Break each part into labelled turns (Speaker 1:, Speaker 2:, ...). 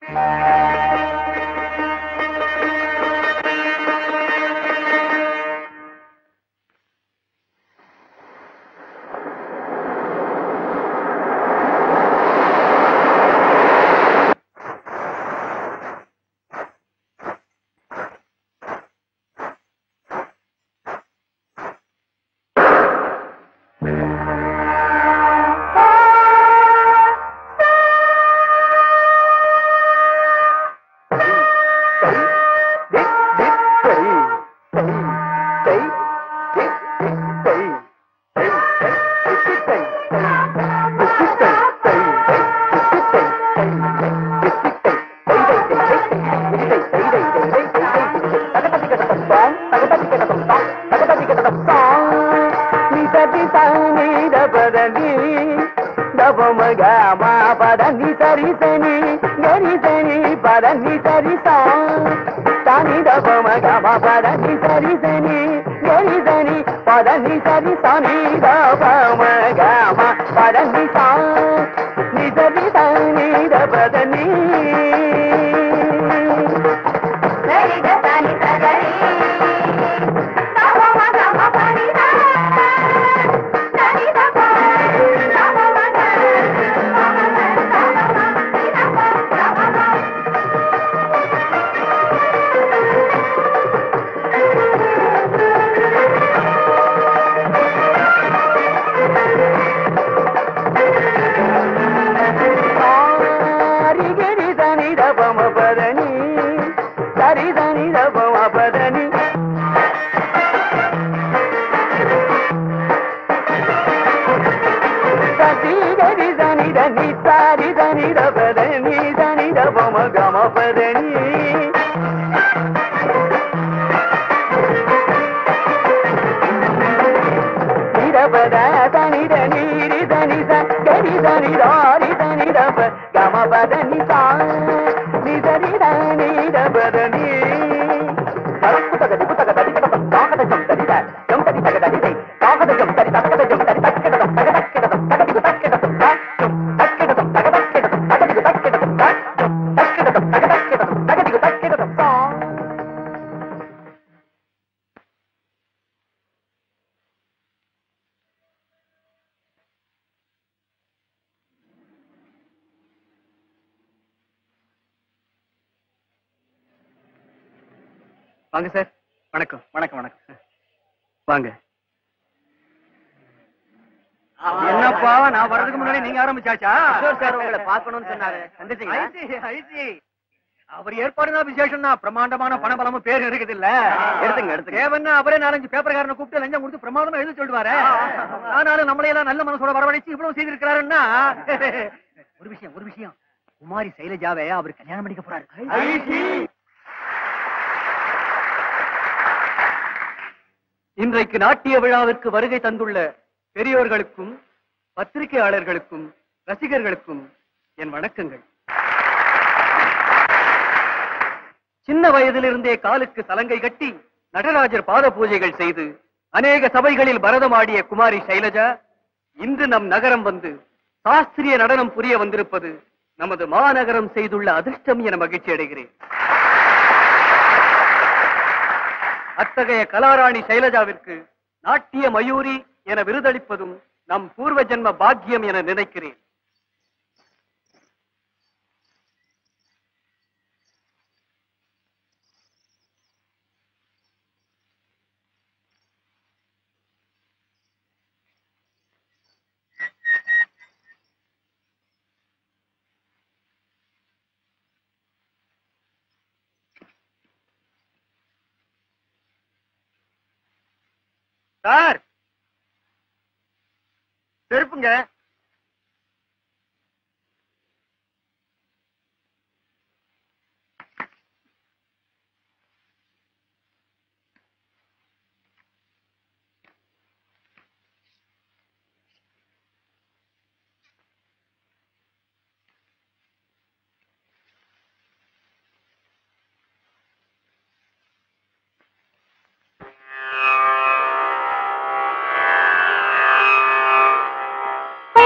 Speaker 1: పదని సరి సని గరి సని పదని సరి సా తాని దపమ గమ పదని సరి సని గరి సని పదని సరి సని దపమ గమ పదని సా ని సరి సని దపదని సారి గరి సని దపమ పదని సరి సని దపమ పదని సతి గరి సని దని సారి సని దపదని సని దపమ గమ పదని నిరపద తని దని రి దని స గరి దని రారి దని రప గమ పద ని సా ని సరి దని రపదని తరకు తగ దిగు తగ దడి కట తాకట జం తడి ద జం తడి తగ దడి దే తాకట జం తడి తగ జం తడి తక్కట తగ తగ తక్కట తగ దిగు తక్కట తా జం తక్కట తగ తక్కట తగ దిగు తక్కట తా జం తక్కట తగ తక్కట తగ దిగు తక్కట తా
Speaker 2: வாங்க சார் வணக்கம் வணக்கம் வணக்கம் வாங்க என்னப்பா நான் வர்றதுக்கு முன்னாடி நீங்க ஆரம்பிச்சாச்சா
Speaker 1: சார் உங்களை பார்க்கணும்னு சொன்னாரு வந்துட்டீங்களா
Speaker 2: ஐசி, ஐசி. அவர் ஏற்பாடுதான் விசேஷம் தான் பிரமாண்டமான பணபலமும் பேர் இருக்குது இல்ல
Speaker 1: எடுத்துங்க, எடுத்துங்க.
Speaker 2: தேவன்னா அவரே நாலஞ்சு பேப்பர்காரனை கூப்பிட்டு லஞ்சம் கொடுத்து பிரமாதமா எழுதி சொல்லுவாரு ஆனாலும் நம்மளை எல்லாம் நல்ல மனசோட வரவழைச்சு இவ்வளவு செய்திருக்கிறாருன்னா ஒரு விஷயம் ஒரு விஷயம் குமாரி சைலஜாவை அவர் கல்யாணம் பண்ணிக்க போறாரு இன்றைக்கு நாட்டிய விழாவிற்கு வருகை தந்துள்ள பெரியோர்களுக்கும் பத்திரிகையாளர்களுக்கும் ரசிகர்களுக்கும் என் வணக்கங்கள் சின்ன வயதிலிருந்தே காலுக்கு சலங்கை கட்டி நடராஜர் பாத பூஜைகள் செய்து அநேக சபைகளில் பரதமாடிய குமாரி சைலஜா இன்று நம் நகரம் வந்து சாஸ்திரிய நடனம் புரிய வந்திருப்பது நமது மாநகரம் செய்துள்ள அதிர்ஷ்டம் என மகிழ்ச்சி அடைகிறேன் அத்தகைய கலாராணி சைலஜாவிற்கு நாட்டிய மயூரி என விருதளிப்பதும் நம் பூர்வ ஜென்ம பாக்கியம் என நினைக்கிறேன் சார் செருப்புங்க
Speaker 3: Thank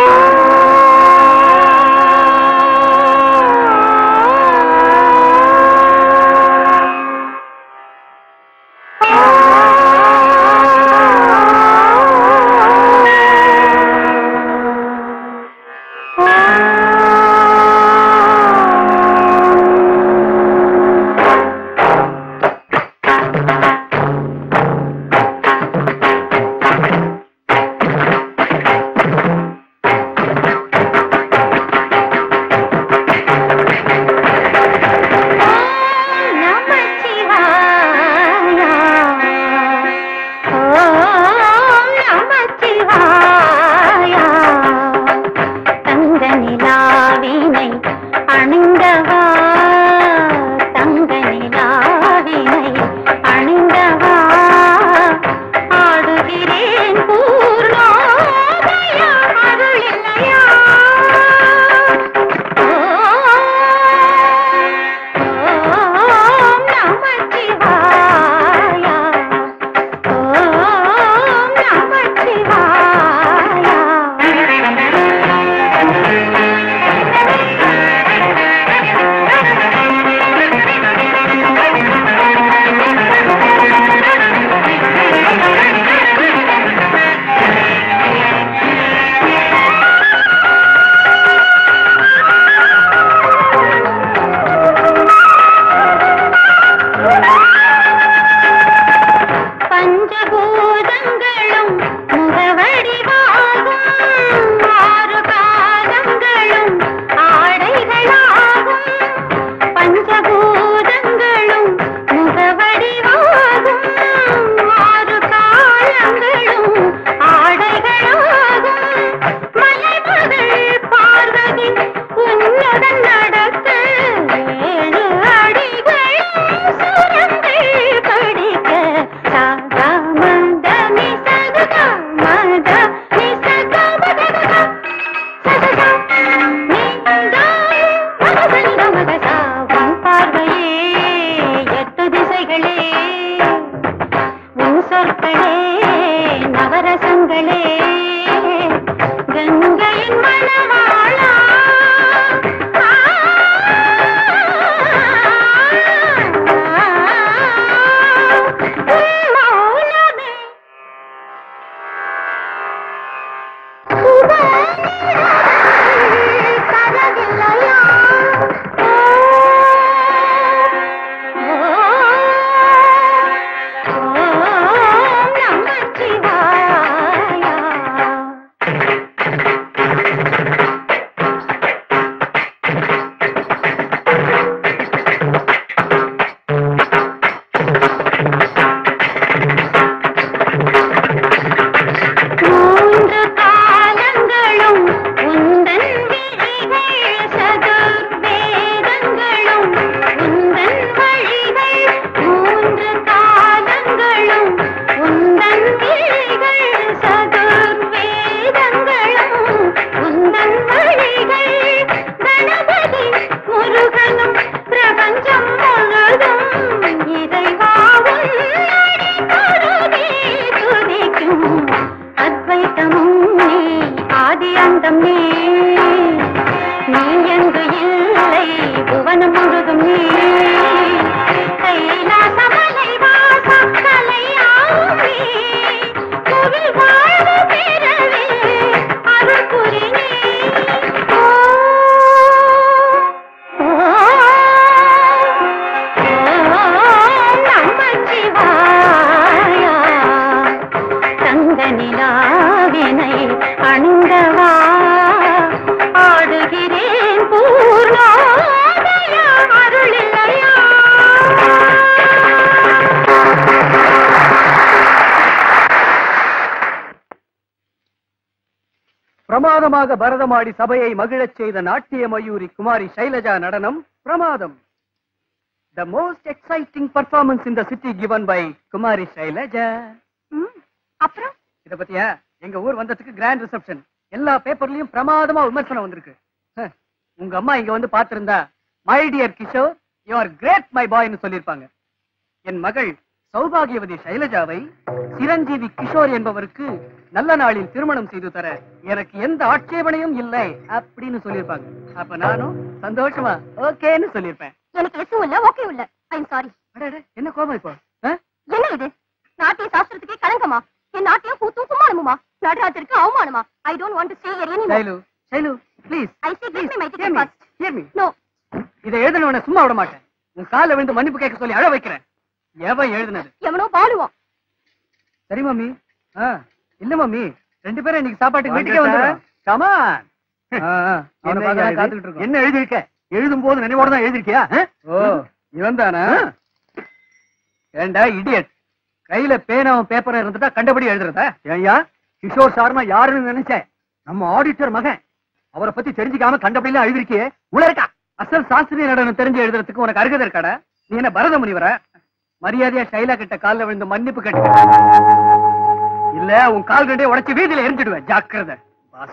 Speaker 2: பிரமாதமாக பரதமாடி சபையை மகிழச் செய்த நாட்டிய மயூரி குமாரி சைலஜா நடனம் பிரமாதம் the most exciting performance in the city given by Kumari Sailaja
Speaker 3: ம், அப்புறம்
Speaker 2: இத பத்தியா எங்க ஊர் வந்ததுக்கு கிராண்ட் ரிசப்ஷன் எல்லா பேப்பர்லயும் பிரமாதமா விமர்சனம் வந்திருக்கு ஹ, உங்க அம்மா இங்க வந்து பாத்திருந்தா my dear Kishore you are great my பாய்னு சொல்லிருப்பாங்க என் மகள் சௌபாகியவதி சைலஜாவை சிரஞ்சீவி கிஷோர் என்பவருக்கு நல்ல நாளில் திருமணம் செய்து தர எனக்கு எந்த ஆட்சேபனையும் இல்லை அப்படின்னு சொல்லிருப்பாங்க அப்ப நானும் சந்தோஷமா ஓகேன்னு சொல்லிருப்பேன்
Speaker 3: எனக்கு எதுவும் இல்ல ஓகே இல்ல ஐ சாரி
Speaker 2: அடடே, என்ன கோபம் இப்போ ஆ?
Speaker 3: என்ன இது நாட்டிய சாஸ்திரத்துக்கே களங்கமா என் நாட்டியம் கூத்தும் கும்மாளமுமா நடராஜருக்கு அவமானமா I don't want to stay here anymore
Speaker 2: Sailu Sailu please
Speaker 3: I say give me my
Speaker 2: Hear
Speaker 3: ticket
Speaker 2: me,
Speaker 3: first
Speaker 2: hear me.
Speaker 3: No
Speaker 2: இதை எழுதினவன சும்மா விட மாட்டேன் உன் கால விழுந்து மன்னிப்பு கேட்க சொல்லி அழ வைக்கிறேன் எவன் எழுதினது
Speaker 3: எவனோ பாலுவான்
Speaker 2: சரி மம்மி ஆ, இல்ல மம்மி ரெண்டு பேரும் இன்னைக்கு சாப்பாட்டுக்கு
Speaker 4: வாங்க
Speaker 2: வீட்டுக்கே
Speaker 4: சார்.
Speaker 2: வந்துடும்
Speaker 4: கமான்
Speaker 2: அவனை பார்க்க தான் காத்துக்கிட்டு இருக்கோம்
Speaker 4: என்ன எழுதிருக்க எழுதும் போது நினைவோட தான் எழுதிருக்கியா ஆ?
Speaker 2: ஓ இவன் தானா ஏண்டா இடியட் கையில பேனாவும் பேப்பரும் இருந்துட்டா கண்டபடி எழுதுறதா
Speaker 4: ஏய்யா கிஷோர் சார்னா யாருன்னு நினைச்சேன் நம்ம ஆடிட்டர் மகன் அவரை பத்தி தெரிஞ்சுக்காம கண்டபடியெல்லாம் எழுதிருக்கியே உள்ள இருக்கா
Speaker 2: அசல் சாஸ்திரிய நடனம் தெரிஞ்சு எழுதுறதுக்கு உனக்கு அருகதை இருக்காடா நீ என்ன பரத முனிவரா மரியாதையா ஷைலா கிட்ட கால்ல விழுந்து மன்னிப்பு கேட்டுக்க இல்ல உன் கால் ரெண்டே உடைச்சு வீதியில எரிஞ்சிடுவேன் ஜாக்கிரதை பாஸ்.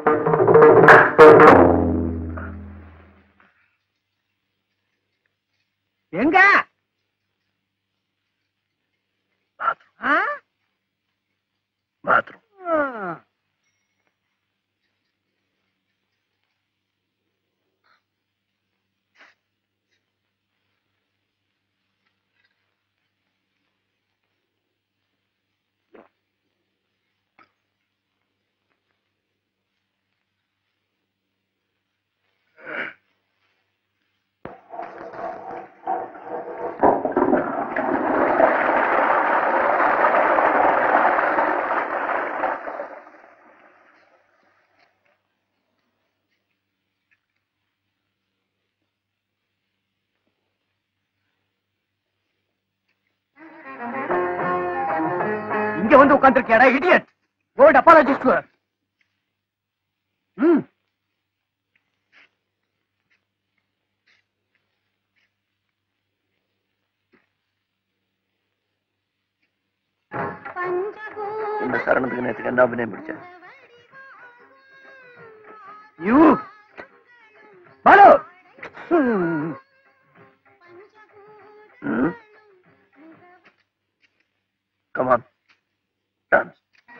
Speaker 4: எங்க ஆ?
Speaker 1: பாத்ரூம்
Speaker 4: ஆ.
Speaker 2: இங்க வந்து உட்கார்ந்துருக்கியாடா இடியட் கோல்ட் அப்பாலஜிஸ்ட் ம்
Speaker 1: இந்த சரணத்துக்கு நேற்றுக்கு என்ன அபிநயம் பிடிச்சேன்
Speaker 2: யூ பாலு ம்.
Speaker 1: ம் கமான் டான்ஸ்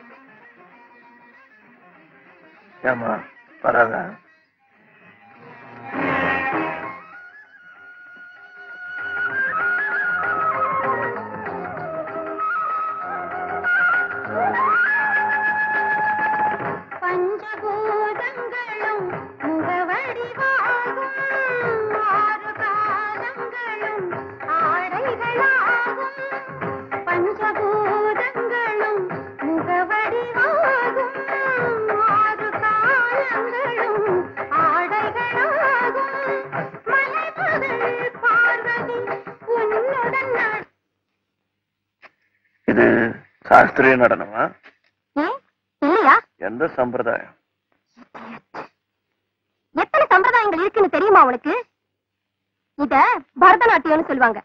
Speaker 1: ஏமா வராதா
Speaker 3: பஞ்சபூதங்களும் முகவடிவாகும் ஆறு காலங்களும் ஆடைகளாகும் பஞ்சபூதங்களும் முகவடிவாகும் ஆறு காலங்களும் ஆடைகளாகும் மலைமுதல் பார்வதி உன்னுடன் நான்
Speaker 1: இது சாஸ்திரிய நடனமா
Speaker 3: ஏன் இல்லையா
Speaker 1: எந்த சம்பிரதாயம்
Speaker 3: எத்தனை சம்பிரதாயங்கள் இருக்குன்னு தெரியுமா உனக்கு இத பரதநாட்டியம்னு சொல்லுவாங்க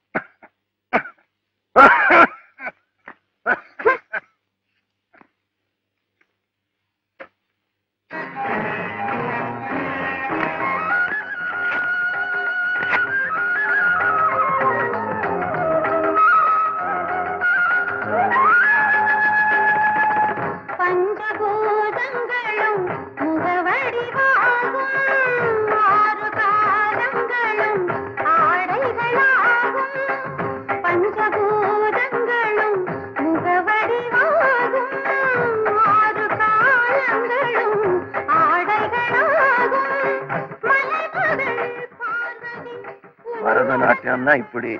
Speaker 3: பஞ்சபூதங்களும் முகவடிவாகும் ஆறு காலங்களும் ஆடைகளாகும் பஞ்சபூதங்களும் முகவடிவாகும் ஆறு காலங்களும் ஆடைகளாகும் மலைமுதல் பார்வதி
Speaker 1: பரதநாட்டியம்னா இப்படி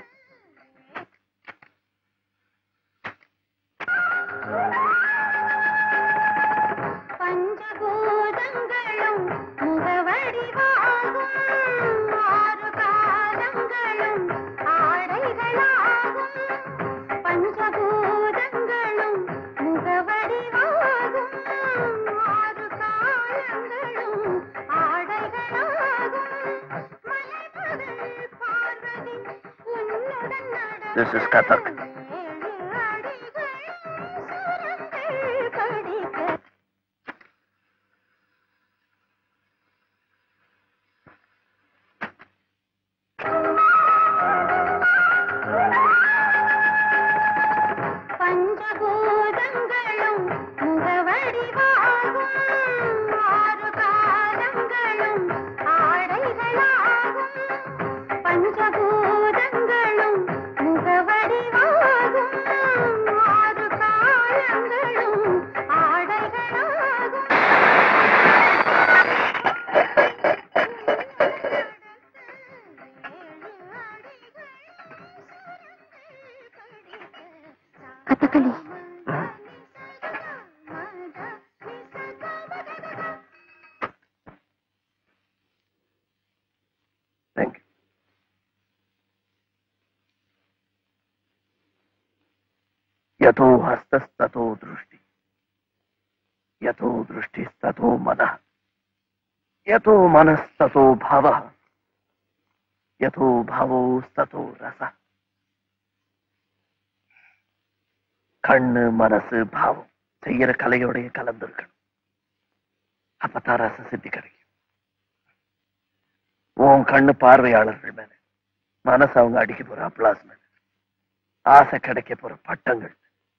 Speaker 3: பஞ்சபூதங்களும் முகவடிவாகும் ஆறு காலங்களும் ஆடைகளாகும் பஞ்சபூதங்களும் முகவடிவாகும் ஆறு காலங்களும்
Speaker 5: திஸ் இஸ் கதக்
Speaker 3: பஞ்சபூதங்களும் முகவடிவாகும் ஆறு காலங்களும் ஆடைகளாகும் பஞ்சபூதங்களும் முகவடிவாகும் ஆறு காலங்களும் ஆடைகளாகும் கதகளி
Speaker 5: தேங்க்யூ यतो हस्तस्ततो दृष्टि यतो दृष्टिस्ततो मनः यतो मनस्ततो भावः यतो भावोस्ततो रसः கண்ணு மனசு பாவம் செய்யற கலையோடைய கலந்துருக்கணும் அப்பதான் ரச சித்தி கிடைக்கும் உன் கண்ணு பார்வையாளர்கள் மேல மனசு அவங்க அடிக்க போற அப்ளாஸ் மேல ஆசை கிடைக்க போற பட்டங்கள்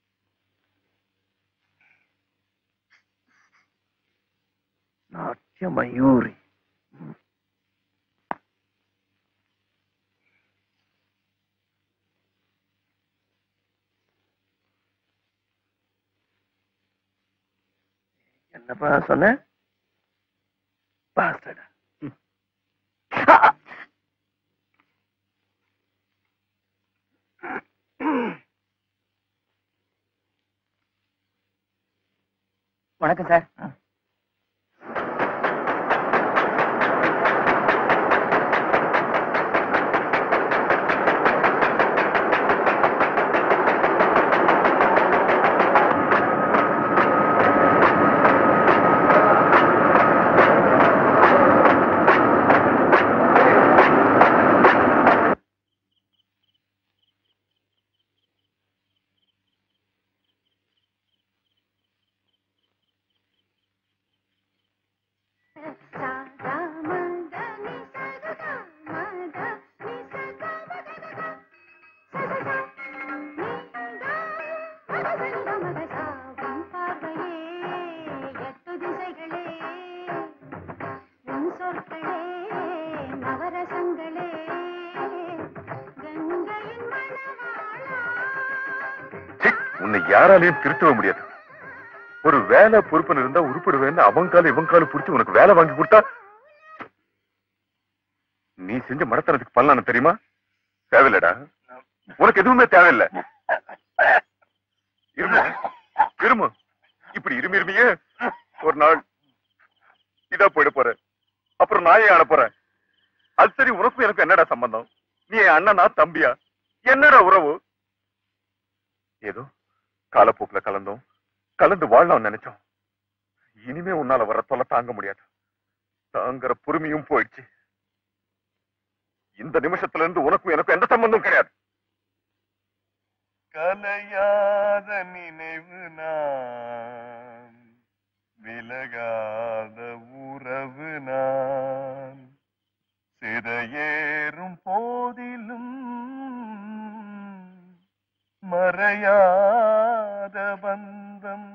Speaker 5: நாட்டிய மயூரி ம். என்னப்பா சொன்ன பாஸ்டடா
Speaker 1: வணக்கம் சார்
Speaker 3: நவரசங்களே கங்கையின் மணவாளா
Speaker 6: ச்சீ, உன்னை யாராலையும் திருத்தவே முடியாது ஒரு வேலை பொறுப்புன்னு இருந்தா உருப்படுவேன்னு அவன் கால இவன் கால புடிச்சு உனக்கு வேலை வாங்கி கொடுத்தா நீ செஞ்ச மடத்தனத்துக்கு பல்லான தெரியுமா தேவையில்லடா உனக்கு எதுவுமே தேவையில்லை இருமு இருமு இப்படி இருமி இருமியே ஒரு நாள் இதா போயிட போற அப்புறம் நான் ஏன் ஆன போறேன் அது சரி உனக்கும் எனக்கு என்னடா சம்பந்தம் நீ என் அண்ணனா தம்பியா என்னடா உறவு ஏதோ காலப்போக்குல கலந்தோம் கலந்து வாழலாம் நினைச்சோம் இனிமே உன்னால வர தொல்லை தாங்க முடியாது தாங்குற பொறுமையும் போயிடுச்சு இந்த நிமிஷத்துல இருந்து உனக்கும் எனக்கும் எந்த சம்பந்தம் கிடையாது கலையாத நினைவு நான் விலகாத உறவு நான் சிறையேறும் போதிலும் மறையாத பந்தம்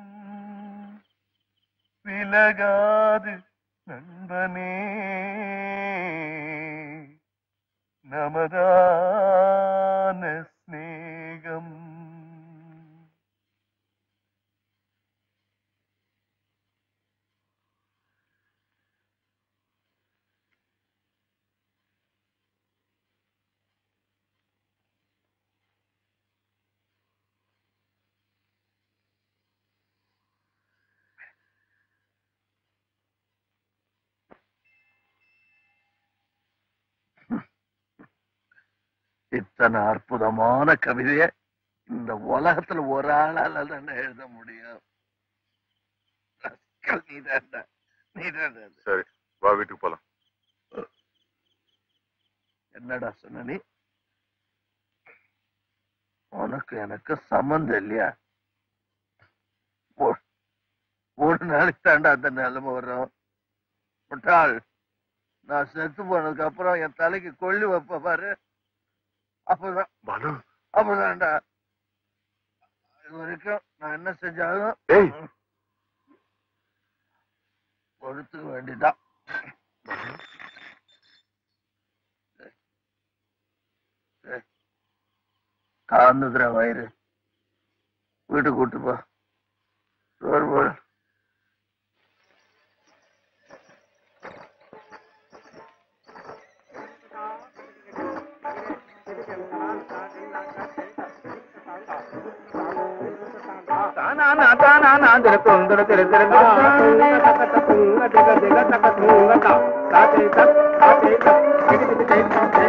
Speaker 6: விலகாது நண்பனே நமதான ஸ்நேகம்
Speaker 5: இத்தனை அற்புதமான கவிதைய இந்த உலகத்துல ஒரு ஆளால தானே எழுத முடியும் ரஸ்கல் நீதான்டா நீதான்டா அது.
Speaker 6: சரி வா வீட்டுக்கு போலாம்
Speaker 5: என்னடா சொன்ன நீ உனக்கு எனக்கு சம்மந்தம் இல்லையா ஒரு- ஒரு நாளைக்கு தாண்டா அந்த நிலைமை வரும் முட்டாள் நான் செத்து போனதுக்கு அப்புறம் என் தலைக்கு கொள்ளி வைப்ப பாரு அப்பதான்
Speaker 6: பாலு
Speaker 5: அப்பதான்டா இது வரைக்கும் நான் என்ன செஞ்சாலும்
Speaker 6: ஏய்
Speaker 5: பொறுத்துக்க வேண்டியதான் காந்துதுரா வயிறு வீட்டுக்கு கூட்டு போ சோறு போடு
Speaker 1: தானானா தானானா திரு தொந்தர திரு திரு தானே தக துங்க திக திக தக துங்க தா தாத்தே தக் தாத்தே தக் திகு திகு தை தம் தை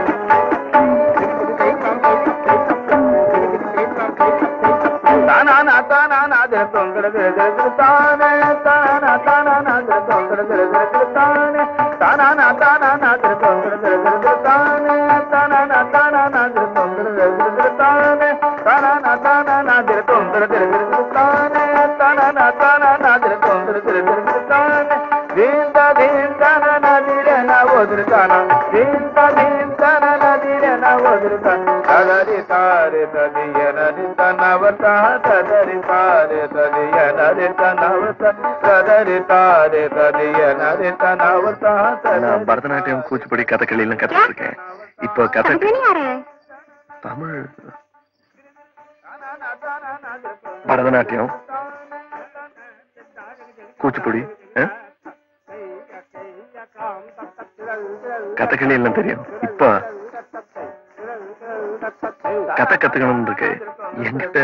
Speaker 1: தானானா தானானா திரு தொந்தர திரு திரு திரு தானே தானானா தானானா திரு தொந்தர திரு திரு திரு தானே தானானா தானானா திரு தொந்தர திரு திரு திரு தானே தானானா தானானா திரு தொந்தர திரு திரு திரு தானே தானானா தானானா திரு தொந்தர திரு திரு திரு தானே தானானா தானானா திரு தொந்தர திரு திரு திரு தானே தீந்த தீந்தன நதிர நவோதிரு தானா தீந்த தீந்தன நதிர நவோதிரு தானா ததரி தாரே ததிய நதி தனவர்த்தா ததரி தாரே ததிய நதி தனவர்த்தா ததரி தாரே ததிய நதி தனவர்த்தா
Speaker 5: நான் பரதநாட்டியம் கூச்சிப்படி கதகளி எல்லாம் கத்துட்டு இருக்கேன் இப்போ கதை
Speaker 3: யாரு
Speaker 5: தமிழ் பரதநாட்டியம் கூச்சிப்புடி ஆ? கதகளி எல்லாம் தெரியும் இப்போ கதை கத்துக்கணும்னு இருக்கு என்கிட்ட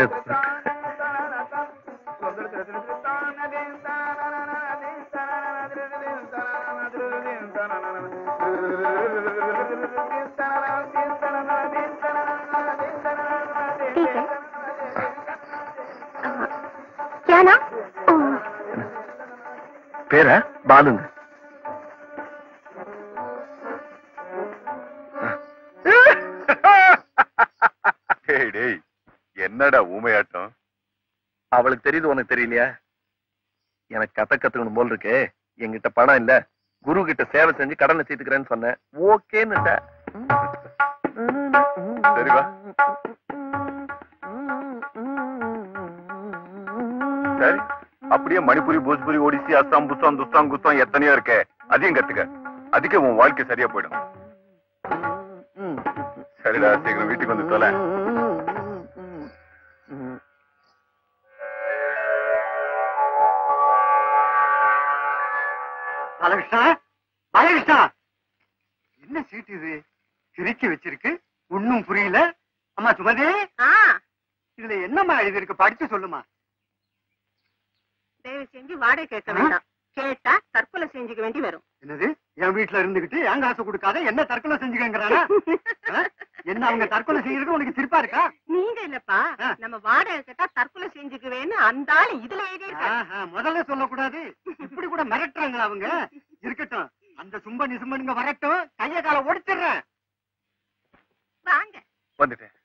Speaker 3: क्या नाम ओ,
Speaker 5: பேரா பாலுங்க
Speaker 6: டேய் டேய் என்னடா ஊமையாட்டம்
Speaker 5: அவளுக்கு தெரியுது உனக்கு தெரியலையா எனக்கு கதை கத்துக்கணும் போல் இருக்கு என்கிட்ட பணம் இல்ல குரு கிட்ட சேவை செஞ்சு கடனை தீர்த்துக்கிறேன்னு சொன்னேன் ஓகேன்னு
Speaker 6: சரி வா சரி அப்படியே மணிப்புரி போஜ்புரி ஒடிசி அஸ்ஸாம் புஸ்ஸாம் துஸ்தாம் குஸ்தாம் எத்தனையோ இருக்கே அதையும் கத்துக்க அதுக்கே உன் வாழ்க்கை சரியா போயிடும் சரிடா சீக்கிரம் வீட்டுக்கு வந்து தொலை
Speaker 2: பாலகிருஷ்ணா பாலகிருஷ்ணா என்ன சீட் இது கிறுக்கி வச்சிருக்கு ஒண்ணும் புரியல அம்மா சுமதி
Speaker 3: ஆ
Speaker 2: இதுல என்னம்மா எழுதி இருக்கு படிச்சு சொல்லுமா
Speaker 3: தயவு செஞ்சு வாடகை கேட்க வேண்டாம் கேட்டா தற்கொலை செஞ்சுக்க வேண்டி வரும்
Speaker 2: என்னது என் வீட்டுல இருந்துகிட்டு என் காசு கொடுக்காத என்ன தற்கொலை செஞ்சுக்கங்கிறானா ஆ? என்ன அவங்க தற்கொலை செய்யறது உனக்கு சிரிப்பா இருக்கா
Speaker 3: நீங்க இல்லப்பா
Speaker 2: ஆ.
Speaker 3: நம்ம வாடகை கேட்டா தற்கொலை செஞ்சுக்குவேன்னு அந்த ஆளு இதுல எழுதி இருக்காரு
Speaker 2: ஆஹா, முதல்ல சொல்லக்கூடாது இப்படி கூட மிரட்டுறாங்களா அவங்க இருக்கட்டும் அந்த சும்ப நிசும்பனுங்க வரட்டும் கைய கால ஒடிச்சிடுறேன்
Speaker 3: வாங்க
Speaker 6: வந்துட்டேன்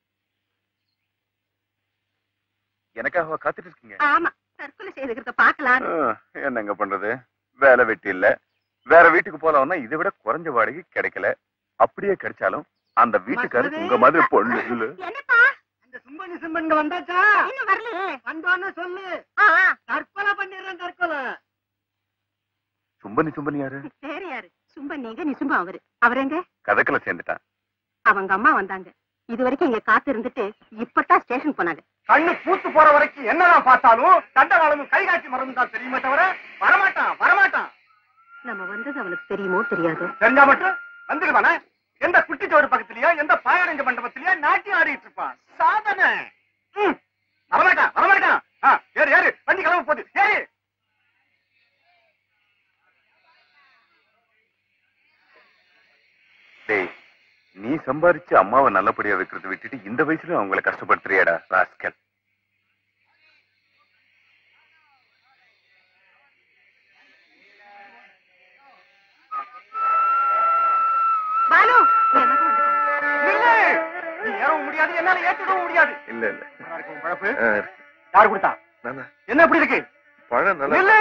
Speaker 6: எனக்காக காத்துட்டு இருக்கீங்க
Speaker 3: ஆமா தற்கொலை செய்துக்கிறத பாக்கலாம்
Speaker 6: ஆ, என்னங்க பண்றது வேலை வெட்டி இல்ல வேற வீட்டுக்கு போலாம்னா இதை விட குறைஞ்ச வாடகை கிடைக்கல அப்படியே கிடைச்சாலும் அந்த வீட்டுக்காரர் உங்க மாதிரி பொண்ணு இல்ல
Speaker 3: என்னப்பா
Speaker 2: அந்த சும்ப நிசும்பனுங்க வந்தாச்சா
Speaker 3: இன்னும் வரலையே
Speaker 2: வந்தோன்னு சொல்லு
Speaker 3: ஆ, ஆ.
Speaker 2: தற்கொலை பண்ணிடுறேன் தற்கொலை
Speaker 6: சும்பனி சும்பனி யாரு
Speaker 3: வேற யாரு சும்ப நீங்க நிசும்ப அவரு அவரெங்க
Speaker 6: கதக்கல சேர்ந்துட்டான்
Speaker 3: அவங்க அம்மா வந்தாங்க இது வரைக்கும் இங்க காத்து இருந்துட்டு இப்பதான் ஸ்டேஷன் போனாங்க
Speaker 2: கண்ணு பூத்து போற வரைக்கும் என்னதான் பார்த்தாலும் தண்டவாளமும் கைகாட்சி மருந்து தான் தெரியுமே தவிர வரமாட்டான் வரமாட்டான்
Speaker 3: நம்ம வந்தது அவனுக்கு தெரியுமோ தெரியாது
Speaker 2: தெரிஞ்சா மட்டும் வந்துடுவானே எந்த குட்டிச்சோறு பக்கத்துலயோ எந்த பாயரஞ்ச மண்டபத்திலயோ நாட்டியம் ஆடிட்டு இருப்பான் சாதனை ம், வரமாட்டான் வரமாட்டான் ஆ, ஏறு ஏறு வண்டி கிளம்ப போகுது ஏறு
Speaker 6: டேய் நீ சம்பாரிச்சு அம்மாவை நல்லபடியா வைக்கிறத விட்டுட்டு இந்த வயசுல அவங்கள கஷ்டப்படுத்துறியாடா ராஸ்கல்
Speaker 3: பாலு என் மகன் வந்துட்டான்.
Speaker 2: நில்லு! நீ ஏற ஏத்துக்கவும் முடியாது என்னால ஏத்துக்கவும் முடியாது
Speaker 5: இல்ல இல்ல
Speaker 2: நல்லா இருக்கு உன் பழப்பு
Speaker 5: ஆ,
Speaker 2: யார் கொடுத்தா
Speaker 5: நானா?
Speaker 2: என்ன எப்படி இருக்கு
Speaker 5: பழம் நல்லா
Speaker 2: இல்ல.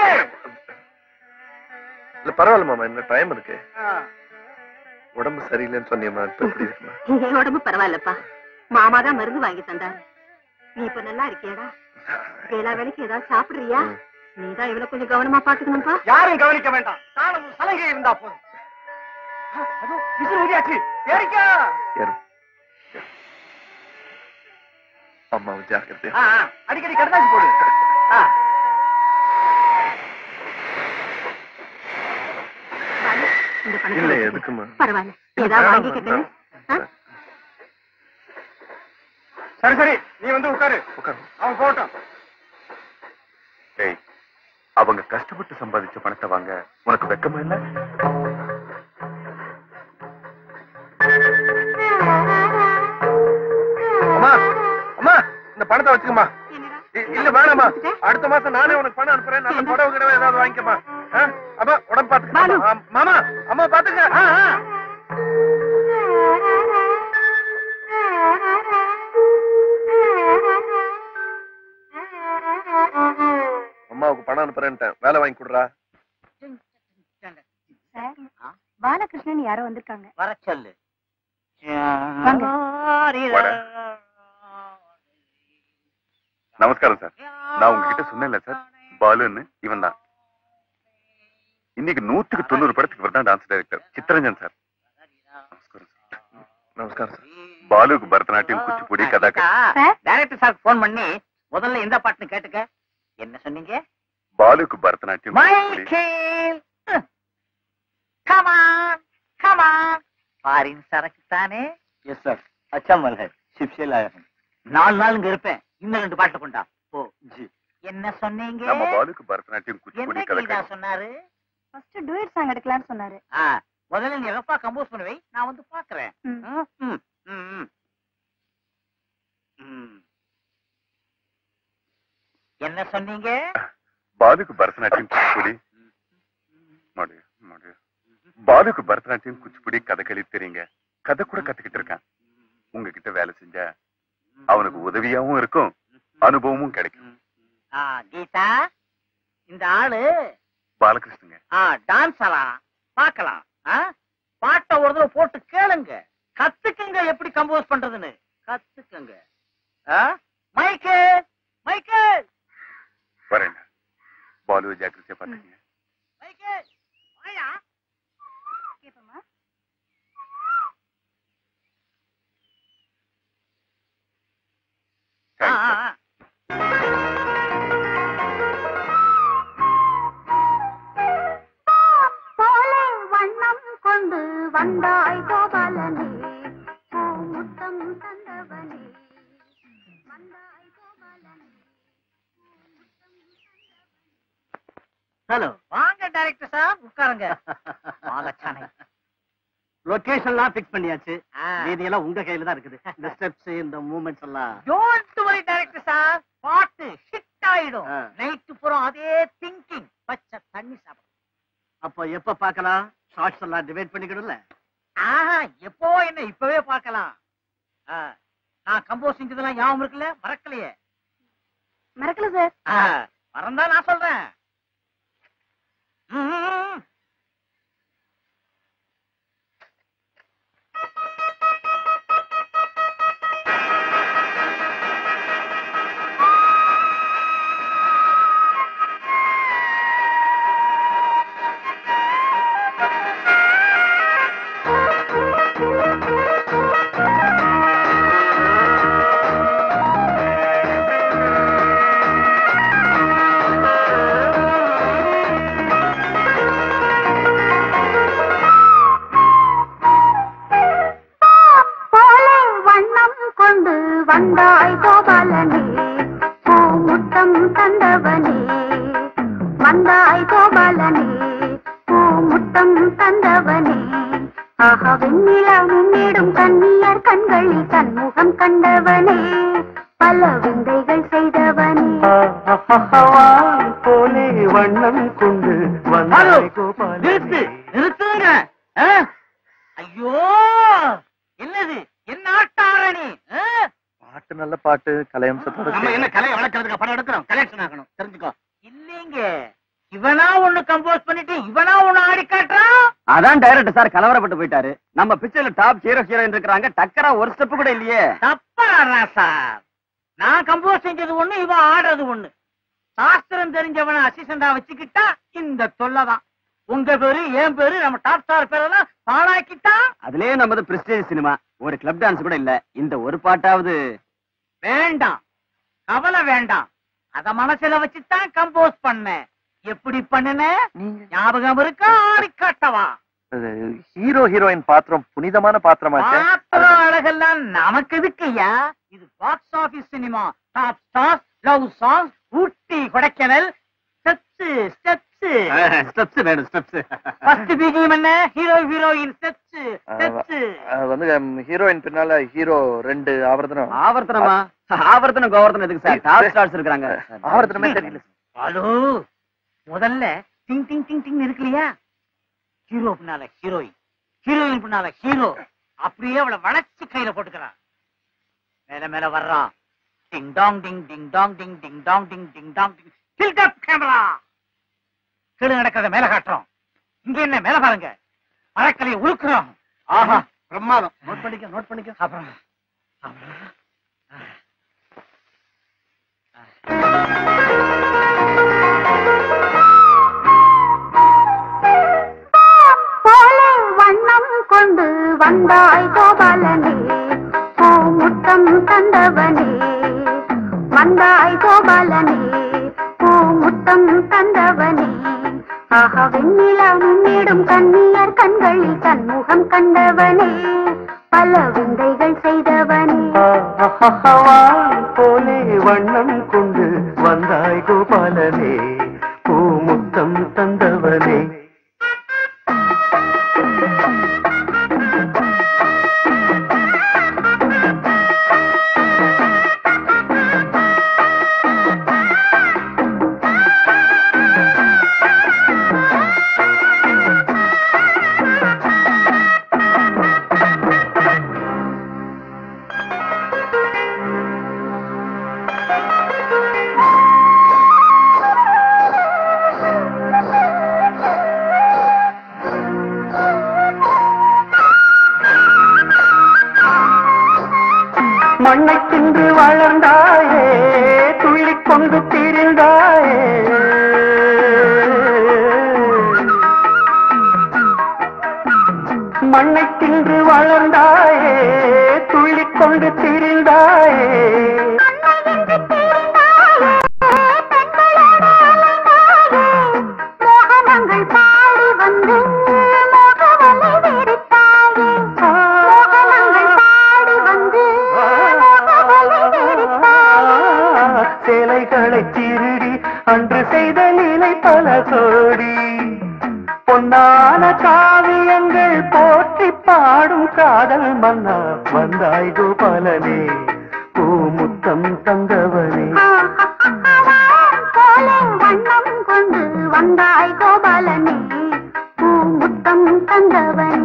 Speaker 5: இல்ல பரவாயில்ல மாமா இன்னும் டைம் இருக்கு
Speaker 2: ஆ.
Speaker 5: உடம்பு சரியில்லைன்னு சொன்னியம்மா இப்ப எப்படி இருக்குமா
Speaker 3: என் உடம்பு பரவாயில்லப்பா மாமா தான் மருந்து வாங்கி தந்தாரு நீ இப்ப நல்லா இருக்கியாடா வேளா வேலைக்கு ஏதாவது சாப்பிடுறியா
Speaker 5: ம்.
Speaker 3: நீதான் இவளை கொஞ்சம் கவனமா பாத்துக்கணும்பா
Speaker 2: யாரும் கவனிக்க வேண்டாம் தாளமும் சலங்கை இருந்தா போதும் ஆ, அதோ விசில் ஊதியாச்சு ஏறிக்கா
Speaker 5: ஏறு. அம்மாவை ஜாக்கிரதையா
Speaker 2: ஆ, ஆ, அடிக்கடி கடதாசி போடு ஆ.
Speaker 3: பாலு, இந்த பணத்தை
Speaker 5: இல்ல
Speaker 3: வச்சுக்க.
Speaker 5: எதுக்குமா
Speaker 3: பரவாயில்ல ஏதாவது வாங்கிக்கிட்டு ஆ?
Speaker 2: சரி சரி நீ வந்து உட்காரு
Speaker 5: உட்காரு
Speaker 2: அவன் போட்டோம்
Speaker 6: ஏய் அவங்க கஷ்டப்பட்டு சம்பாதிச்ச பணத்தை வாங்க உனக்கு வெக்கமா இல்ல
Speaker 5: அம்மா அம்மா இந்த பணத்தை வச்சுக்கம்மா
Speaker 3: என்னடா?
Speaker 5: இ- இல்ல வேணாம்மா
Speaker 3: வச்சுக்க?
Speaker 5: அடுத்த மாசம் நானே உனக்கு பணம் அனுப்புறேன் நல்ல
Speaker 3: ஏண்டா?
Speaker 5: புடவை கிடவை ஏதாவது வாங்கிக்கமா அம்மா உடம்பு
Speaker 3: பாலு.
Speaker 5: பாத்துக்க மாமா அம்மா பாத்துக்க ஆ, ஆ. அம்மாவுக்கு பணம் அனுப்புறேன்ட்டேன் வேலை வாங்கி கொடுறா
Speaker 3: பாலகிருஷ்ணன் யாரோ வந்திருக்காங்க
Speaker 7: வர சொல்லு
Speaker 3: வாங்க.
Speaker 6: வாடா. நமஸ்காரம் சார் நான் உங்ககிட்ட சொன்னேன்ல சார் பாலுன்னு இவன் தான் இன்னைக்கு நூத்துக்கு தொண்ணூறு படத்துக்கு இவர் தான் டான்ஸ் டைரக்டர் சித்தரஞ்சன் சார் நமஸ்காரம் சார்
Speaker 5: நமஸ்காரம் சார்
Speaker 6: பாலுக்கு பரதநாட்டியம் குச்சிப்புடி கதாக்கா
Speaker 3: சார்?
Speaker 7: டைரக்டர் சார் போன் பண்ணி முதல்ல இந்த பாட்டுன்னு கேட்டுக்க என்ன சொன்னீங்க
Speaker 6: பாலுக்கு Bharatanatyam Kuchipudi
Speaker 7: Michael come on come on foreign சரக்கு தானே எஸ் சார் அச்சா மல்ஹர் ஷிப்ஷே லாயா நாலு நாள் இங்க இருப்பேன் இன்னும் ரெண்டு பாட்டு கொண்டா ஓ ஜி என்ன சொன்னீங்க
Speaker 6: நம்ம பாலுக்கு பரதநாட்டியம் குச்சிப்புடி
Speaker 7: என்ன
Speaker 6: கதாக்கா
Speaker 7: கீதா சொன்னாரு
Speaker 3: ஃபர்ஸ்ட் டூயட் சாங் எடுக்கலாம்னு சொன்னாரு
Speaker 7: ஆ, முதல்ல நீ எங்கப்பா கம்போஸ் பண்ணுவை நான் வந்து பாக்குறேன்
Speaker 3: ம்.
Speaker 7: ம், ம், ம், ம். ம். என்ன சொன்னீங்க
Speaker 6: பாலுக்கு பரதநாட்டியம் குச்சிப்புடி மடு மடு பாலுக்கு பரதநாட்டியம் குச்சிப்புடி கதகளி தெரியுங்க கதை கூட கத்துக்கிட்டு இருக்கான் உங்ககிட்ட வேலை செஞ்சா அவனுக்கு உதவியாவும் இருக்கும் அனுபவமும் கிடைக்கும்
Speaker 7: ஆ, கீதா இந்த ஆளு
Speaker 6: பாலகிருஷ்ணங்க
Speaker 7: ஆ டான்ஸ் ஆலாம் பார்க்கலாம் ஆ? பாட்டை ஒரு தடவை போட்டு கேளுங்க கத்துக்குங்க எப்படி கம்போஸ் பண்றதுன்னு கத்துக்குங்க ஆ? மைக்கே மைக்கே
Speaker 6: வரேன் பாலுவை ஜாக்கிரதையா பாத்துக்கங்க
Speaker 7: மைக்கே வாயா
Speaker 3: கேப்பமா
Speaker 7: ஆ,
Speaker 6: Thanks,
Speaker 7: ஆ,
Speaker 6: sir.
Speaker 7: ஆ.
Speaker 3: போலே வண்ணம் கொண்டு வந்தாய் கோபாலனே முத்தம் தந்தவனே வந்தாய் கோபாலனே
Speaker 7: ஹலோ வாங்க டைரக்டர் சார் உட்காருங்க வாங்கச்சானே
Speaker 2: லொகேஷன்லாம் ஃபிக்ஸ் பண்ணியாச்சு
Speaker 7: ஆ.
Speaker 2: மீதியெல்லாம் உங்க கையில தான் இருக்குது இந்த ஸ்டெப்ஸ் இந்த மூமெண்ட்ஸ் எல்லாம்
Speaker 7: டோன்ட் வரி டைரக்டர் சார் பாட்டு ஹிட் ஆயிடும்
Speaker 2: ஆ.
Speaker 7: நைட்டு பூரா அதே திங்கிங் பச்சை தண்ணி சாப்பிடும்
Speaker 2: அப்போ எப்ப பார்க்கலாம் ஷார்ட்ஸ் எல்லாம் டிவைட் பண்ணிக்கணும்ல
Speaker 7: ஆஹா எப்போ என்ன இப்பவே பார்க்கலாம் ஆ, நான் கம்போஸ் செஞ்சதெல்லாம் ஞாபகம் இருக்குல்ல மறக்கலையே
Speaker 3: மறக்கல சார்
Speaker 7: ஆ, மறந்தா நான் சொல்றேன் ம்.
Speaker 3: போலே வண்ணம் கொண்டு வந்தாய் கோபாலனே பூமுத்தம் தந்தவனே வந்தாய் கோபாலனே பூமுத்தம் தந்தவனே ஆஹா வெண்ணிலா முன்னிடும் கண்ணியர் கண்களில் தன்முகம் கண்டவனே பல விந்தைகள் செய்தவனே
Speaker 1: போலே வண்ணம் கொண்டு
Speaker 7: ஹலோ, நிறுத்து நிறுத்துங்க ஆ? ஐயோ என்னது என்ன ஆட்டாரணி ஆ?
Speaker 5: பாட்டு நல்ல பாட்டு கலையம்சத்தோட
Speaker 7: நம்ம என்ன கலையை வளர்க்கறதுக்கு படம் எடுக்கிறோம் கலெக்ஷன் ஆகணும் தெரிஞ்சுக்கோ இல்லைங்க இவனா ஒண்ணு கம்போஸ் பண்ணிட்டு இவனா ஒண்ணு ஆடி காட்டுறான்
Speaker 2: அதான் டைரக்டர் சார் கலவரப்பட்டு போயிட்டாரு நம்ம பிக்சர்ல டாப் ஹீரோ ஹீரோயின் இருக்கிறாங்க டக்கரா ஒரு ஸ்டெப் கூட இல்லையே
Speaker 7: தப்பா சார் நான் கம்போஸ் செஞ்சது ஒண்ணு இவன் ஆடுறது ஒண்ணு சாஸ்திரம் தெரிஞ்சவன அசிஸ்டண்டா வச்சுக்கிட்டா இந்த தொல்லைதான் உங்க பேரு என் பேரு நம்ம டாப் ஸ்டார் பேரெல்லாம் பாழாக்கிட்டா
Speaker 2: அதுலயே நமது பிரஸ்டேஜ் சினிமா ஒரு கிளப் டான்ஸ் கூட இல்ல இந்த ஒரு பாட்டாவது
Speaker 7: வேண்டாம் கவலை வேண்டாம் அத மனசுல வச்சுதான் கம்போஸ் பண்ணேன் எப்படி பண்ணுன ஞாபகம் இருக்கா ஆடி காட்டவா
Speaker 5: ஹீரோ ஹீரோயின் பாத்திரம் புனிதமான பாத்திரமாச்சே
Speaker 7: பாத்திரம் அழகெல்லாம் நமக்கு எதுக்குயா இது box office cinema top star love song Ooty Kodaikanal steps steps
Speaker 2: steps வேணும் ஸ்டெப்ஸ்
Speaker 7: ஃபர்ஸ்ட் பிஜிஎம் என்ன ஹீரோ ஹீரோயின் ஸ்டெப்ஸ் ஸ்டெப்ஸ்
Speaker 5: அது வந்து ஹீரோயின் பின்னால ஹீரோ ரெண்டு ஆவர்த்தனம்
Speaker 2: ஆவர்த்தனமா ஆவர்த்தனம் கோவர்த்தனம் எதுக்கு சார் டாப் ஸ்டார்ஸ் இருக்காங்க
Speaker 5: ஆவர்த்தனமே தெரியல
Speaker 7: ஹலோ முதல்ல டிங் டிங் டிங் டிங் இருக்கு இல்லையா ஹீரோ பின்னால ஹீரோயின் ஹீரோயின் பின்னால ஹீரோ அப்படியே அவளை வளைச்சு கையில போட்டுக்கிறான் மேல மேல வர்றான் ding dong ding ding dong ding ding dong ding ding dong ding tilt up camera கீழே நடக்கிறத மேல காட்டுறோம் இங்க என்ன மேல பாருங்க மரக்கலையை உழுக்குறோம் ஆஹா பிரமாதம் நோட் பண்ணிக்க நோட் பண்ணிக்க அப்புறம் அப்புறம்
Speaker 3: போலே வண்ணம் கொண்டு வந்தாய் கோபாலனே பூ முத்தம் தந்தவனே வந்தாய் கோபாலனே பூ முத்தம் தந்தவனே ஆஹா வெண்ணிலா முன்னிடும் கண்ணியர் கண்களில் தன்முகம் கண்டவனே பல விந்தைகள் செய்தவனே
Speaker 1: போலே வண்ணம் கொண்டு வந்தாய் கோபாலனே பூமுத்தம் தந்தவனே மண்ணை தின்று வளர்ந்தாயே துள்ளிக் கொண்டு திரிந்தாயே மண்ணை தின்று வளர்ந்தாயே துள்ளிக் கொண்டு திரிந்தாயே
Speaker 3: மோகனங்கள் பாடி வந்து மோகவலை வெறுத்தாயே மோகனங்கள் பாடி வந்து மோகவலை வெறுத்தாயே
Speaker 1: சேலைகளை திருடி அன்று செய்த நிலை பல கோடி பொன்னான காவியங்கள் போற்றி பாடும் காதல் மன்னா வந்தாய் கோபாலனே பூமுத்தம் தந்தவனே
Speaker 3: போலே வண்ணம் கொண்டு வந்தாய் கோபாலனே பூ முத்தம் தந்தவனே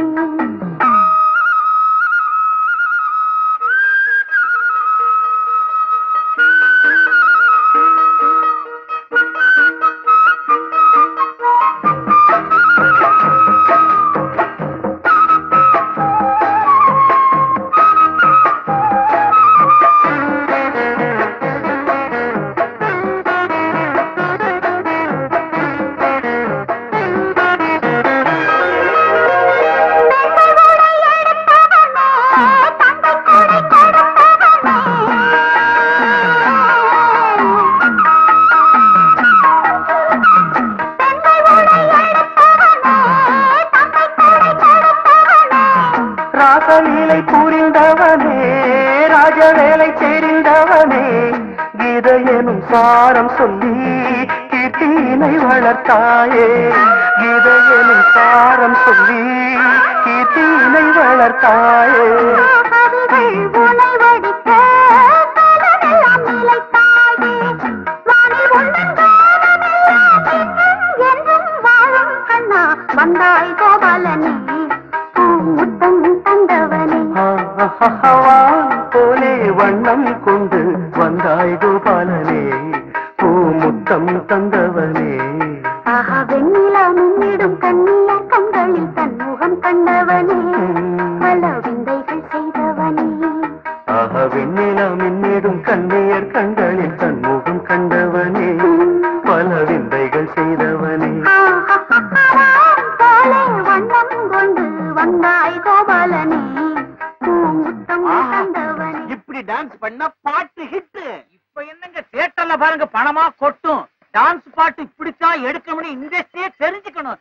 Speaker 1: ராசலீலை புரிந்தவனே ராஜவேலை தெரிந்தவனே கீதை எனும் சாரம் சொல்லி கீர்த்தியினை வளர்த்தாயே கீதை எனும் சாரம் சொல்லி கீர்த்தியினை வளர்த்தாயே
Speaker 3: கவிகள் உனை வடிக்க கலவெல்லாம் நிலைத்தாயே வானில் உந்தன் காலமெல்லாம் என்றும் வாழும் கண்ணா வந்தாய் கோபாலனே பூ முத்தம் தந்தவனே
Speaker 1: வா போலே வண்ணம் கொண்டு வந்தாய் கோபாலனே பூ முத்தம் தந்தவனே
Speaker 3: ஆஹா வெண்ணிலா மின்னிடும் கண்ணிய கண்களில் தன்முகம் கண்டவனே பல விந்தைகள் செய்தவனே
Speaker 1: ஆக வெண்ணிலா மின்னிடும் கண்ணியர் கண்களில் தன்முகம் கண்டவனே பல விந்தைகள் செய்தவனே
Speaker 3: ஆஹா, போலே வண்ணம் கொண்டு வந்தாய் கோபாலனே பூமுத்தம் கண்டவனே
Speaker 7: இப்படி டான்ஸ் பண்ணா பாட்டு ஹிட் இப்ப என்னங்க தியேட்டர்ல பாருங்க பணமா கொட்டும் டான்ஸ் பாட்டு இப்படித்தான் எடுக்கணும்னு இண்டஸ்ட்ரியே தெரிஞ்சுக்கணும்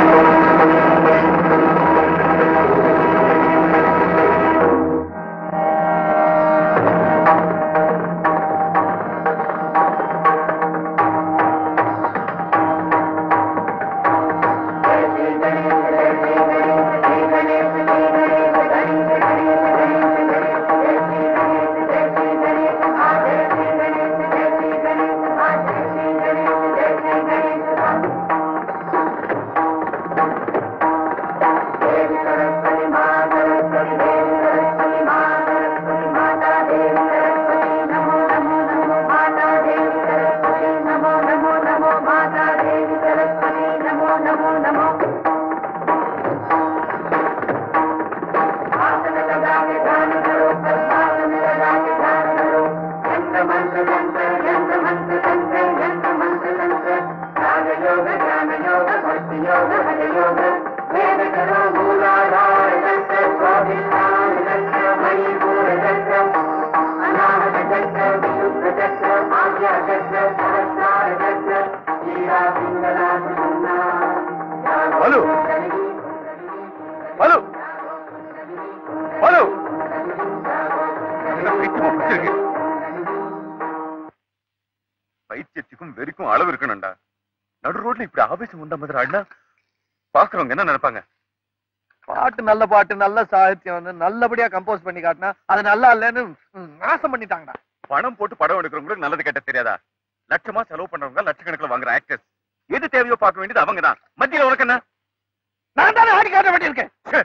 Speaker 6: ஹலோ ஹலோ ஹலோ என்ன பைத்தியமா பிடிச்சிருக்கு பைத்தியத்துக்கும் வெறிக்கும் அளவு இருக்கணும்டா நடு ரோட்ல இப்படி ஆபீசம் உண்டா மாதிரி ஆடினா பாக்குறவங்க என்ன நினைப்பாங்க
Speaker 5: பாட்டு நல்ல பாட்டு நல்ல சாகித்யம் வந்து நல்லபடியா கம்போஸ் பண்ணி காட்டினா அது நல்லா இல்லைன்னு ம், நாசம் பண்ணிட்டாங்கடா
Speaker 6: பணம் போட்டு படம் எடுக்கிறவங்களுக்கு நல்லது கெட்ட தெரியாதா லட்சமா செலவு பண்றவங்க லட்சக்கணக்கில் வாங்குற ஆக்டர்ஸ் எது தேவையோ பார்க்க வேண்டியது அவங்க தான் மத்தியில உனக்கு என்ன
Speaker 5: நான் தானே ஆடி காட்ட வேண்டியிருக்கேன்
Speaker 6: ச்சே.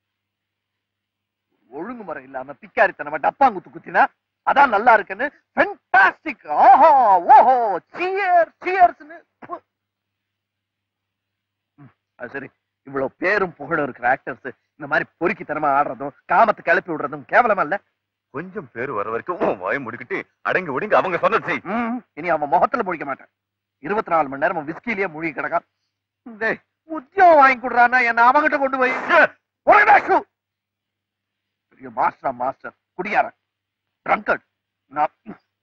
Speaker 5: ஒழுங்கு முறை இல்லாம பிக்காரித்தனமா டப்பாங்குத்து குத்தினா அதான் நல்லா இருக்குன்னு ஃபென்டாஸ்டிக் ஓஹோ ஓஹோ சியர் சியர்ஸ்னு அது சரி இவ்வளவு பேரும் புகழும் இருக்கிற ஆக்டர்ஸ் இந்த மாதிரி பொறுக்கித்தனமா ஆடுறதும் காமத்தை கிளப்பி விடுறதும் கேவலமா இல்ல
Speaker 6: கொஞ்சம் பேர் வர வரைக்கும் உன் வாயை முடிக்கிட்டு அடங்கி ஒடுங்கி அவங்க சொன்னது செய்
Speaker 5: ம், இனி அவன் முகத்துல முழிக்க மாட்டேன் இருபத்தி நாலு மணி நேரம் விஸ்கிலேயே மூழ்கி கிடக்கான் டேய், உத்தியோகம் வாங்கி கொடுறான்னா என்ன அவங்கிட்ட கொண்டு போய் உனக்குடா ஷூ பெரிய மாஸ்டர் மாஸ்டர் குடியாரன் ட்ரங்கட் நான்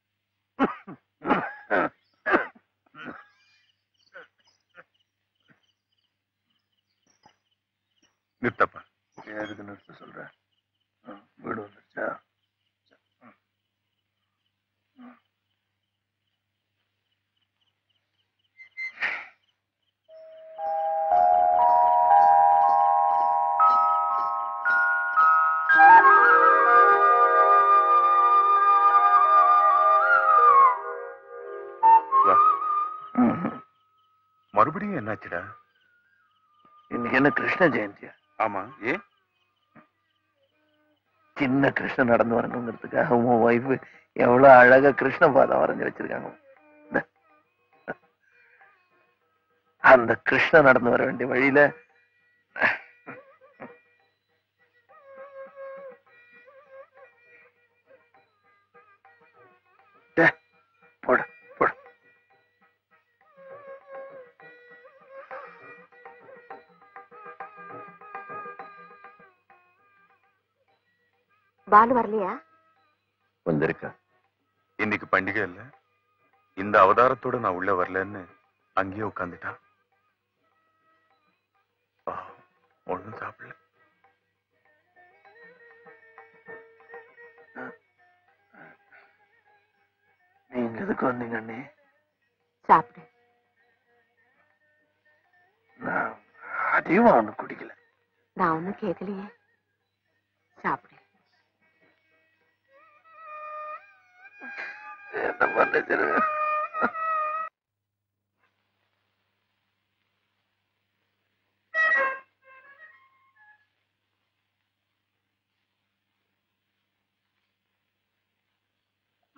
Speaker 6: நிறுத்தப்பா
Speaker 5: எதுக்கு நிறுத்த சொல்ற ம், வீடு வந்துச்சா
Speaker 6: வா மறுபடியும் என்னாச்சுடா
Speaker 5: இன்னைக்கு என்ன கிருஷ்ண ஜெயந்தியா
Speaker 6: ஆமா ஏ
Speaker 5: சின்ன கிருஷ்ணன் நடந்து வரணுங்கிறதுக்காக உன் ஒய்ஃப் எவ்வளவு அழகா கிருஷ்ண பாதம் வரைஞ்சு வச்சிருக்காங்க இந்த. அந்த கிருஷ்ணன் நடந்து வர வேண்டிய வழியில டே, போடு போடு
Speaker 3: பாலு வரலையா
Speaker 5: வந்திருக்கா
Speaker 6: இன்னைக்கு பண்டிகை இல்ல இந்த அவதாரத்தோட நான் உள்ள வரலன்னு அங்கேயே உட்காந்துட்டான் ஒண்ணும் சாப்பிடல
Speaker 5: நீங்க எதுக்கு வந்தீங்க அண்ணே
Speaker 3: சாப்பிடு
Speaker 5: நான் அதிகமா ஒண்ணு குடிக்கல
Speaker 3: நான் ஒண்ணும் கேட்கலையே சாப்பிடு
Speaker 5: என்ன பண்ணிச்சிருங்க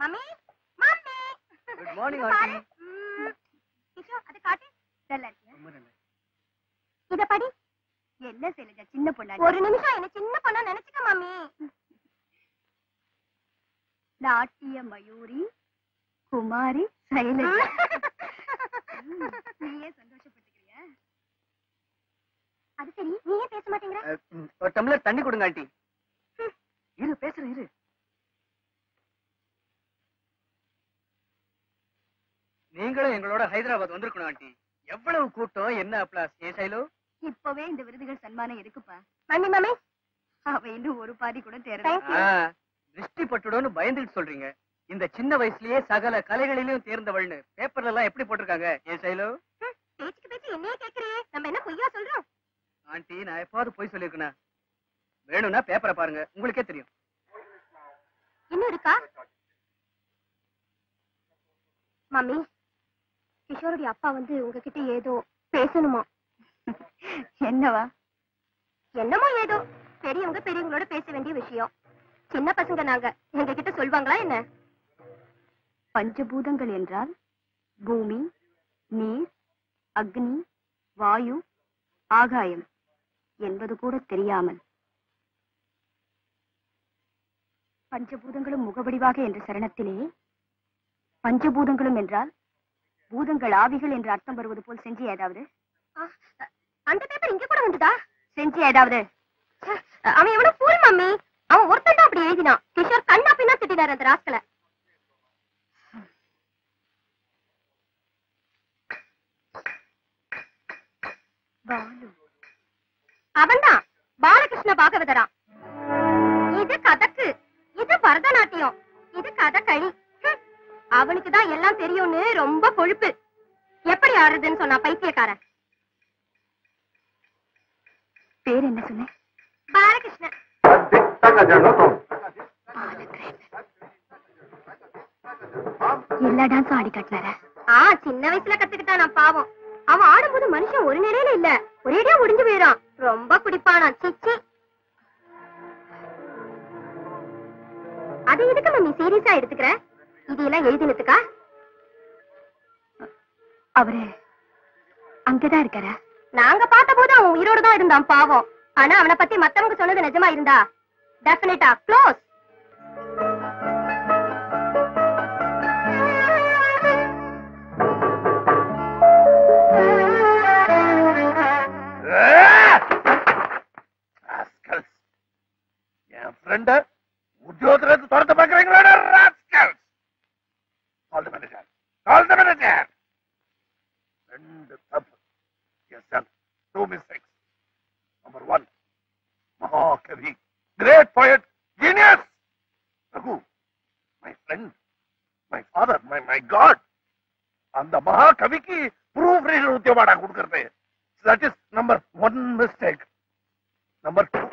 Speaker 3: மம்மி மம்மி
Speaker 2: குட் மார்னிங்
Speaker 3: இங்க
Speaker 2: ஆண்டி
Speaker 3: பாரு. ம். கிஷோர் அதை காட்டு நல்லா இருக்கியா? இத படி என்ன செய்யல சின்ன பொண்ணா ஒரு நிமிஷம் என்ன சின்ன பொண்ணா நினைச்சுக்க மாமி நாட்டிய மயூரி குமாரி சைலஜா ம், நீயே சந்தோஷப்பட்டுக்கிறியா அது சரி நீ ஏன் பேச மாட்டேங்கிற
Speaker 2: அஹ், ம், ஒரு டம்ளர் தண்ணி கொடுங்க ஆண்டி இரு பேசுறேன் இரு நீங்களும் எங்களோட ஹைதராபாத் வந்திருக்கணும் ஆண்டி எவ்வளவு கூட்டம் என்ன அப்ளாஸ் ஏ சைலோ
Speaker 3: இப்பவே இந்த விருதுகள் சன்மானம் இருக்குப்பா மம்மி மம்மி அவ இன்னும் ஒரு பாதி கூட தேர
Speaker 2: ஆ, திருஷ்டி பட்டுடோன்னு பயந்துட்டு சொல்றீங்க இந்த சின்ன வயசுலயே சகல கலைகளிலும் தேர்ந்தவள்னு பேப்பர்ல எல்லாம் எப்படி போட்டிருக்காங்க ஏ சைலோ
Speaker 3: பேச்சுக்கு பேச்சு என்னையே கேக்குறியே நம்ம என்ன பொய்யா சொல்றோம்
Speaker 2: ஆண்டி நான் எப்பாவது போய் சொல்லிருக்கேனா வேணும்னா பேப்பரை பாருங்க உங்களுக்கே தெரியும்
Speaker 3: இன்னும் இருக்கா மம்மி கிஷோருடைய அப்பா வந்து உங்ககிட்ட ஏதோ பேசணுமா என்னவா என்னமோ ஏதோ பெரியவங்க பெரியவங்களோட பேச வேண்டிய விஷயம் சின்ன பசங்க நாங்க எங்க கிட்ட சொல்வாங்களா என்ன பஞ்சபூதங்கள் என்றால் பூமி நீர் அக்னி வாயு ஆகாயம் என்பது கூட தெரியாமல் பஞ்சபூதங்களும் முகவடிவாக என்ற சரணத்திலே பஞ்சபூதங்களும் என்றால் பூதங்கள் ஆவிகள் என்று அர்த்தம் வருவது போல் செஞ்சு ஏதாவது அந்த பேப்பர் இங்க கூட வந்துதா செஞ்சு ஏதாவது ச்சே, அவன் எவ்வளவு ஃபூல் மம்மி அவன் ஒருத்தன் தான் அப்படி எழுதினான் கிஷோர் கண்ணா பின்னா திட்டினார் அந்த ராஸ்கல அவன்தான் பாலகிருஷ்ண பாகவதரா இது கதக்கு இது பரதநாட்டியம் இது கதகளி ஹம். அவனுக்கு தான் எல்லாம் தெரியும்னு ரொம்ப கொழுப்பு எப்படி ஆடுறதுன்னு சொன்னா பைத்தியக்காரன் பேர் என்ன சொன்ன பாலகிருஷ்ணன் எல்லா டான்ஸும் ஆடி காட்டினார ஆ சின்ன வயசுல கத்துக்கிட்டானா பாவம் அவன் ஆடும்போது மனுஷன் ஒரு நிலையில இல்ல ஒரேடியா முடிஞ்சு போயிடான் ரொம்ப குடிப்பானா சிச்சி அது எதுக்கு மம்மி சீரியஸா எடுத்துக்கிற இதெல்லாம் எழுதினதுக்கா அவரு அங்கதான் இருக்காரா நாங்க பார்த்த போது அவன் உயிரோட தான் இருந்தான் பாவம் ஆனா அவனை பத்தி மத்தவங்க சொன்னது நிஜமா இருந்தா டெஃபினட்டா க்ளோஸ்
Speaker 5: Rascals. என் ஃப்ரெண்ட உத்தியோகத்துல இருந்து துரத்த பாக்குறீங்களா rascals call the manager call the manager ரெண்டு தப்பு yes sir two mistakes number one மகாகவி great poet genius Raghu my friend my father my my god அந்த மகாகவிக்கு ப்ரூஃப் ரீடர் உத்தியோகமாடா கொடுக்கறது that is number one mistake number two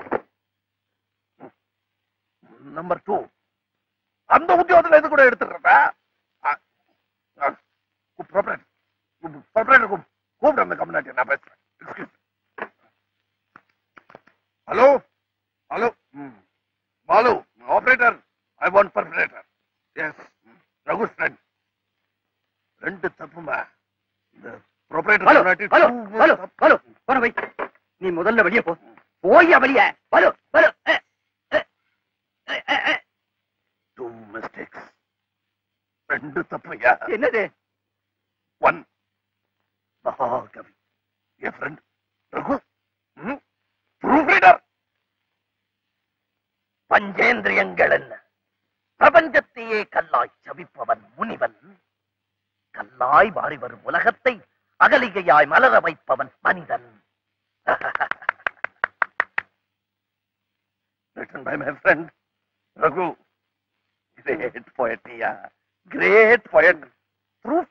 Speaker 5: number two அந்த உத்தியோகத்துல இது கூட எடுத்துடுறதா கூப்பிடு அந்த கம்யூனிட்டி நான் பேசுறேன் excuse hello hello Balu operator I want proprietor yes Raghu friend ரெண்டு தப்புமா இந்த
Speaker 2: hello
Speaker 5: proprietor
Speaker 2: hello hello hello போன வை நீ முதல்ல வெளியே போ போயா வெளியே ஹலோ ஹலோ
Speaker 5: டூ மிஸ்டேக்ஸ் ரெண்டு தப்பையா
Speaker 2: என்னது
Speaker 5: ஒன் மகாகவி என் ஃப்ரெண்ட் ரகு ப்ரூஃப் ரீடர் பஞ்சேந்திரியங்கள் என்ன பிரபஞ்சத்தையே கல்லாய் சபிப்பவன் முனிவன் கல்லாய் மாறி வரும் உலகத்தை அகலிகையாய் மலர வைப்பவன் மனிதன் written by my friend Raghu. Great poet, yeah. Great poet. Proof.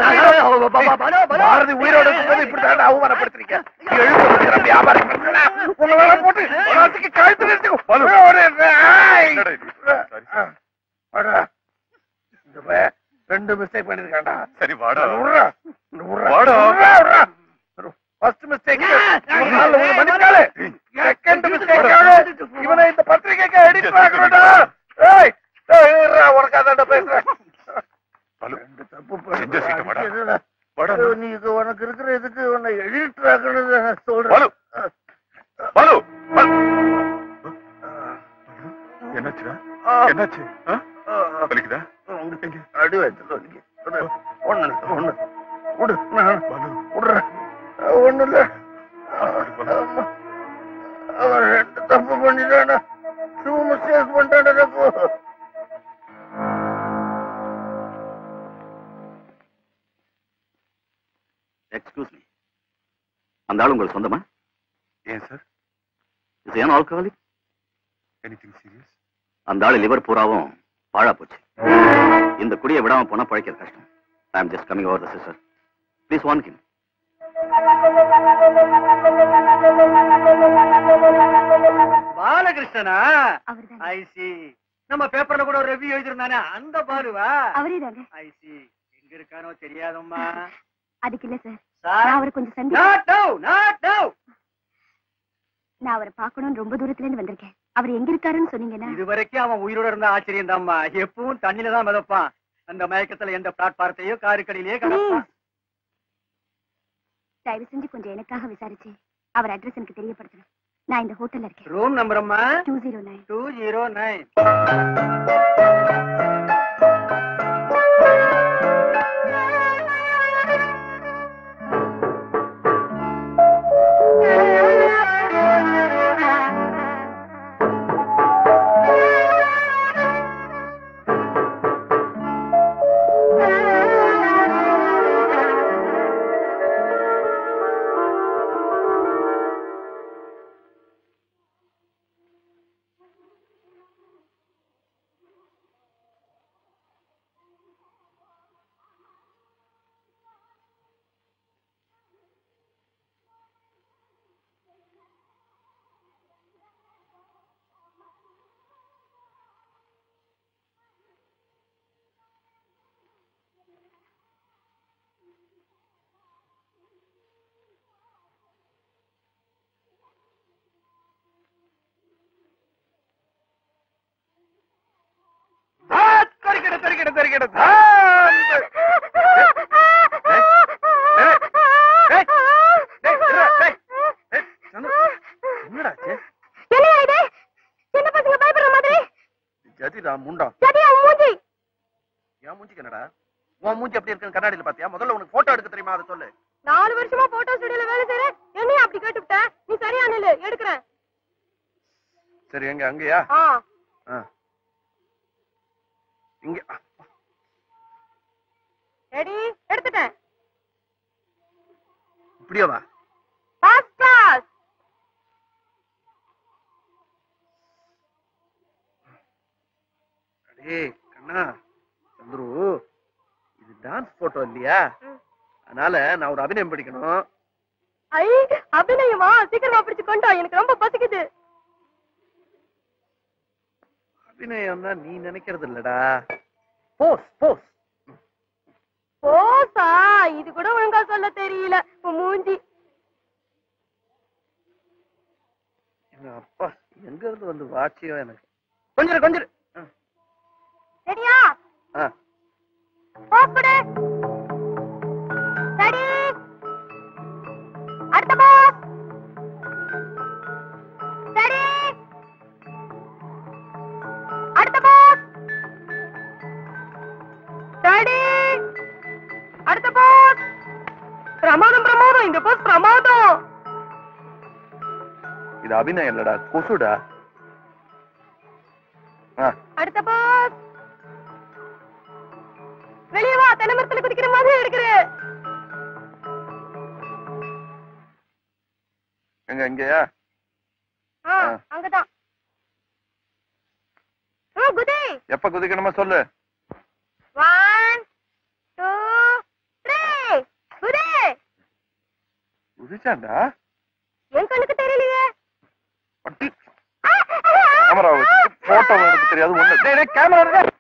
Speaker 5: Bharathi உயிரோட இருக்கும்போது இப்படித்தான் அவமானப்படுத்துறீங்க எழுத வைக்கிற வியாபாரி பிரச்சனை. உங்களால போட்டு ராசிக்கு கழுத்து நிறுத்தி ஒரு ஏய்.
Speaker 6: என்னடா இது? சரி, சரி.
Speaker 5: வாடா. இந்த பையன் ரெண்டு மிஸ்டேக் பண்ணிருக்காண்டா
Speaker 6: சரி வாடா
Speaker 5: விட்றா. விட்றா.
Speaker 6: வாடா.
Speaker 5: விட்றா, விட்றா. ஃபர்ஸ்ட் மிஸ்டேக் ஒரு நாள்ல ஒரு மணிக்கால செகண்ட் மிஸ்டேக் இவனை இந்த பத்திரிகைக்கு எடிட் ஆகணும்டா ஏய் ஏய், இருடா, உனக்கு அத தான்டா பேசுறேன்
Speaker 6: பாலு
Speaker 5: ரெண்டு தப்பு
Speaker 6: எந்த சீட்டை வாடா?
Speaker 5: பண்ண
Speaker 6: வாடா.
Speaker 5: நீ இது உனக்கு இருக்கிற இதுக்கு உன்னை எழுதிட்டு சொல்றேன்
Speaker 6: பாலு பாலு பாலு. என்னாச்சுடா என்னாச்சு ஆ? வலிக்குதா எங்க?
Speaker 5: அடி வயித்துல வலிக்கு. ஒண்ணு ஒண்ணு இல்ல, ஒண்ணு விடு நான்
Speaker 6: பாலு
Speaker 5: விடுறேன் ஒண்ணு இல்ல
Speaker 6: ஹாஸ்பிட்டல் போலாம்.
Speaker 5: ஆமா. அவன் ரெண்டு தப்பு பண்ணிட்டானா டூ மிஸ்டேக் பண்ணிட்டானா ரகு
Speaker 8: எக்ஸ்கியூஸ் மீ அந்த ஆள் உங்களுக்கு சொந்தமா
Speaker 6: ஏன் சார்
Speaker 8: இது ஏன் ஆல்கஹாலிக்
Speaker 6: எனிதிங் சீரியஸ்
Speaker 8: அந்த ஆள் லிவர் பூராவும் பாழா போச்சு இந்த குடியை விடாம போனா பழைக்கிறது கஷ்டம் I am just coming over the sister please வான் கிம்
Speaker 2: பாலகிருஷ்ணனா
Speaker 3: அவர்தான்
Speaker 2: ஐசி நம்ம பேப்பர்ல கூட ஒரு ரிவ்யூ எழுதிருந்தானே அந்த பாலுவா
Speaker 3: அவரே தாங்க
Speaker 2: ஐசி எங்க இருக்கானோ தெரியாதம்மா
Speaker 3: அதுக்கு இல்ல சார்
Speaker 2: சார்
Speaker 3: நான் அவரை கொஞ்சம் சந்தி
Speaker 2: நாட் நோ நாட் நோ
Speaker 3: நான் அவரை பார்க்கணும்னு ரொம்ப தூரத்துல இருந்து வந்திருக்கேன் அவர் எங்க இருக்காருன்னு சொன்னீங்கன்னா
Speaker 2: இது வரைக்கும் அவன் உயிரோட இருந்த ஆச்சரியம் தான்மா எப்பவும் தண்ணில தான் மிதப்பான் அந்த மயக்கத்துல எந்த பிளாட்பாரத்தையோ காருக்கடியிலேயே கிடப்பான்
Speaker 3: தயவு செஞ்சு கொஞ்சம் எனக்காக விசாரிச்சு அவர் அட்ரஸ் எனக்கு தெரியப்படுத்தணும் நான் இந்த ஹோட்டல்ல இருக்கேன்
Speaker 2: ரூம் நம்பர் அம்மா
Speaker 3: two zero nine
Speaker 2: two zero nine
Speaker 5: தரிக்கிட தரிக்கிட தரிக்கிட என்னடாச்சு
Speaker 3: என்ன இது சின்ன பசங்க பயப்படுற மாதிரி
Speaker 5: ஜதிடா முண்டா
Speaker 3: சரி அவன் மூஞ்சி
Speaker 5: என் மூஞ்சிக்கு என்னடா உன் மூஞ்சி எப்படி இருக்குன்னு கண்ணாடியில பாத்தியா முதல்ல உனக்கு போட்டோ எடுக்க தெரியுமா அதை சொல்லு
Speaker 3: நாலு வருஷமா போட்டோ ஸ்டுடியோல வேலை செய்யறேன் என்னையும் அப்படி கேட்டுவிட்ட நீ சரியா நில்லு எடுக்கிறேன்
Speaker 5: சரி எங்க அங்கயா
Speaker 3: ஆ
Speaker 5: ஆ. இங்க
Speaker 3: ரெடி எடுத்துட்டேன்
Speaker 5: இப்படியே வா
Speaker 3: ஃபர்ஸ்ட் கிளாஸ்
Speaker 5: அடே கண்ணா சந்துரு இது டான்ஸ் போட்டோ இல்லையா அதனால நான் ஒரு அபிநயம் படிக்கணும்
Speaker 3: ஐ அபிநயமா சீக்கிரமா பிடிச்சு கொண்டா எனக்கு ரொம்ப பசிக்குது
Speaker 5: அபிநயம் தான் நீ நினைக்கிறது இல்லடா போஸ் போஸ்
Speaker 3: போசா இது கூட ஒழுங்கா சொல்ல தெரியல உன் மூஞ்சி
Speaker 5: எங்க அப்பா எங்க இருந்து வந்து வாட்சியோ எனக்கு கொஞ்சம் கொஞ்சம்
Speaker 3: ரெடியா
Speaker 5: ஆ
Speaker 3: போக்குடு ரெடி அடுத்த பாஸ் ரெடி அடுத்த பாஸ் ரெடி அடுத்த பாஸ் பிரமாதம் பிரமாதம் இந்த பாஸ் பிரமாதம்
Speaker 5: இது அபிநயம் இல்லடா கொசுடா ஆ
Speaker 3: அடுத்த பாஸ் வெளியே வா தென்னமரத்துல குதிக்கிற மாதிரி இருக்குது
Speaker 5: எங்க இங்கயா
Speaker 3: ஆ,
Speaker 5: ஆ.
Speaker 3: அங்கதான் ஆ, குதி
Speaker 5: எப்ப குதிக்கணுமா சொல்லு
Speaker 3: ஒன் டூ த்ரீ குதி
Speaker 5: குதிச்சாண்டா
Speaker 3: என் கண்ணுக்கு தெரியலையே
Speaker 5: பட்டி கேமரா வச்சு போட்டோ எடுக்க தெரியாது ஒண்ணு டேய் டேய் கேமரா இருக்கு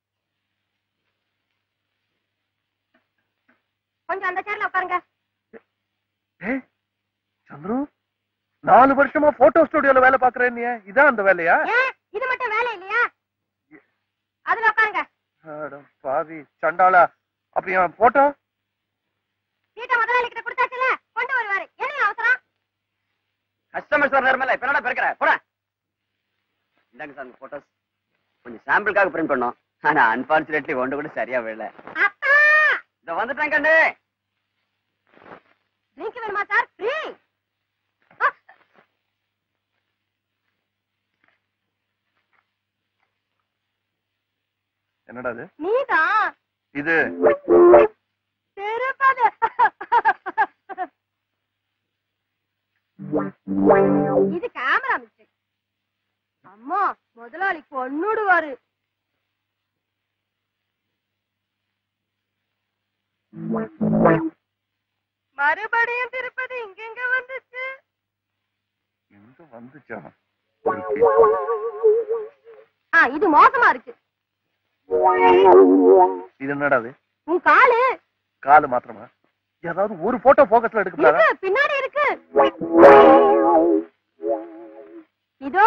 Speaker 3: கொஞ்சம் அந்த சேர்ல உட்காருங்க
Speaker 5: ஏய் சந்துரு நாலு வருஷமா போட்டோ ஸ்டுடியோல வேலை பாக்குறேன் நீ இதான் அந்த வேலையா
Speaker 3: ஏன் இது மட்டும் வேலை இல்லையா அதுல உட்காருங்க
Speaker 5: ஆ. பாவி சண்டாளா அப்ப என் போட்டோ
Speaker 3: வீட்டை முதலாளி கிட்ட கொடுத்தாச்சுல கொண்டு வருவாரு என்ன அவசரம்
Speaker 1: கஸ்டமர்ஸ் வர நேரமில்ல இப்ப என்னடா பிறக்கிற போட இந்தாங்க சார் போட்டோஸ் கொஞ்சம் சாம்பிளுக்காக பிரிண்ட் பண்ணோம் ஆனா அன்பார்ச்சுனேட்லி ஒன்று கூட சரியா விழல
Speaker 3: அப்பா
Speaker 1: இத வந்துட்டேன் கண்ணு
Speaker 3: ட்ரிங்க் வேணுமா சார் ஃப்ரீ
Speaker 5: என்னடா இது
Speaker 3: நீதான்
Speaker 5: இது
Speaker 3: திருப்பது இது கேமரா மிஸ்டேக் அம்மா முதலாளி கொன்னுடுவாரு மறுபடியும் திருப்பதி இங்கெங்க வந்துச்சு
Speaker 5: எங்க வந்துச்சா
Speaker 3: ஆ இது மோசமா இருக்கு
Speaker 5: இது என்னடா இது
Speaker 3: உன் காலு
Speaker 5: காலு மாத்திரமா ஏதாவது ஒரு போட்டோ போக்கஸ்ல எடுக்கப்படாதா
Speaker 3: இருக்கு பின்னாடி இருக்கு இதோ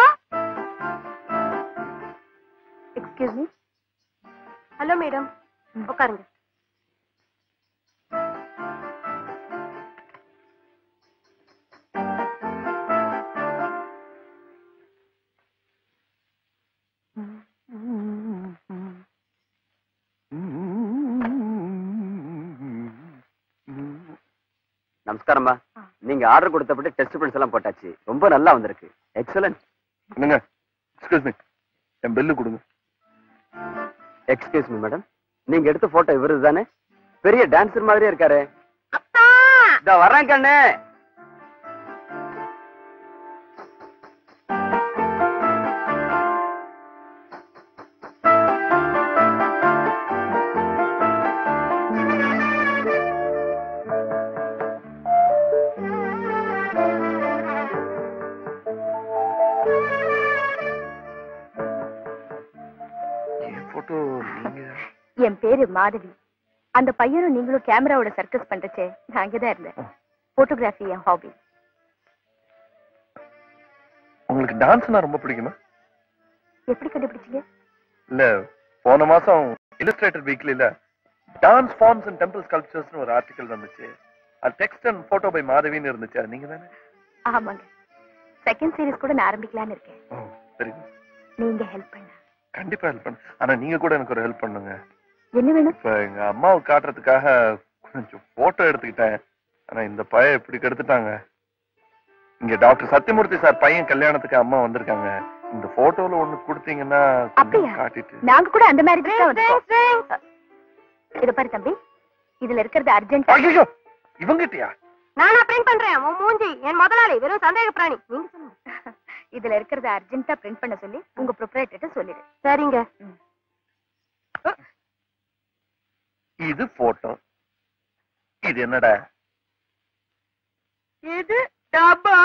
Speaker 3: எக்ஸ்கியூஸ் மீ ஹலோ மேடம் உட்காருங்க
Speaker 1: நமஸ்காரம்மா நீங்க ஆர்டர் கொடுத்தபடி டெஸ்ட் பிரிண்ட்ஸ் எல்லாம் போட்டாச்சு ரொம்ப நல்லா வந்திருக்கு எக்ஸலன்ட்
Speaker 5: என்னங்க எக்ஸ்கியூஸ் மீ என் பெல்லு கொடுங்க
Speaker 1: எக்ஸ்கியூஸ் மீ மேடம் நீங்க எடுத்த போட்டோ இவரு தானே பெரிய டான்சர் மாதிரியே இருக்காரு
Speaker 3: அப்பா
Speaker 1: இதோ வர்றேன் கண்ணு
Speaker 5: என் போட்டோ நீங்க
Speaker 3: என் பேரு மாதவி அந்த பையனும் நீங்களும் கேமராவோட சர்க்கஸ் பண்றச்சே நான் அங்கதான் இருந்தேன் போட்டோகிராஃபி என் ஹாபி
Speaker 5: உங்களுக்கு டான்ஸ்னா ரொம்ப பிடிக்குமா
Speaker 3: எப்படி கண்டுபிடிச்சீங்க
Speaker 5: இல்ல போன மாசம் இல்லஸ்ட்ரேட்டட் வீக்லில டான்ஸ் ஃபார்ம்ஸ் அண்ட் டெம்பிள் ஸ்கல்ப்சர்ஸ்னு ஒரு ஆர்டிகல் வந்துச்சு அது டெக்ஸ்ட் அண்ட் போட்டோ பை மாதவின்னு இருந்துச்சு அது நீங்க தானே
Speaker 3: ஆமாங்க செகண்ட் சீரிஸ் கூட நான் ஆரம்பிக்கலாம்னு இருக்கேன்
Speaker 5: ஓ சரி
Speaker 3: நீங்க ஹெல்ப் பண்ண
Speaker 5: கண்டிப்பா ஹெல்ப் பண்ணு ஆனா நீங்க கூட எனக்கு ஒரு ஹெல்ப் பண்ணுங்க
Speaker 3: என்ன வேணும்
Speaker 5: இப்ப எங்க அம்மாவுக்கு காட்டுறதுக்காக கொஞ்சம் போட்டோ எடுத்துக்கிட்டேன் ஆனா இந்த பையன் இப்படி கெடுத்துட்டாங்க இங்க டாக்டர் சத்யமூர்த்தி சார் பையன் கல்யாணத்துக்கு அம்மா வந்திருக்காங்க இந்த போட்டோல ஒண்ணு கொடுத்தீங்கன்னா கொஞ்சம்
Speaker 3: அப்படியா?
Speaker 5: காட்டிட்டு
Speaker 3: நாங்க கூட அந்த மாதிரி தான் வந்திருக்கோம். இத பாரு தம்பி இதுல இருக்கிறது அர்ஜென்ட்
Speaker 5: ஐயோ இவங்கிட்டயா
Speaker 3: நானா பிரிண்ட் பண்றேன் உன் மூஞ்சி என் முதலாளி வெறும் சந்தேக பிராணி நீங்க சொல்லுங்க இதுல இருக்கிறத அர்ஜென்ட்டா பிரிண்ட் பண்ண சொல்லி உங்க ப்ரொப்ரைட்டர் சொல்லிடு சரிங்க
Speaker 5: இது போட்டோ இது என்னடா
Speaker 3: இது டப்பா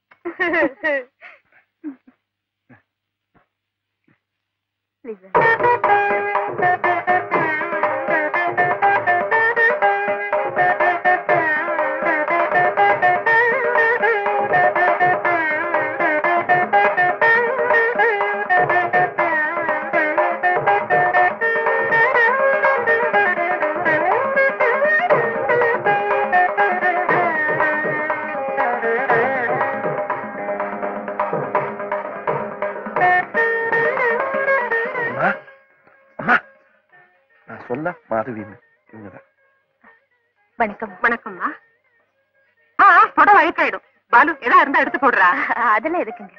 Speaker 5: அம்மா அம்மா நான் சொல்ல மாதவின்னு இவங்கதான்
Speaker 3: வணக்கம்
Speaker 9: வணக்கம்மா ஆ புடவை அழுக்காயிடும் பாலு எதா இருந்தா எடுத்து போடுறா
Speaker 3: அதெல்லாம் எதுக்குங்க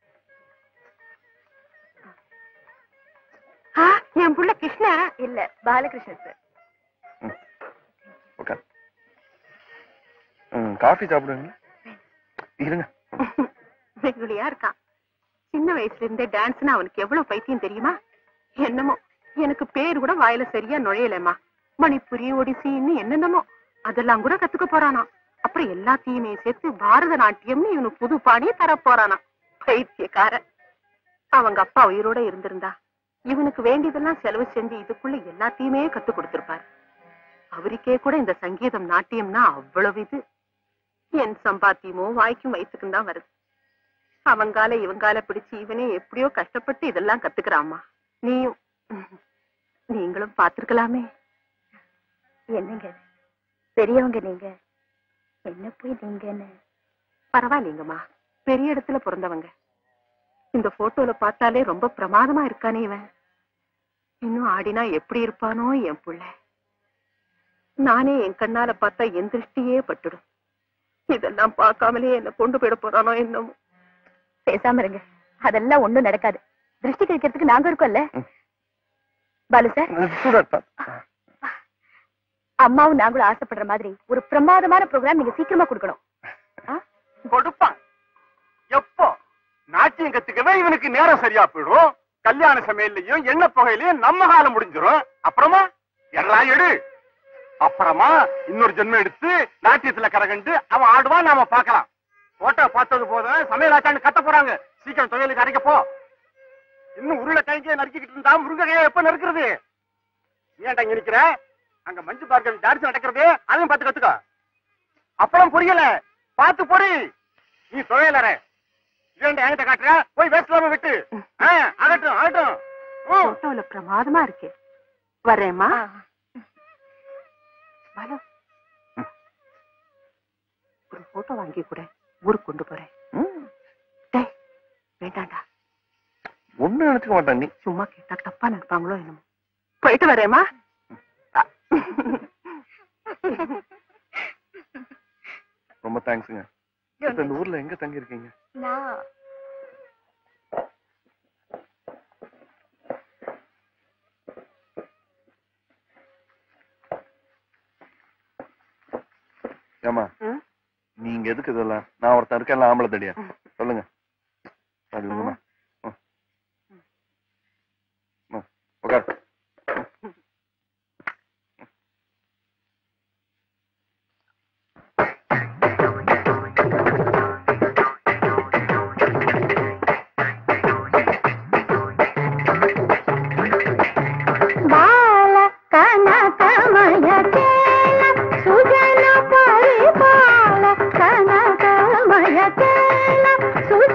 Speaker 9: ஆ, என் புள்ள கிருஷ்ண
Speaker 3: இல்ல பாலகிருஷ்ணன் சார்
Speaker 5: உட்கார் ம் காஃபி சாப்பிடுவீங்களா இருங்க
Speaker 9: வெகுளியா இருக்கான் சின்ன வயசுல இருந்தே டான்ஸ்னா அவனுக்கு எவ்வளவு பைத்தியம் தெரியுமா என்னமோ எனக்கு பேர் கூட வாயில சரியா நுழையலம்மா மணிப்புரி ஒடிசின்னு என்னென்னமோ அதெல்லாம் கூட கத்துக்க போறானா அப்புறம் எல்லாத்தையுமே சேர்த்து பாரத நாட்டியம்னு இவனுக்கு புது பாணியை தர போறானா பைத்தியக்கார அவங்க அப்பா உயிரோட இருந்திருந்தா இவனுக்கு வேண்டியதெல்லாம் செலவு செஞ்சு இதுக்குள்ள எல்லாத்தையுமே கத்து கொடுத்திருப்பாரு அவருக்கே கூட இந்த சங்கீதம் நாட்டியம்னா அவ்வளவு இது என் சம்பாத்தியமோ வாய்க்கும் வயிற்றுக்கும் தான் வருது அவங்கால இவங்கால பிடிச்சு இவனே எப்படியோ கஷ்டப்பட்டு இதெல்லாம் கத்துக்கிறாம்மா நீயும் நீங்களும் நாங்களும் பார்த்திருக்கலாமே
Speaker 3: என்னங்க இது? பெரியவங்க நீங்க என்ன போய் நீங்கன்னு
Speaker 9: பரவாயில்லைங்கம்மா பெரிய இடத்துல பிறந்தவங்க இந்த போட்டோல பார்த்தாலே ரொம்ப பிரமாதமா இருக்கானே இவன் இன்னும் ஆடினா எப்படி இருப்பானோ என் புள்ள நானே என் கண்ணால பார்த்தா என் திருஷ்டியே பட்டுடும் இதெல்லாம் பார்க்காமலே என்ன கொண்டு போயிட போறானோ என்னமோ
Speaker 3: பேசாம இருங்க அதெல்லாம் ஒண்ணும் நடக்காது திருஷ்டி கழிக்கிறதுக்கு நாங்க இருக்கோம்ல பாலு சார்
Speaker 5: சூரத்
Speaker 3: அம்மாவும் நாங்களும் ஆசைப்படுற மாதிரி ஒரு பிரமாதமான ப்ரோக்ராம் நீங்க சீக்கிரமா கொடுக்கணும் ஆ?
Speaker 6: கொடுப்பான் எப்போ நாட்டியம் கத்துக்கவே இவனுக்கு நேரம் சரியா போயிடும் கல்யாண சமையல்லையும் எண்ணெய் புகையிலையும் நம்ம காலம் முடிஞ்சிரும் அப்புறமா எல்லாம் எடு அப்புறமா இன்னொரு ஜென்மம் எடுத்து நாட்டியத்துல கரகண்டு அவன் ஆடுவான் நாம பார்க்கலாம் போட்டோ பார்த்தது போதும் சமையல் ஆச்சான்னு கத்த போறாங்க சீக்கிரம் தொழிலுக்கு அரைக்க போ இன்னும் உருளை கைக்கே நறுக்கிட்டு இருந்தா முருங்கையை எப்ப நறுக்கிறது நீ ஏன்டா இங்க நிக்கிற அங்க மஞ்சு பார்க்க டான்ஸ் நடக்கிறது அதையும் பார்த்து கத்துக்கோ அப்புறம் புரியல பார்த்து பொறி நீ தொழிலற ஏன்டா என்கிட்ட காட்டுற போய் வேஸ்ட்லாம விட்டு ஆ, ஆகட்டும் ஆகட்டும் ம்.
Speaker 9: போட்டோல பிரமாதமா இருக்கு வரேம்மா பாலு ஒரு போட்டோ வாங்கி கூட ஊருக்கு கொண்டு போறேன் டேய் வேண்டாண்டா
Speaker 5: ஒண்ணு நினைச்சுக்க மாட்டான் நீ
Speaker 9: சும்மா கேட்டா தப்பா நினைப்பாங்களோ என்னமோ போயிட்டு வரேம்மா
Speaker 5: ரொம்ப தேங்க்ஸுங்க இப்ப இந்த ஊர்ல எங்க தங்கி இருக்கீங்க
Speaker 3: நான்
Speaker 5: ஏமா
Speaker 9: ம்?
Speaker 5: நீங்க எதுக்கு இதெல்லாம் நான் ஒருத்தன் இருக்கேன்ல ஆம்பளை தடியா சொல்லுங்க அது இல்லைங்கம்மா. ம். ம். உட்கார்
Speaker 3: బాల కనకమయ కేల సుజన పరిపాల కనకమయ కేల సుజన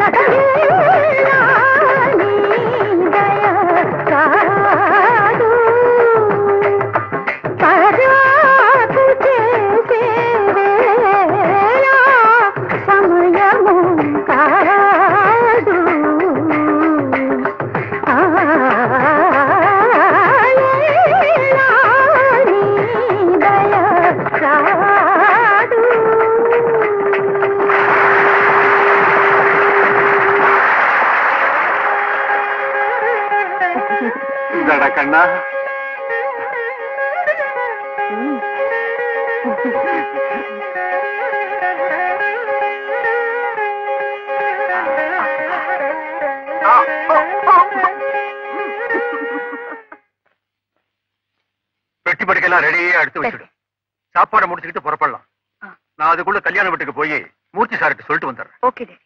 Speaker 6: இந்தாடா கண்ணா பெட்டி படுக்கையெல்லாம் ரெடியா எடுத்து வச்சுடு சாப்பாடை முடிச்சுக்கிட்டு புறப்படலாம்
Speaker 3: ஆ.
Speaker 6: நான் அதுக்குள்ள கல்யாண வீட்டுக்கு போய் மூர்த்தி சார்கிட்ட சொல்லிட்டு வந்துடுறேன்
Speaker 3: ஓகே டேடி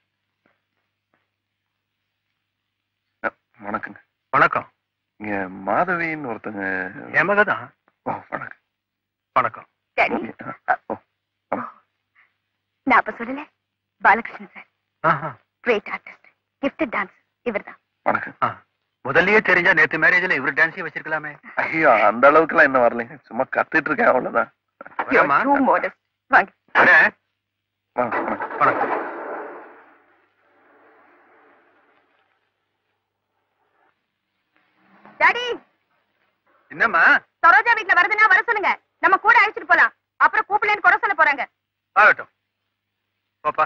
Speaker 5: வணக்கங்க
Speaker 6: வணக்கம்
Speaker 5: இங்க மாதவின்னு ஒருத்தங்க
Speaker 6: எமக தான்
Speaker 5: ஓ வணக்கம்
Speaker 6: வணக்கம்
Speaker 3: டாடி
Speaker 5: ஓ,
Speaker 3: நான் அப்ப சொல்லல பாலகிருஷ்ணன் சார்
Speaker 6: ஆஹா.
Speaker 3: கிரேட் ஆர்டிஸ்ட் கிஃப்டட் டான்ஸ் இவர்தான்
Speaker 5: வணக்கம்
Speaker 6: ஆ. முதல்லயே தெரிஞ்சா நேத்து மேரேஜ்ல இவரு டான்ஸே வச்சிருக்கலாமே
Speaker 5: ஐயோ அந்த அளவுக்கு எல்லாம் இன்னும் வரலைங்க சும்மா கத்துட்டு இருக்கேன் அவ்வளவுதான்
Speaker 6: வரேம்மா.
Speaker 3: டூ மோடஸ்ட் வாங்க
Speaker 6: வரேன்.
Speaker 5: வாங்க, வணக்கம்.
Speaker 6: வணக்கம்
Speaker 3: டாடி
Speaker 6: என்னம்மா
Speaker 3: சரோஜா வீட்ல வருதுன்னா வர சொல்லுங்க நம்ம கூட அழைச்சிட்டு போலாம் அப்புறம் கூப்பிடலன்னு குறை சொல்ல போறாங்க
Speaker 6: ஆகட்டும் பாப்பா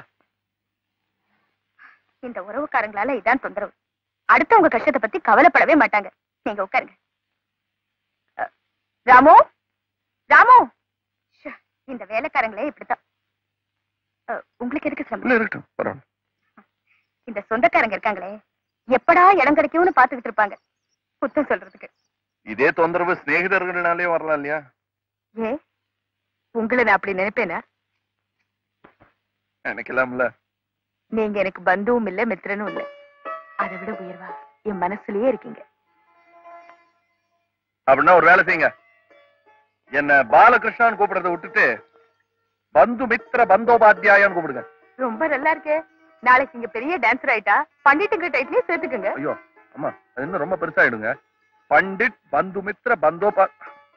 Speaker 3: இந்த உறவுக்காரங்களால இதான் தொந்தரவு அடுத்தவங்க கஷ்டத்தை பத்தி கவலைப்படவே மாட்டாங்க நீங்க உட்காருங்க அ, ராமு ராமு ச்சே, இந்த வேலைக்காரங்களே இப்படித்தான் அ, உங்களுக்கு எதுக்கு
Speaker 5: இல்ல
Speaker 3: சிரமம்
Speaker 5: இருக்கட்டும் பரவாயில்ல
Speaker 3: இந்த சொந்தக்காரங்க இருக்காங்களே எப்படா இடம் கிடைக்கும்னு பாத்துக்கிட்டு இருப்பாங்க குத்தம் சொல்றதுக்கு
Speaker 5: இதே தொந்தரவு சிநேகிதர்களாலே வரலாம் இல்லையா
Speaker 3: ஏ உங்களை நான் அப்படி நினைப்பேனா
Speaker 5: நினைக்கலாம்ல
Speaker 3: நீங்க எனக்கு பந்துவும் இல்ல மித்திரனும் இல்ல அதை விட உயர்வா என் மனசுலயே இருக்கீங்க
Speaker 5: அப்படின்னா ஒரு வேலை செய்யுங்க என்ன பாலகிருஷ்ணான்னு கூப்பிடுறத விட்டுட்டு பந்து மித்திர பந்தோபாத்தியாயான்னு கூப்பிடுங்க
Speaker 3: ரொம்ப நல்லா இருக்கே நாளைக்கு இங்க பெரிய டான்சர் ஆயிட்டா பண்டிட்டுங்க டைட்லயே சேர்த்துக்குங்க
Speaker 5: ஐயோ அம்மா அது இன்னும் ரொம்ப பெருசாயிடுங்க பண்டிட் பந்து மித்திர பந்தோபா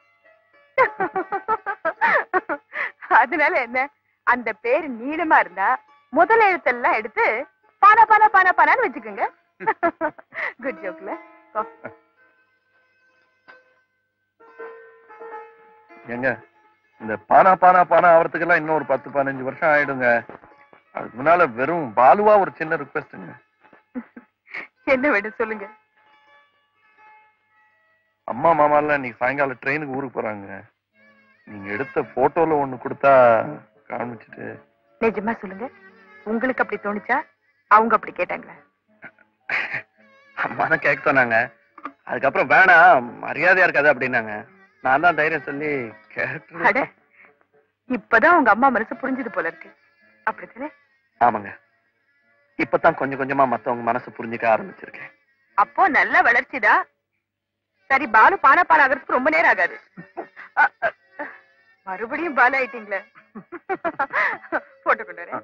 Speaker 3: அதனால என்ன அந்த பேர் நீளமா இருந்தா முதல் எழுத்தெல்லாம் எடுத்து பானா பானா பானா பானான்னு வச்சுக்கோங்க குட் ஜோக்ல
Speaker 5: ஏங்க இந்த பானா பானா பானா ஆவறதுக்கெல்லாம் இன்னும் ஒரு பத்து பதினஞ்சு வருஷம் ஆயிடுங்க அதுக்கு முன்னால வெறும் பாலுவா ஒரு சின்ன ரிக்வெஸ்ட்டுங்க
Speaker 3: என்ன வேணும் சொல்லுங்க
Speaker 5: அம்மா மாமாலாம் இன்னைக்கு சாயங்காலம் ட்ரெயினுக்கு ஊருக்கு போறாங்க நீங்க எடுத்த போட்டோல ஒண்ணு கொடுத்தா காமிச்சிட்டு
Speaker 3: நிஜமா சொல்லுங்க உங்களுக்கு அப்படி தோணுச்சா அவங்க அப்படி கேட்டாங்களா
Speaker 5: அம்மா தான் கேட்க சொன்னாங்க அதுக்கப்புறம் வேணாம் மரியாதையா இருக்காது அப்படின்னாங்க நான் தான் தைரியம் சொல்லி கேட்டு
Speaker 3: அட இப்பதான் உங்க அம்மா மனசு புரிஞ்சது போல இருக்கு அப்படித்தானே
Speaker 5: ஆமாங்க இப்பதான் கொஞ்சம் கொஞ்சமா மத்தவங்க மனசு புரிஞ்சுக்க ஆரம்பிச்சிருக்கேன்
Speaker 3: அப்போ நல்ல வளர்ச்சிதான் சரி பாலு பானா பால் ஆகிறதுக்கு ரொம்ப நேரம் ஆகாது அ, அ, அ, மறுபடியும் பால் ஆயிட்டீங்களே போட்டு கொண்டு வரேன்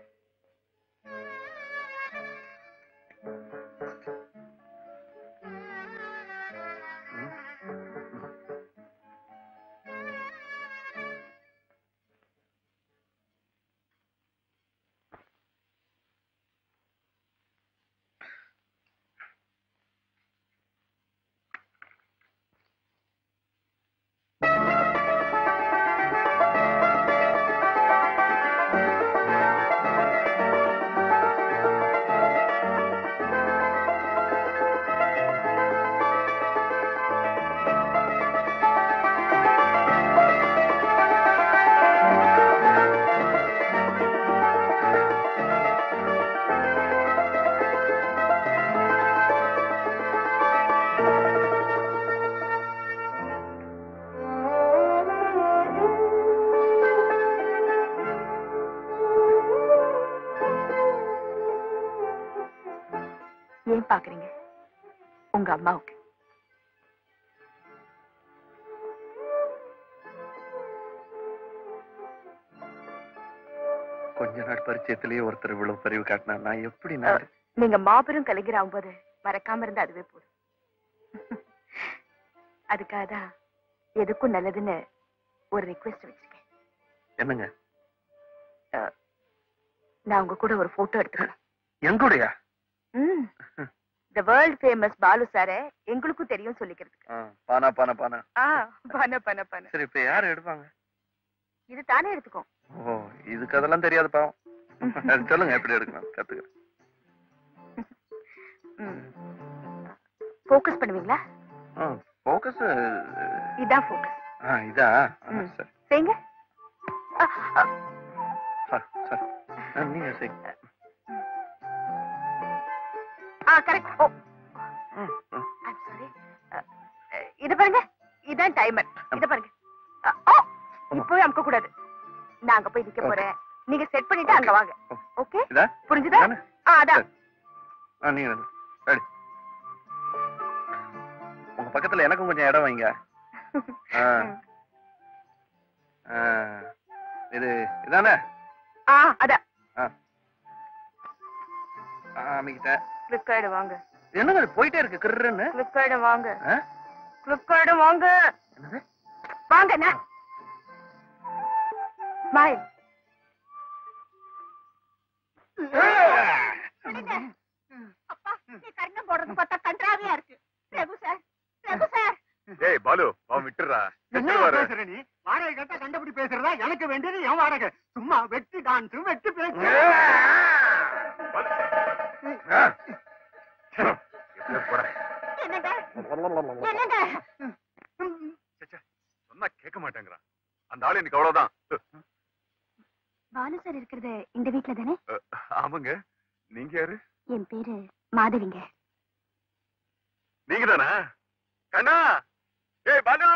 Speaker 3: ஏன் பாக்குறீங்க உங்க அம்மாவுக்கு
Speaker 5: கொஞ்ச நாள் பரிச்சயத்திலேயே ஒருத்தர் இவ்வளவு பரிவு காட்டினா நான் எப்படி நான்
Speaker 3: நீங்க மாபெரும் கலைஞர் ஆகும்போது மறக்காம இருந்தா அதுவே போதும் அதுக்காக தான் எதுக்கும் நல்லதுன்னு ஒரு ரிக்வெஸ்ட் வச்சிருக்கேன்
Speaker 5: என்னங்க
Speaker 3: நான் உங்க கூட ஒரு போட்டோ எடுத்துக்கணும்
Speaker 5: எங்கூடயா
Speaker 3: ம் த வேர்ல்ட் ஃபேமஸ் பாலு சாரே எங்களுக்கும் தெரியும் சொல்லிக்கிறதுக்கு
Speaker 5: ஆ, பானா பானா பானா
Speaker 3: ஆ பண்ண பண்ண பண்ண
Speaker 5: சரி இப்ப யாரு எடுப்பாங்க
Speaker 3: இது தானே எடுத்துக்கோ
Speaker 5: ஓ இதுக்கு அதெல்லாம் தெரியாது பாவம் அது சொல்லுங்க எப்படி எடுக்கணும் கத்துக்கிறேன்
Speaker 3: ஃபோக்கஸ் பண்ணுவீங்களா
Speaker 5: ஃபோக்கஸ்
Speaker 3: இதான் ஃபோக்கஸ்
Speaker 5: ஆ இதா ஆ,
Speaker 3: ம்.
Speaker 5: சரி
Speaker 3: செய்யுங்க ஆ, ஆ,
Speaker 5: சரி, சரி ஆ, நீங்க சரி
Speaker 3: ஆ கரெக்ட் ஓ
Speaker 5: ம், ம்.
Speaker 3: ஐம் சாரி இது பாருங்க இதான் டைமர் இத பாருங்க அ, ஓ இப்பவே அமுக்க கூடாது நான் அங்க போய் நிக்க
Speaker 5: Okay.
Speaker 3: போறேன் நீங்க செட் பண்ணிட்டு அங்க வாங்க
Speaker 5: ஓ.
Speaker 3: ஓகே
Speaker 5: இதா
Speaker 3: புரிஞ்சுதா
Speaker 5: இதானே?
Speaker 3: ஆ அதான்
Speaker 5: சரி. ஆ நீங்க ரெண்டு. ரெடி உங்க பக்கத்துல எனக்கும் கொஞ்சம் இடம் வைங்க ஆ. ஆ. இது இதானே
Speaker 3: ஆ அதான்
Speaker 5: அமைக்கிட்டேன்
Speaker 3: கிளிக்காயிடு வாங்க
Speaker 5: என்னங்க இது போயிட்டே இருக்கு கிருன்னு
Speaker 3: கிளிக்காயிடு வாங்க
Speaker 5: ஆ?
Speaker 3: கிளிக்காயிடு வாங்க
Speaker 5: என்னது
Speaker 3: வாங்க நான் ஸ்மைல் அப்பா நீ கண்ணம் போடுறது பார்த்தா கன்றாவியா இருக்கு ரகு சார் ரகு சார்
Speaker 6: ஏய் பாலு அவன் விட்டுறா
Speaker 4: என்ன பேசுற நீ வாடகை கேட்டா கண்டபடி பேசுறதா எனக்கு வேண்டியது என் வாடகை சும்மா வெட்டி டான்ஸ் வெட்டி பேசு
Speaker 3: என்னங்க என்னங்க
Speaker 6: சொன்னா கேட்க மாட்டேங்கிறான் அந்த ஆளு எனக்கு அவ்வளவுதான்
Speaker 3: பாலு சார் இருக்கிறது இந்த வீட்ல தானே
Speaker 6: அஹ், ஆமாங்க நீங்க யாரு
Speaker 3: என் பேரு மாதவிங்க
Speaker 6: நீங்க தானா கண்ணா ஏய் பாலு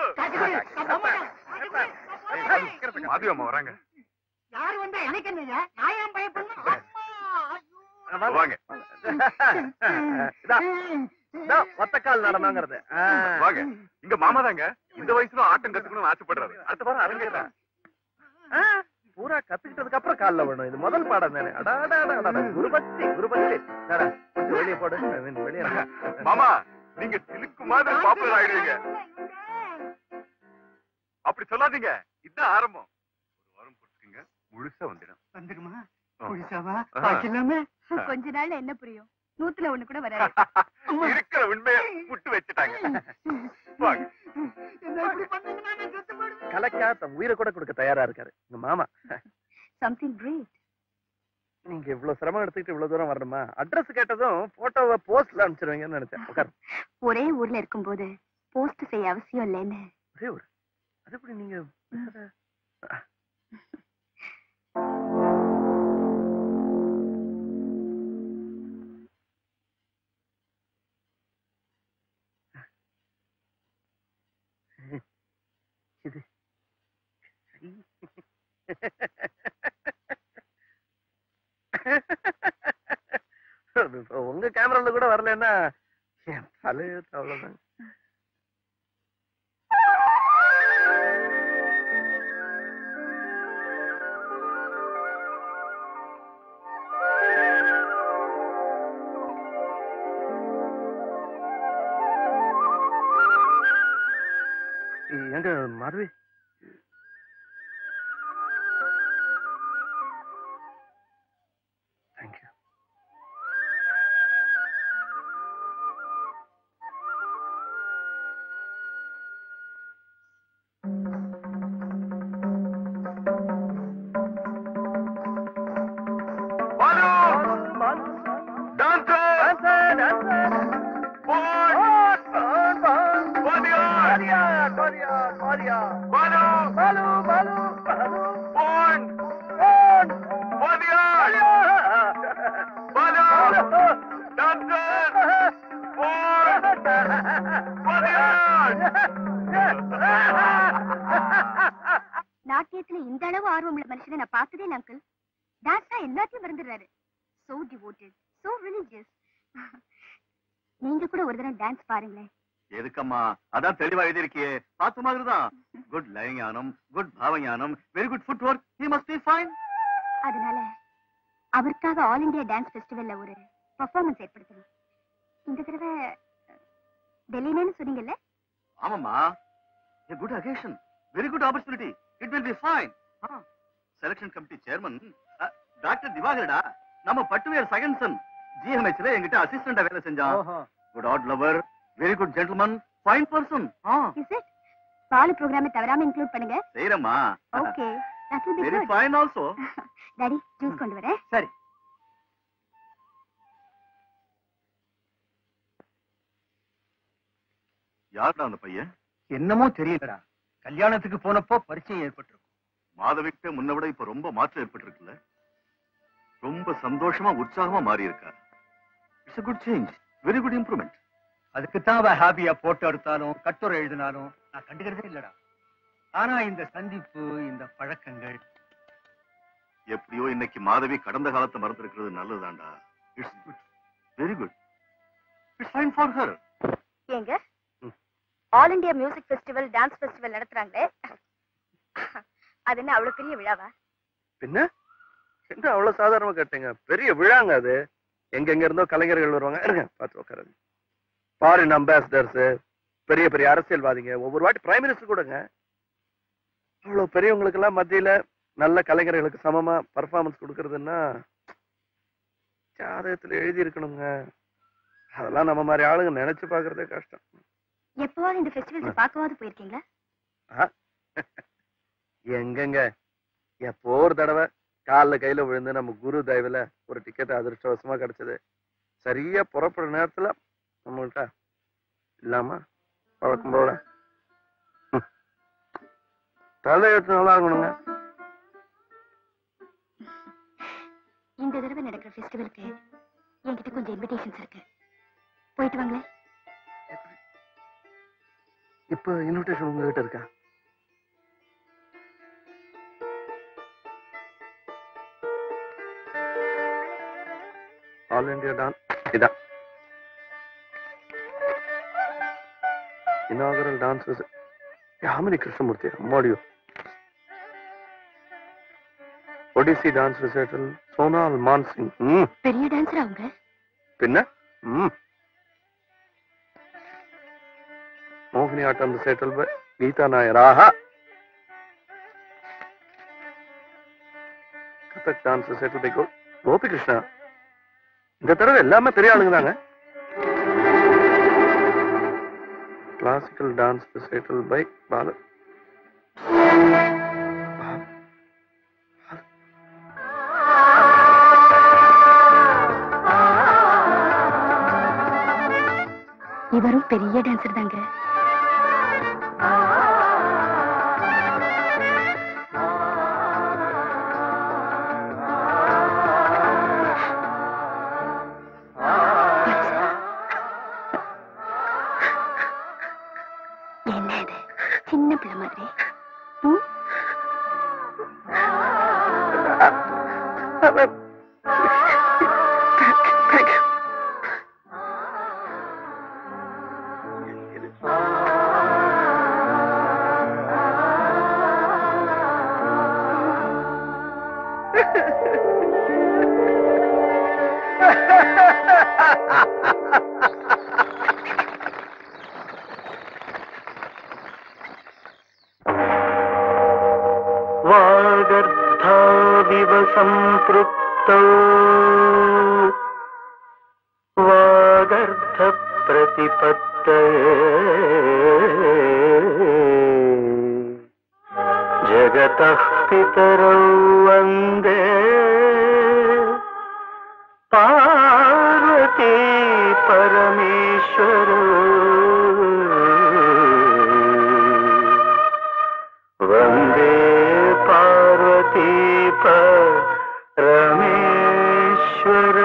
Speaker 6: மாதவி அம்மா வராங்க
Speaker 4: யாரு வந்தா எனக்கு என்னையா நான் ஏன் பயப்படணும் அம்மா, ஐயோ.
Speaker 6: வாங்க
Speaker 5: இதா, இதா, ஒத்தக்கால் நடனங்கிறது ஆ.
Speaker 6: வாங்க இங்க மாமா தாங்க இந்த வயசுல ஆட்டம் கத்துக்கணும்னு ஆசைப்படுறாரு அடுத்த வாரம் அரங்கேறேன்
Speaker 5: ஆ, பூரா கத்துக்கிட்டதுக்கு அப்புறம் கால்ல விடணும் இது முதல் பாடம் தானே அடாடாடாடா குருபக்தி குருபக்தி நடா, கொஞ்சம் வெளியே போடு I mean, வெளியே வா.
Speaker 6: மாமா நீங்க சிலுக்கு மாதிரி பாப்புலர் ஆயிடுவீங்க அப்படி சொல்லாதீங்க இதுதான் ஆரம்பம் ஒரு வாரம் பொறுத்துக்குங்க முழுசா வந்துடும்
Speaker 4: வந்துருமா
Speaker 6: ஆ.
Speaker 4: புரிசாவா
Speaker 6: ஆ.
Speaker 4: பாக்கலாமே
Speaker 3: கொஞ்ச நாள்ல என்ன புரியும் நூத்துல ஒண்ணு கூட வராது
Speaker 6: இருக்கிற உண்மையை விட்டு வச்சுட்டாங்க வாங்க
Speaker 4: என்ன இப்படி பண்ணீங்கன்னா நான் செத்து போயிடுவேன்
Speaker 5: கலக்கா தன் உயிரை கூட கொடுக்க தயாரா இருக்காரு உங்க மாமா
Speaker 3: சம்திங் கிரேட்
Speaker 5: நீங்க இவ்வளவு சிரமம் எடுத்துக்கிட்டு இவ்வளவு தூரம் வரணுமா அட்ரஸ் கேட்டதும் போட்டோவை போஸ்ட்ல அனுப்பிச்சிருவீங்கன்னு நினைச்சேன் உட்காரு
Speaker 3: ஒரே ஊர்ல இருக்கும்போது போஸ்ட் செய்ய அவசியம் இல்லைன்னு
Speaker 5: ஒரே ஒரு அது எப்படி நீங்க இது அது இப்ப உங்க கேமரால கூட வரலன்னா என் தலையெழுத்து அவ்வளவுதான் எங்க Madhavi thank you
Speaker 6: Balu dancer Balu phone Balu dancer phone
Speaker 3: நாட்டியத்துல இந்த அளவு ஆர்வம் உள்ள மனுஷனை நான் பார்த்ததே இல்லை அங்கிள் டான்ஸ்னா எல்லாத்தையும் மறந்துடுறாரு சோ டிவோட்டட் சோ ரிலிஜியஸ் நீங்க கூட ஒரு தடவை டான்ஸ் பாருங்களேன்
Speaker 8: எதுக்கம்மா அதான் தெளிவா எழுதியிருக்கியே பார்த்த மாதிரி தான் குட் லயஞானம் குட் பாவஞானம் very good foot work he must be fine
Speaker 3: அதனால அவருக்காக ஆல் இந்தியா டான்ஸ் ஃபெஸ்டிவல்ல ஒரு பர்ஃபார்மன்ஸ் ஏற்படுத்தணும் இந்த தடவை டெல்லினு சொன்னீங்கல்ல
Speaker 8: ஆமாம்மா a good occasion very good opportunity it will be fine selection committee chairman doctor திவாகர்டா நம்ம பட்டுவேர் செகண்ட்சன் ஜிஎம்ஹெச்ல என்கிட்ட அசிஸ்டண்டா வேலை செஞ்சான் good art lover very good gentleman fine person
Speaker 3: is it Balu ப்ரோக்ராமை தவறாம இன்க்ளூட் பண்ணுங்க
Speaker 8: செய்யறம்மா
Speaker 3: okay that will be
Speaker 8: very
Speaker 3: good
Speaker 8: fine also
Speaker 3: daddy juice கொண்டு வரேன்
Speaker 4: சரி
Speaker 8: யாருடா அந்த பையன்
Speaker 4: என்னமோ தெரியலடா கல்யாணத்துக்கு போனப்போ பரிச்சயம் ஏற்பட்டிருக்கும்
Speaker 8: மாதவிக்கு முன்ன விட இப்ப ரொம்ப மாற்றம் ஏற்பட்டிருக்குல்ல ரொம்ப சந்தோஷமா உற்சாகமா மாறி இருக்கா it's a good change very good improvement
Speaker 4: அதுக்குத்தான் அவ ஹாப்பியா போட்டோ எடுத்தாலும் கட்டுரை எழுதினாலும் நான் கண்டுக்கிறதே இல்லடா ஆனா இந்த சந்திப்பு இந்த பழக்கங்கள்
Speaker 8: எப்படியோ இன்னைக்கு மாதவி கடந்த காலத்தை மறந்திருக்கிறது நல்லதுதான்டா it's good very good it's fine for her
Speaker 3: ஏங்க all India music festival dance festival நடத்துறாங்களே அது என்ன அவ்வளவு பெரிய விழாவா
Speaker 5: பின்ன என்ன அவ்வளவு சாதாரணமா கேட்டீங்க பெரிய விழாங்க அது எங்க எங்க இருந்தோ கலைஞர்கள் வருவாங்க இருங்க பார்த்து உட்காருங்க ஃபாரின் அம்பாசிடர்ஸ் பெரிய பெரிய அரசியல்வாதிங்க ஒவ்வொரு வாட்டி பிரைம் மினிஸ்டர் கூடங்க அவ்வளவு பெரியவங்களுக்கு எல்லாம் மத்தியில நல்ல கலைஞர்களுக்கு சமமா பர்ஃபார்மன்ஸ் கொடுக்கறதுன்னா ஜாதகத்துல எழுதி இருக்கணுங்க அதெல்லாம் நம்ம மாதிரி ஆளுங்க நினைச்சு பாக்குறதே கஷ்டம்
Speaker 3: எப்பவாவது இந்த ஃபெஸ்டிவல்ஸ் பார்க்கவாது போயிருக்கீங்களா
Speaker 5: எங்கெங்க எப்போ ஒரு தடவை கால்ல கையில விழுந்து நம்ம குரு தயவுல ஒரு டிக்கெட் அதிர்ஷ்டவசமா கிடைச்சது சரியா புறப்படுற நேரத்துல நம்மள்ட்ட இல்லாம வழக்கம் போல ம். தலையெழுத்து நல்லா இருக்கணுங்க
Speaker 3: இந்த தடவை நடக்கிற ஃபெஸ்டிவலுக்கு என்கிட்ட கொஞ்சம் இன்விடேஷன்ஸ் இருக்கு போயிட்டு வாங்களேன்
Speaker 5: இப்ப இன்விடேஷன் உங்ககிட்ட இருக்கா ஆல் இந்தியா டான் இதான் இனாகரல் டான்ஸ் யாமினி கிருஷ்ணமூர்த்தி அம்மாடியோ ஒடிசி டான்ஸ் ரிசைட்டல் சோனால் மான்சிங் ம்
Speaker 3: பெரிய டான்ஸர் அவங்க
Speaker 5: பின்ன ம் மோகினி ஆட்டம் ரிசைட்டல் பை கீதா நாயர் ஆஹா Kathak dance recital by Gopi Krishna இந்த தடவை எல்லாமே பெரிய ஆளுங்க தாங்க classical dance recital by Bala
Speaker 3: இவரும் பெரிய டான்சர் தாங்க என்ன இது சின்ன பிள்ளை மாதிரி ம்?
Speaker 1: वागर्थाविव सम्पृक्तौ वागर्थप्रतिपत्तये जगतः पितरौ वन्दे पार्वती परमेश्वरौ वन्दे पार्वती परमेश्वर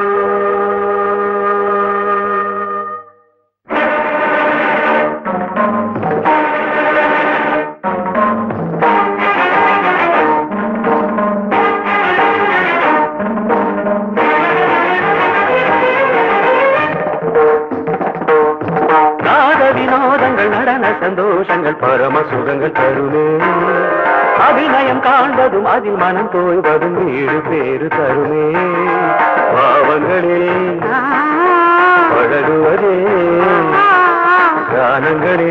Speaker 1: நாத வினோதங்கள் நடன சந்தோஷங்கள் பரம சுகங்கள் தருமே அபிநயம் காண்பதும் அதில் மனம் தோய்வதும் வீடு பேரு தருமே பாவங்களே பழகுவதே கானங்களே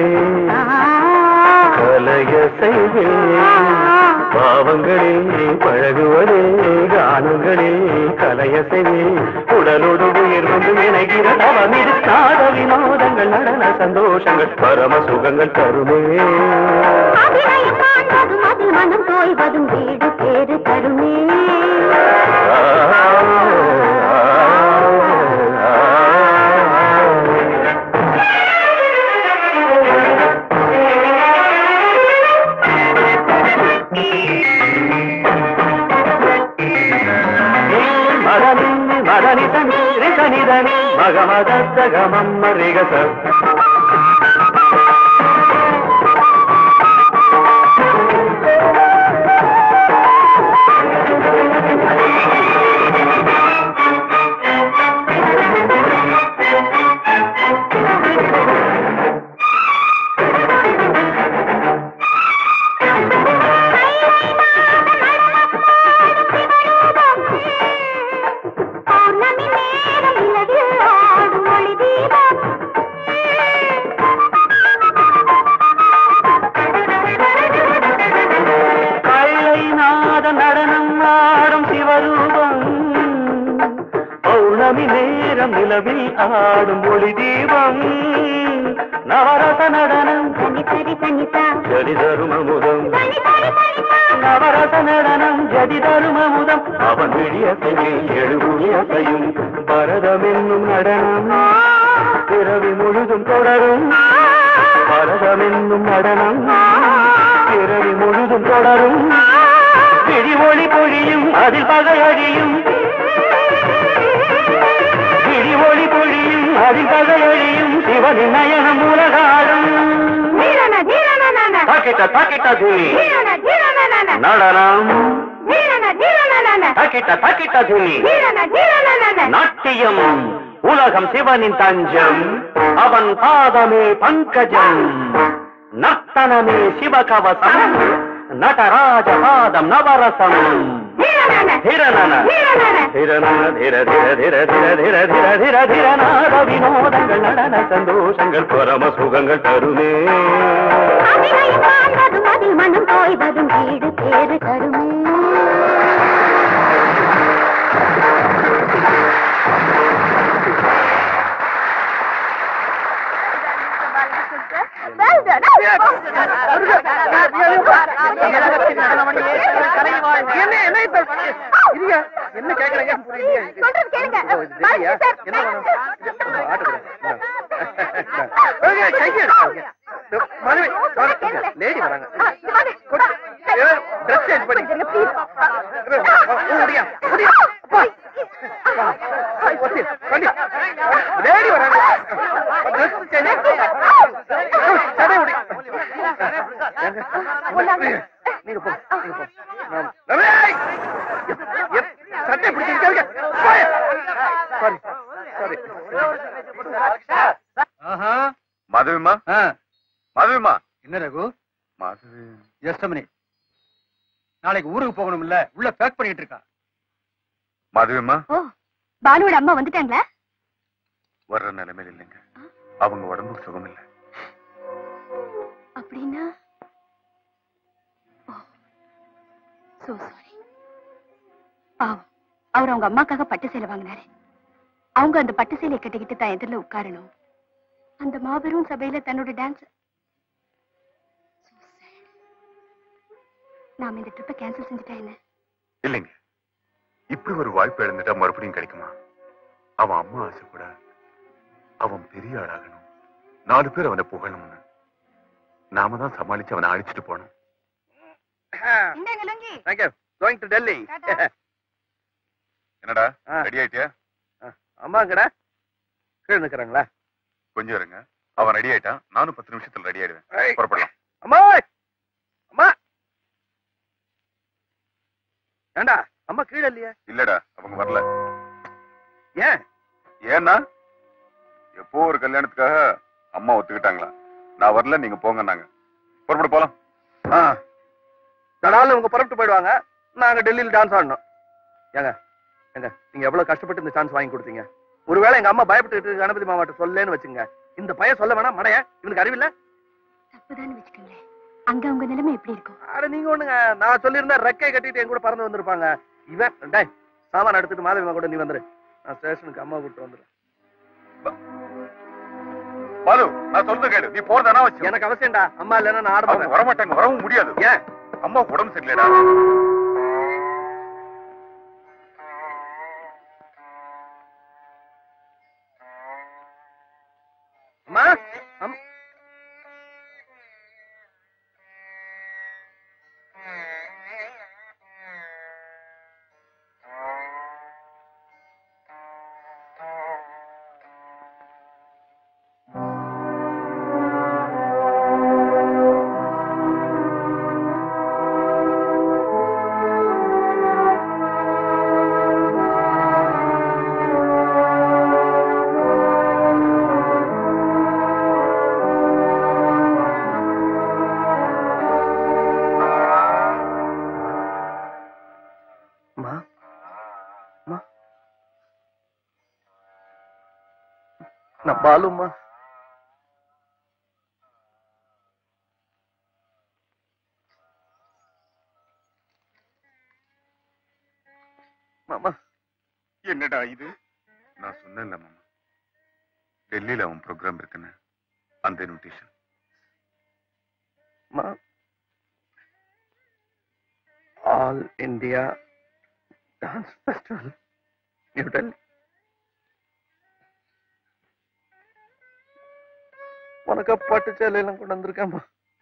Speaker 1: கலைய செய்வே பாவங்களே பழகுவதே கானங்களே கலைய செய்வே உடலோடு உயிர் வந்து இணைகிற தவமிது நாட வினோதங்கள் நடன சந்தோஷங்கள் பரம சுகங்கள் தருமே
Speaker 3: அபிநயம் காண்பதும் அதில் மனம் தோய்வதும் வீடு பேரு தருமே
Speaker 1: மதனின்னி மதனிதனி ரிசனிதனி மகமதத்தகமம் ரிகச
Speaker 3: பௌர்ணமி நேரம் நிலவில் ஆடும் ஒளி தீபம்
Speaker 1: கைலை நாத நடனம் ஆடும் சிவரூபம் பௌர்ணமி நேரம் நிலவில் ஆடும் ஒளி தீபம் நவரச நடனம்
Speaker 3: தனி தனி தனிதா
Speaker 1: ஜதி தருமமுதம்
Speaker 3: தனி தனி தனிதா
Speaker 1: நவரச நடனம் ஜதி தருமமுதம் அவன் விழியசையில் எழுபுயசையும் பரதம் என்னும் நடனம் பிறவி முழுதும் தொடரும் பரதம் என்னும் நடனம் பிறவி முழுதும் தொடரும் பிடி ஒளி பொழியும் அதில் பகை அழியும் பிடி ஒளி பொழியும் அதில் பகை அழியும் சிவனின் நயனம் உலகாடும்
Speaker 3: தீரன தீரன
Speaker 1: தாக்கிட்ட தாக்கிட்ட தூளி
Speaker 3: தீரன தீரன
Speaker 1: நடனம்
Speaker 3: தீரன தீரன
Speaker 1: தாக்கிட்ட தாக்கிட்ட தூளி
Speaker 3: தீரன தீரன
Speaker 1: நாட்டியம் உலகம் சிவனின் தஞ்சம் அவன் பாதமே பங்கஜம் நர்த்தனமே சிவகவசம் நடராஜ பாதம் நவரசம்
Speaker 3: தீரன
Speaker 1: திரணன
Speaker 3: தீரன
Speaker 1: திரணன திர திர திர திர திர திர திர திர நாட வினோதங்கள் நடன சந்தோஷங்கள் பரம சுகங்கள் தருமே
Speaker 3: அபிநயம் காண்பதும் அதில் மனம் தோய்வதும் வீடு பேரு தருமே
Speaker 5: என்ன என்ன இப்ப இல்லையா என்ன கேக்குறீங்க புரியலையா
Speaker 3: சொல்றது கேளுங்க.
Speaker 5: ஓ, இது தெரியலையா?
Speaker 3: சார்,
Speaker 5: என்ன வேணும்
Speaker 3: சார்.
Speaker 5: ஆட்டுக்குறேன் கையை மனைவி லேடி வராங்க ட்ரெஸ் சேஞ்ச் பண்ணி முடியா முடியா லேடி வராங்க ட்ரெஸ் சேஞ்ச் சடை முடி நீங்க போ நீங்க போ நான்- ரவி! எப்- எப்- சட்டை பிடிச்சிருக்காங்க சாரி சாரி
Speaker 4: ஆஹா
Speaker 6: மாதவிமா
Speaker 4: ஆ,
Speaker 6: மாதவிமா
Speaker 4: என்ன ரகு
Speaker 6: மாதவி
Speaker 4: ஜஸ்ட் மணி நாளைக்கு ஊருக்கு போகணும் இல்ல உள்ள பேக் பண்ணிட்டு இருக்கா
Speaker 6: மாதவிமா
Speaker 3: ஓ பாலுவோட அம்மா வந்துட்டாங்களா
Speaker 6: வர்ற நிலைமையில இல்லைங்க அவங்க உடம்புக்கு சுகம் இல்லை
Speaker 3: அப்படின்னா சோ சாரி பாவம் அவர் அவங்க அம்மாக்காக பட்டு சேலை வாங்கினாரு அவங்க அந்த பட்டு சேலையை கட்டிக்கிட்டு தான் எதிரில் உட்காரணும் அந்த மாபெரும் சபையில தன்னோட டான்ஸ் நாம இந்த ட்ரிப்பை கேன்சல் செஞ்சுட்டா என்ன
Speaker 6: இல்லைங்க இப்படி ஒரு வாய்ப்பு இழந்துட்டா மறுபடியும் கிடைக்குமா அவன் அம்மா ஆசை கூட அவன் பெரிய ஆளாகணும் நாலு பேர் அவனை புகழணும்னு நாம தான் சமாளிச்சு அவனை அழிச்சிட்டு போனோம்
Speaker 3: இந்தாங்க lungi
Speaker 5: thank you going to Delhi
Speaker 6: என்னடா
Speaker 5: ஆ.
Speaker 6: ரெடி ஆயிட்டியா
Speaker 5: அம்மாங்கடா கீழே நிக்கிறாங்களா
Speaker 6: கொஞ்சம் இருங்க அவன் ரெடி ஆயிட்டான் நானும் பத்து நிமிஷத்துல ரெடி ஆயிடுவேன்
Speaker 5: ஏய்.
Speaker 6: புறப்படலாம்
Speaker 5: அம்மா அம்மா ஏண்டா அம்மா கீழே இல்லையா
Speaker 6: இல்லடா அவங்க வரல
Speaker 5: ஏன்
Speaker 6: ஏன்னா எப்போ ஒரு கல்யாணத்துக்காக அம்மா ஒத்துக்கிட்டாங்களா நான் வரல நீங்க போங்கன்னாங்க புறப்பட போலாம்
Speaker 5: ஆ தடால இவங்க புறப்பட்டு போயிடுவாங்க நாங்க டெல்லியில் டான்ஸ் ஆடணும் ஏங்க ஏங்க நீங்க எவ்வளவு கஷ்டப்பட்டு இந்த சான்ஸ் வாங்கி கொடுத்தீங்க ஒருவேளை எங்க அம்மா பயப்பட்டு கணபதி மாமாட்ட சொல்லேன்னு வச்சுங்க இந்த பையன் சொல்ல வேணாம் மடைய இவனுக்கு அறிவில்ல
Speaker 3: தப்புதான்னு வச்சுக்கோங்களேன் அங்க உங்க நிலைமை எப்படி இருக்கும்
Speaker 5: அட நீங்க ஒண்ணுங்க நான் சொல்லியிருந்தா ரெக்கை கட்டிட்டு என் கூட பறந்து வந்திருப்பாங்க இவன் டேய் சாமான் எடுத்துட்டு மாதவிமா கூட நீ வந்துரு நான் ஸ்டேஷனுக்கு அம்மா கூப்பிட்டு வந்துடுறேன்
Speaker 6: பாலு நான் சொல்றது கேளு நீ போறதானா வச்சு
Speaker 5: எனக்கு அவசியம்டா அம்மா இல்லைன்னா நான் ஆட
Speaker 6: அவங்க
Speaker 5: போறேன்
Speaker 6: வரமாட்டாங்க வரவும் முடியாது
Speaker 5: ஏன்
Speaker 6: அம்மா உடம்பு சரியில்லைடா
Speaker 5: அம்மா அம்- அம்மா அம்மா நான் பாலும்மா மாமா
Speaker 6: என்னடா இது நான் சொன்னேன்ல மாமா டெல்லியில அவன் ப்ரோக்ராம் இருக்குன்னு அந்த இன்விடேஷன்
Speaker 5: அம்மா all India dance festival new Delhi உனக்கு பட்டு சேலையெல்லாம் கொண்டு வந்திருக்கேம்மா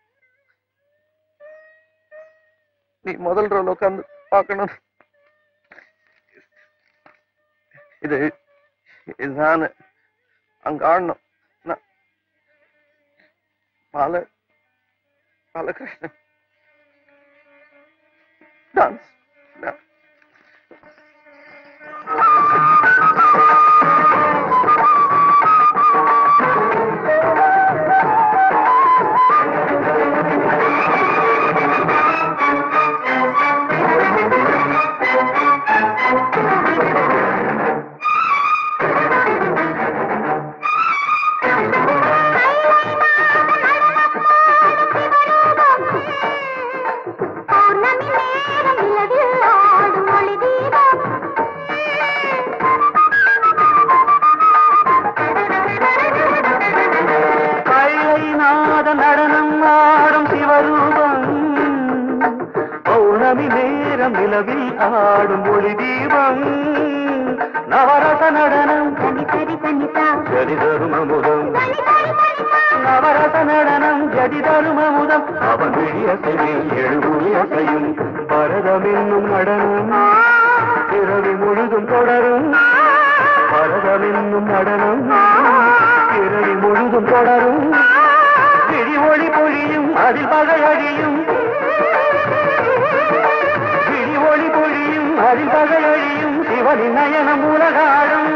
Speaker 5: நீ முதல் ரோல் உட்காந்து பார்க்கணும் இது இது நான் அங்க ஆடணும் நான் பால பாலகிருஷ்ணன் டான்ஸ்
Speaker 3: பௌர்ணமி நேரம் நிலவில் ஆடும் ஒளி தீபம்
Speaker 1: கைலைநாத நடனம் ஆடும் சிவரூபம் பௌர்ணமி நேரம் நிலவில் ஆடும் ஒளி தீபம் நவரச நடனம்
Speaker 3: தனி தரி தனிதா
Speaker 1: ஜடி தரும் அமுதம்
Speaker 3: தனி தரி தனிதா
Speaker 1: நவரச நடனம் ஜடி தரும் அமுதம் அவன் விழியசையில் எழுபுயசையும் பரதம் என்னும் நடனம் பிறவி முழுதும் தொடரும் பரதம் என்னும் நடனம் பிறவி முழுதும் தொடரும் விழி ஒளி பொழியும் அதில் பகையழியும் விழி ஒளி பொழியும் அதில் பகையழியும் சிவனின் நயனம் உலகாடும்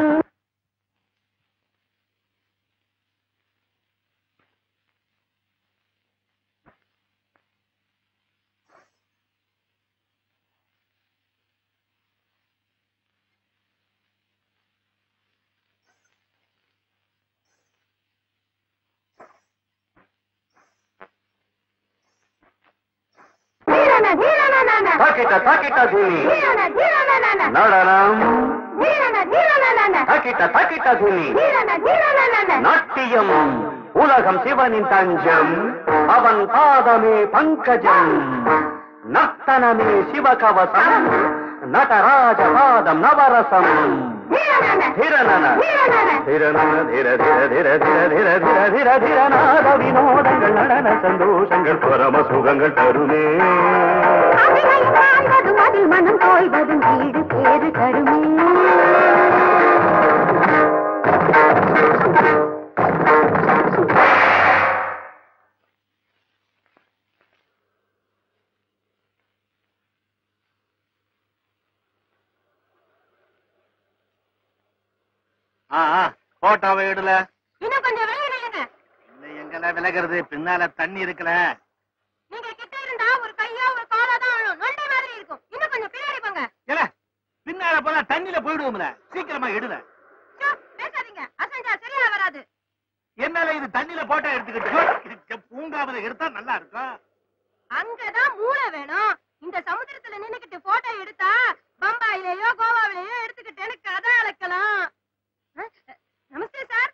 Speaker 3: தீரன தீரன நான
Speaker 1: தாக்கிட்ட தாக்கிட்ட தூணி
Speaker 3: தீரன தீரன நான
Speaker 1: நடனம்
Speaker 3: தீரன தீரன நான
Speaker 1: தாக்கிட்ட தாக்கிட்ட தூணி
Speaker 3: தீரன தீரன நான
Speaker 1: நாட்டியம் உலகம் சிவனின் தஞ்சம் அவன் பாதமே பங்கஜம் நர்த்தனமே சிவகவசம் நடராஜ பாதம் நவரசம்
Speaker 3: தீரன
Speaker 1: திரநன
Speaker 3: தீரன
Speaker 1: திரநன திர திர திர திர திர திர திர திரநாத வினோதங்கள் நடன சந்தோஷங்கள் பரம சுகங்கள் தருமே
Speaker 3: அபிநயம் காண்பதும் அதில் மனம் தோய்வதும் வீடு பேறு தருமே
Speaker 7: போட்டோவை இடல
Speaker 3: இன்னும் கொஞ்சம் விலகி நில்லுங்க
Speaker 7: இல்ல எங்கெல்லாம் விலகிறது பின்னால தண்ணி இருக்குல்ல
Speaker 3: நீங்க கிட்ட இருந்தா ஒரு கையோ ஒரு காலோ தான் விழும் நொண்டி மாதிரி இருக்கும் இன்னும் கொஞ்சம் பின்னாடி போங்க
Speaker 7: ஏல பின்னால போனா தண்ணியில போயிடுவோம்ல சீக்கிரமா எடுல
Speaker 3: சோ,
Speaker 8: அது தண்ணியில போட்டோ எடுத்துக்கிட்டு பூங்காவில எடுத்தா நல்லா இருக்கும்
Speaker 3: அங்கதான் மூளை வேணும் இந்த சமுத்திரத்துல நின்னுக்கிட்டு போட்டோ எடுத்தா பம்பாயிலேயோ கோவாவிலேயோ எடுத்துக்கிட்டேன்னு கதை அளக்கலாம் அஹ், நமஸ்தே சார்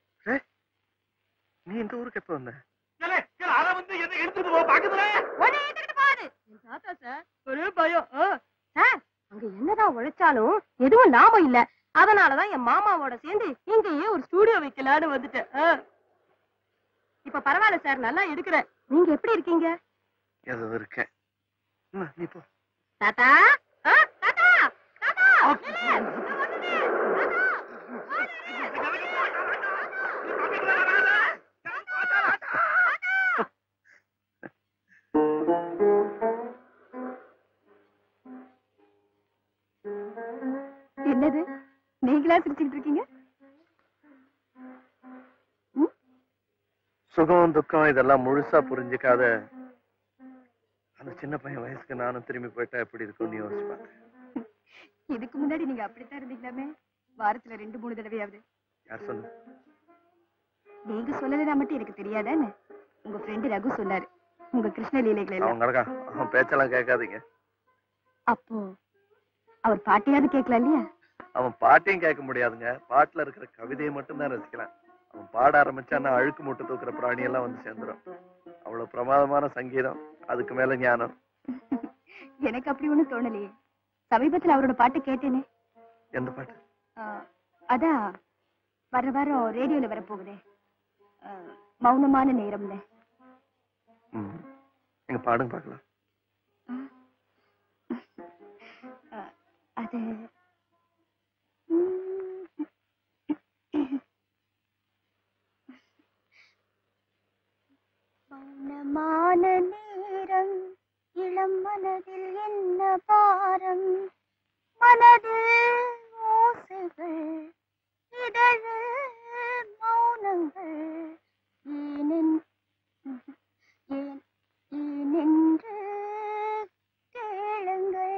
Speaker 5: நீ இந்த ஊருக்கு எப்ப வந்த
Speaker 8: ஏலே, ஏலே, அத வந்து என்ன எடுத்துட்டு போ பக்கத்துல
Speaker 3: உடனே எடுத்துக்கிட்டு போகுது என் தாத்தா சார் ஒரே பயம் ஆ. சார் அங்க என்னதான் உழைச்சாலும் எதுவும் லாபம் இல்ல அதனாலதான் என் மாமாவோட சேர்ந்து இங்கேயே ஒரு ஸ்டூடியோ வைக்கலான்னு வந்துட்டேன் ஆ. இப்ப பரவாயில்ல சார் நல்லா எடுக்கிறேன் நீங்க எப்படி இருக்கீங்க
Speaker 5: ஏதோ இருக்கேன் என்ன, நீ போ
Speaker 3: தாத்தா ஆ, தாத்தா தாத்தா நில்லு. நான் வந்துட்டேன். தாத்தா, ஓடு. என்னது நீங்களா சிரிச்சுக்கிட்டு இருக்கீங்க
Speaker 5: சுகம் துக்கம் இதெல்லாம் முழுசா புரிஞ்சுக்காத அந்த சின்ன பையன் வயசுக்கு நானும் திரும்பி போயிட்டா எப்படி இருக்கும்னு யோசிச்சு பார்த்தேன்
Speaker 3: இதுக்கு முன்னாடி நீங்க அப்படித்தான் இருந்தீங்களாமே வாரத்துல ரெண்டு மூணு தடவையாவது
Speaker 5: யார் சொன்ன
Speaker 3: நீங்க சொல்லலைன்னா மட்டும் எனக்கு தெரியாதானே உங்க ஃப்ரெண்டு ரகு சொன்னாரு உங்க கிருஷ்ண லீலைகள் எல்லாம்
Speaker 5: அவன் கிடக்கான் அவன் பேச்செல்லாம் கேட்காதீங்க
Speaker 3: அப்போ அவர் பாட்டையாவது கேட்கலாம் இல்லையா
Speaker 5: அவன் பாட்டையும் கேட்க முடியாதுங்க பாட்டுல இருக்கிற கவிதையை மட்டும் தான் ரசிக்கலாம் அவன் பாட ஆரம்பிச்சான்னா அழுக்கு மூட்டை தூக்குற பிராணி எல்லாம் வந்து சேர்ந்துடும் அவ்வளவு பிரமாதமான சங்கீதம் அதுக்கு மேல ஞானம்
Speaker 3: எனக்கு அப்படி ஒண்ணும் தோணலையே சமீபத்துல அவரோட பாட்டு கேட்டேனே
Speaker 5: எந்த பாட்டு
Speaker 3: ஆ, அதான் வர வாரம் ரேடியோல வரப்போகுதே ஆ, மௌனமான நேரம்ல
Speaker 5: ம். எங்க பாடுங்க பார்க்கலாம்
Speaker 3: ஆ, அது மௌனமான நேரம் இளம் மனதில் என்ன பாரம் மனதில் ஓசைகள் இதழு மௌனங்கள் ஏனென் ஏன் ஏனென்று கேளுங்கள்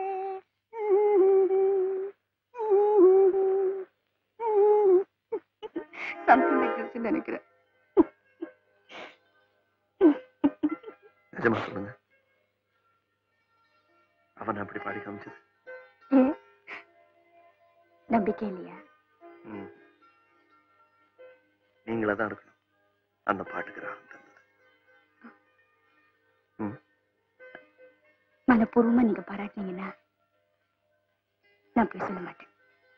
Speaker 3: சம்திங் லைக் திஸ் நினைக்கிறேன்
Speaker 5: நிஜமா சொல்லுங்க அவன் அப்படி பாடி காமிச்சது
Speaker 3: ஏன் நம்பிக்கை இல்லையா
Speaker 5: ம். நீங்களா தான் இருக்கணும் அந்த பாட்டுக்கு ராகம் தந்தது
Speaker 3: மனப்பூர்வமா நீங்க பாராட்டினீங்கன்னா நான் போய் சொல்ல மாட்டேன்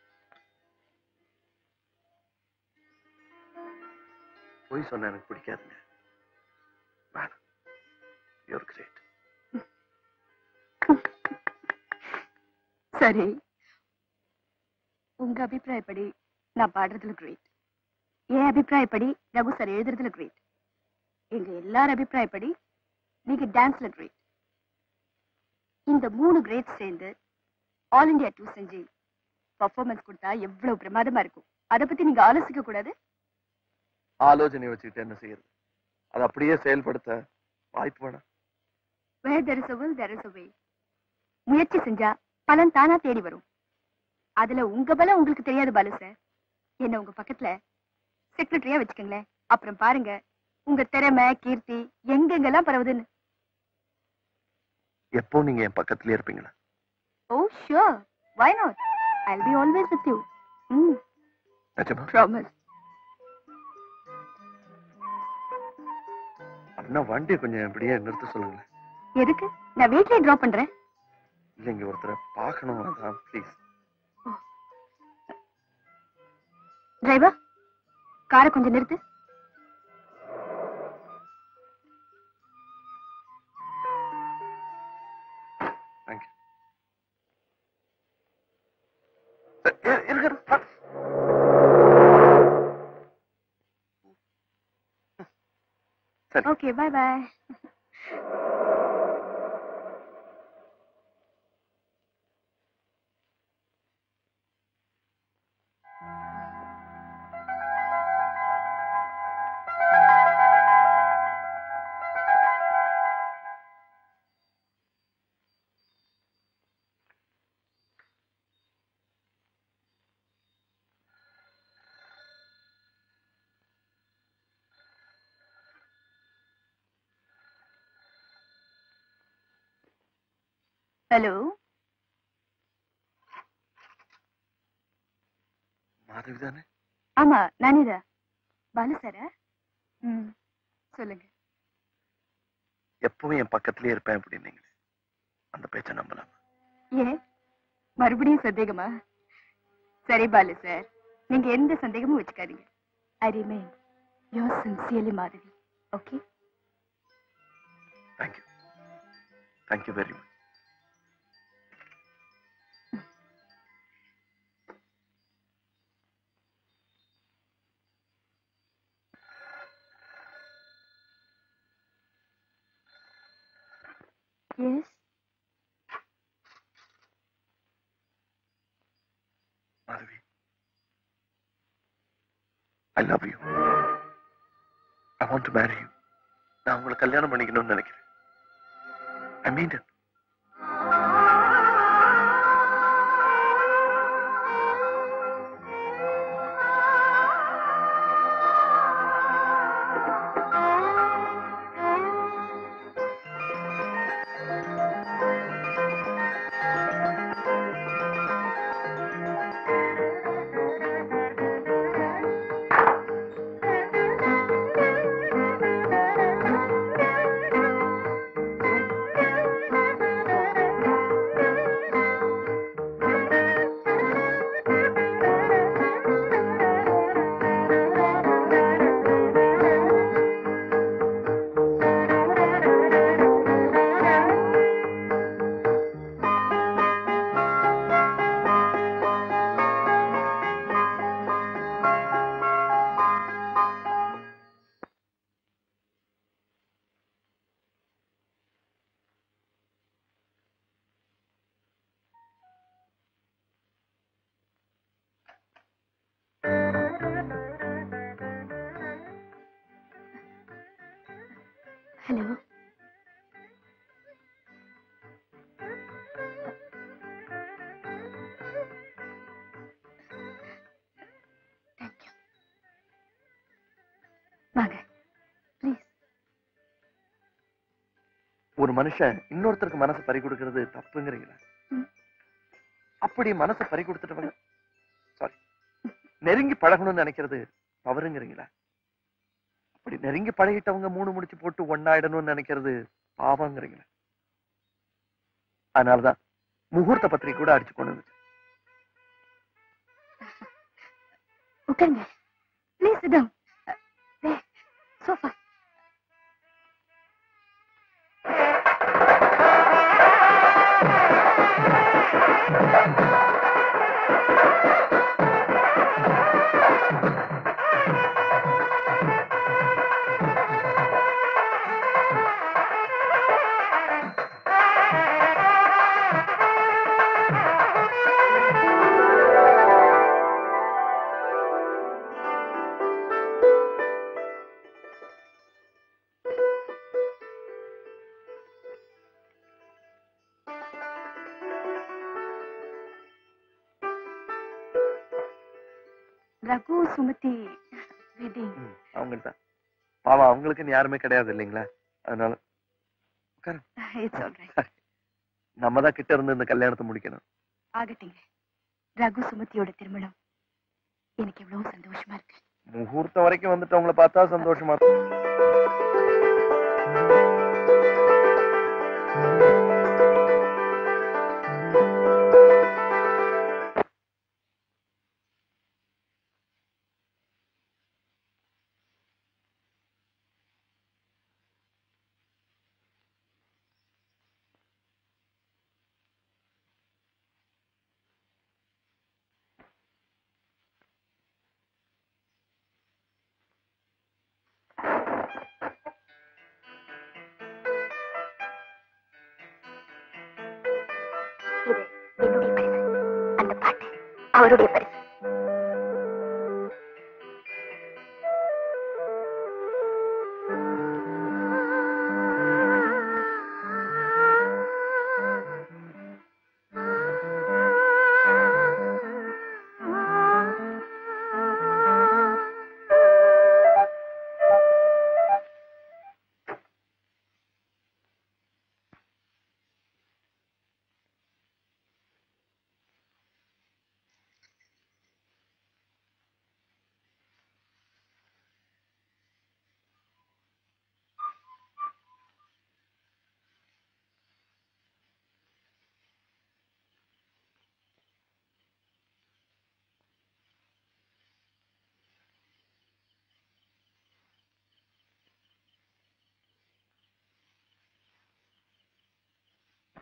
Speaker 5: பொய் சொன்னா எனக்கு பிடிக்காதுங்க வேணாம் யூர் கிரேட்
Speaker 3: சரி உங்க அபிப்பிராயப்படி நான் பாடுறதுல கிரேட் என் அபிப்பிராயப்படி ரகு சார் எழுதுறதுல கிரேட் எங்க எல்லார் அபிப்பிராயப்படி நீங்க டான்ஸ்ல கிரேட் இந்த மூணு கிரேட் சேர்ந்து ஆல் இந்தியா டூ செஞ்சு பர்ஃபார்மன்ஸ் கொடுத்தா எவ்வளவு பிரமாதமா இருக்கும் அதை பத்தி நீங்க ஆலோசிக்க கூடாது
Speaker 5: ஆலோசனை வச்சுக்கிட்டு என்ன செய்யறது அது அப்படியே செயல்படுத்த வாய்ப்பு வேணாம்
Speaker 3: where there is a will there is a way முயற்சி செஞ்சா பலன் தானா தேடி வரும் அதுல உங்க பலம் உங்களுக்கு தெரியாது பாலு சார் என்ன உங்க பக்கத்துல செக்ரட்டரியா வச்சுக்கோங்களேன் அப்புறம் பாருங்க உங்க திறமை கீர்த்தி எங்கெங்கெல்லாம் பரவுதுன்னு
Speaker 5: எப்போ நீங்க என் பக்கத்துலயே இருப்பீங்களா
Speaker 3: oh sure why not I'll be always with you ம்
Speaker 5: நிஜமா
Speaker 3: ப்ராமிஸ்
Speaker 5: அப்படின்னா வண்டியை கொஞ்சம் இப்படியே நிறுத்த சொல்லுங்களேன்
Speaker 3: எதுக்கு நான் வீட்லயே டிராப் பண்றேன்
Speaker 5: இல்ல இங்க ஒருத்தரை பார்க்கணும் அதான் ப்ளீஸ்
Speaker 3: டிரைவர் காரை கொஞ்சம் நிறுத்து
Speaker 5: தேங்க்யூ இருக்கிற சரி
Speaker 3: okay bye bye hello
Speaker 5: Madhavi தானே
Speaker 3: ஆமா நானேதான் பாலு சாரா ம் சொல்லுங்க
Speaker 5: எப்பவும் என் பக்கத்திலே இருப்பேன் அப்படின்னீங்களே அந்த பேச்சை நம்பலாம்
Speaker 3: ஏன் மறுபடியும் சந்தேகமா சரி பாலு சார் நீங்க எந்த சந்தேகமும் வச்சுக்காதீங்க I remain your sincerely Madhavi okay
Speaker 5: thank you thank you very much
Speaker 3: yes
Speaker 5: Madhavi I love you I want to marry you நான் உங்களை கல்யாணம் பண்ணிக்கணும்னு நினைக்கிறேன் I mean it
Speaker 3: hello thank you வாங்க ப்ளீஸ்
Speaker 5: ஒரு மனுஷன் இன்னொருத்தருக்கு மனசை பறி கொடுக்கறது தப்புங்கிறீங்களா
Speaker 3: ம்.
Speaker 5: அப்படி மனசை பறி கொடுத்துட்டவங்க சாரி நெருங்கி பழகணும்னு நினைக்கிறது தவறுங்கிறீங்களா அப்படி நெருங்கி பழகிட்டவங்க மூணு முடிச்சு போட்டு ஒன்னாயிடணும்னு நினைக்கிறது பாவங்கிறீங்களா அதனாலதான் முகூர்த்த பத்திரிகை கூட அடிச்சு கொண்டு வந்துச்சு
Speaker 3: உட்காருங்க please sit down sofa Raghu Sumathi wedding
Speaker 5: அவங்க தான் பாவம் அவங்களுக்குன்னு யாருமே கிடையாது இல்லைங்களா அதனால
Speaker 3: இட்ஸ் ஆல்ரைட்
Speaker 5: நம்ம தான் கிட்ட இருந்து இந்த கல்யாணத்தை முடிக்கணும்
Speaker 3: ஆகட்டுங்க ரகு சுமதியோட திருமணம் எனக்கு எவ்வளவு சந்தோஷமா இருக்கு
Speaker 5: முகூர்த்தம் வரைக்கும் வந்துட்டவங்கள பார்த்தா சந்தோஷமா இருக்கும்.
Speaker 3: இது என்னுடைய பரிசு அந்த பாட்டு அவருடைய பரிசு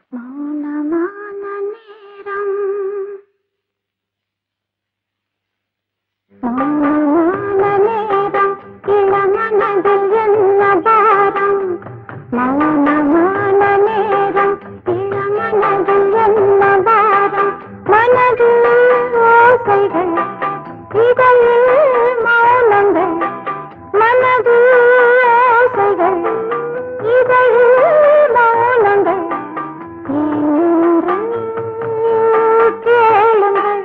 Speaker 3: மௌனமான நேரம் மௌனமான நேரம் இளமனதில் என்ன பாரம் மௌனமான நேரம் இளமனதில் என்ன பாரம் மனது ஓசைகள் இதழில் மௌனங்கள் மனது ஓசைகள் இதழில் மௌனங்கள் ஏனென்று கேளுங்கள்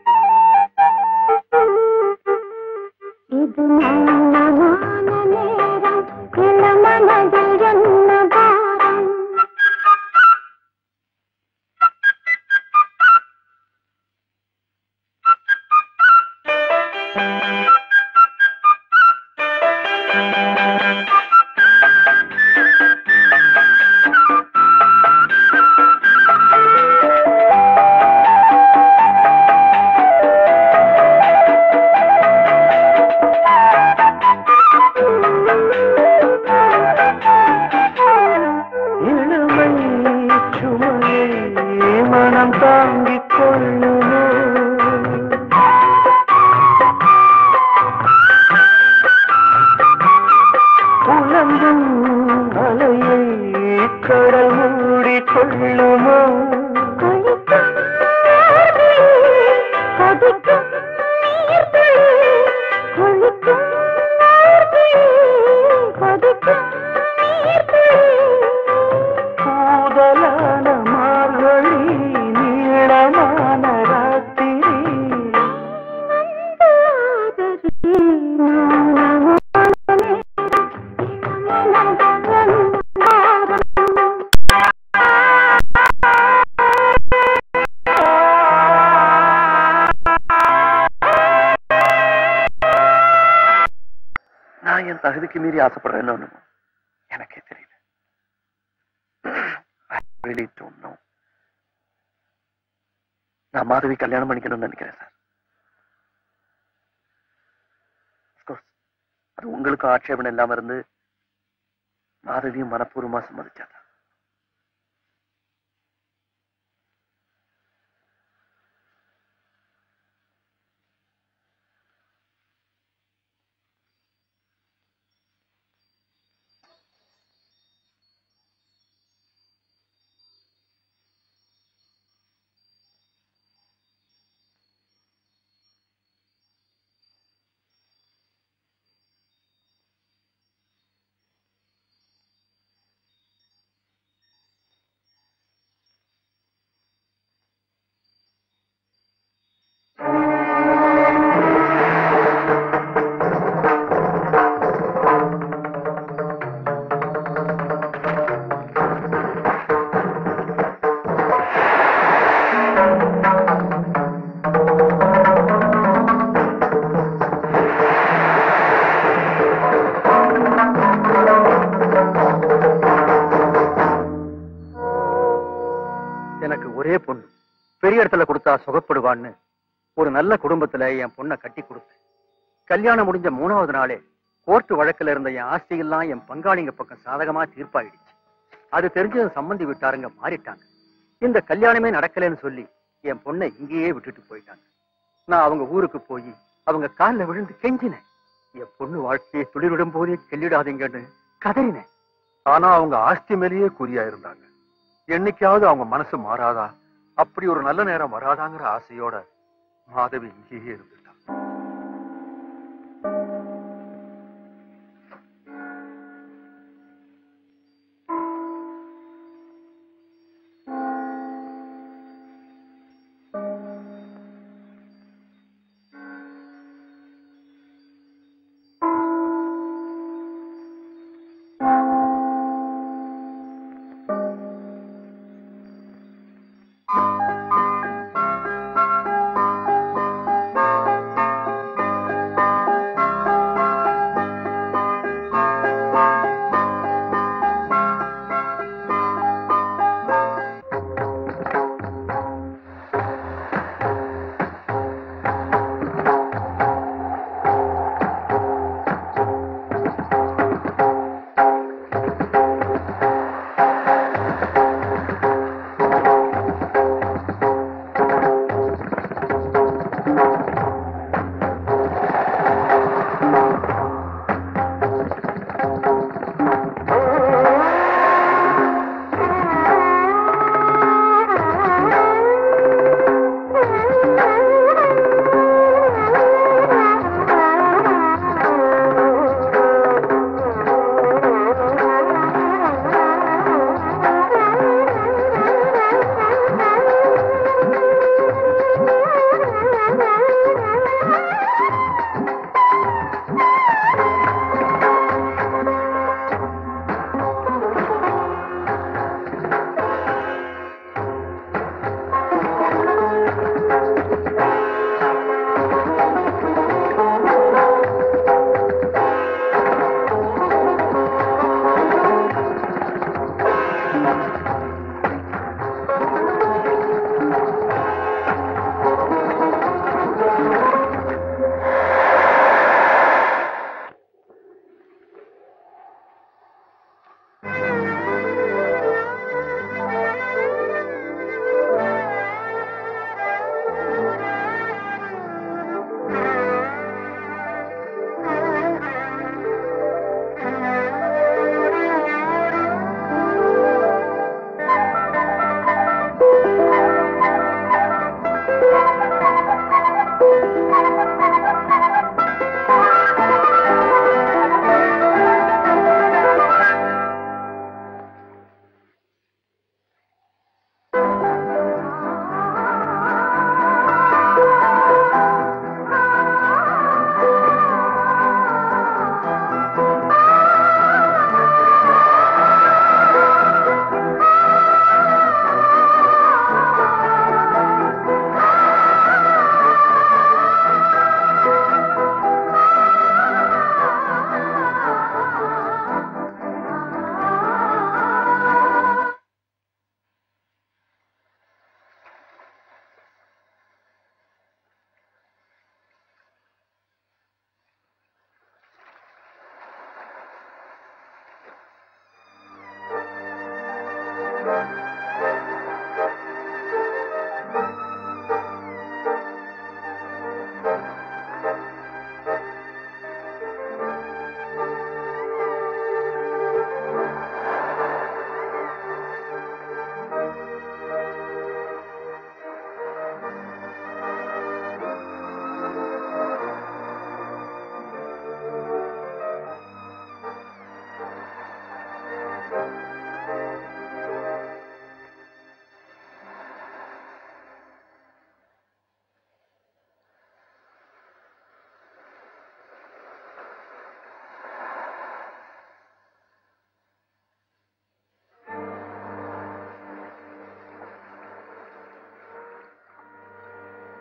Speaker 3: இது மௌனமான நேரம் இளமனதில் என்ன பாரம்
Speaker 1: இளமை சுமையை மனம் தாங்கிக் கொள்ளுமோ புலம்பும் அலையை கடல் மூடிக் கொள்ளுமோ
Speaker 3: கொதிக்கும் கொதிக்கும் நீர்த்துளி கொதிக்கும் கொதிக்கும் நீர்த்துளி
Speaker 1: கூதலான மார்கழி நீளமான ராத்திரி
Speaker 5: நான் என் தகுதிக்கு மீறி ஆசைப்படுறேன்னு ஒண்ணுமோ எனக்கே தெரியல I really don't know. நான் மாதவி கல்யாணம் பண்ணிக்கணும்னு நினைக்கிறேன் சார் கோர்ஸ் அது உங்களுக்கும் ஆட்சேபணம் இல்லாம இருந்து மாதவியும் மனப்பூர்வமா சம்மதிச்சாதான்
Speaker 2: எனக்கு ஒரே பொண்ணு பெரிய இடத்துல கொடுத்தா சுகப்படுவான்னு ஒரு நல்ல குடும்பத்துல என் பொண்ணை கட்டி கொடுத்தேன் கல்யாணம் முடிஞ்ச மூணாவது நாளே கோர்ட்டு வழக்குல இருந்த என் ஆஸ்தியெல்லாம் என் பங்காளிங்க பக்கம் சாதகமா தீர்ப்பாயிடுச்சு அது தெரிஞ்சது சம்மந்தி விட்டாருங்க மாறிட்டாங்க இந்த கல்யாணமே நடக்கலைன்னு சொல்லி என் பொண்ணை இங்கேயே விட்டுட்டு போயிட்டாங்க நான் அவங்க ஊருக்கு போய் அவங்க காலில் விழுந்து கெஞ்சினேன் என் பொண்ணு வாழ்க்கையை துளிரிடும் போதே கெல்லிடாதீங்கன்னு கதறினேன்
Speaker 4: ஆனா அவங்க ஆஸ்தி மேலேயே குறியா இருந்தாங்க என்னைக்காவது அவங்க மனசு மாறாதா அப்படி ஒரு நல்ல நேரம் வராதாங்கிற ஆசையோட மாதவி இங்கேயே இருந்துட்டா
Speaker 3: ஆ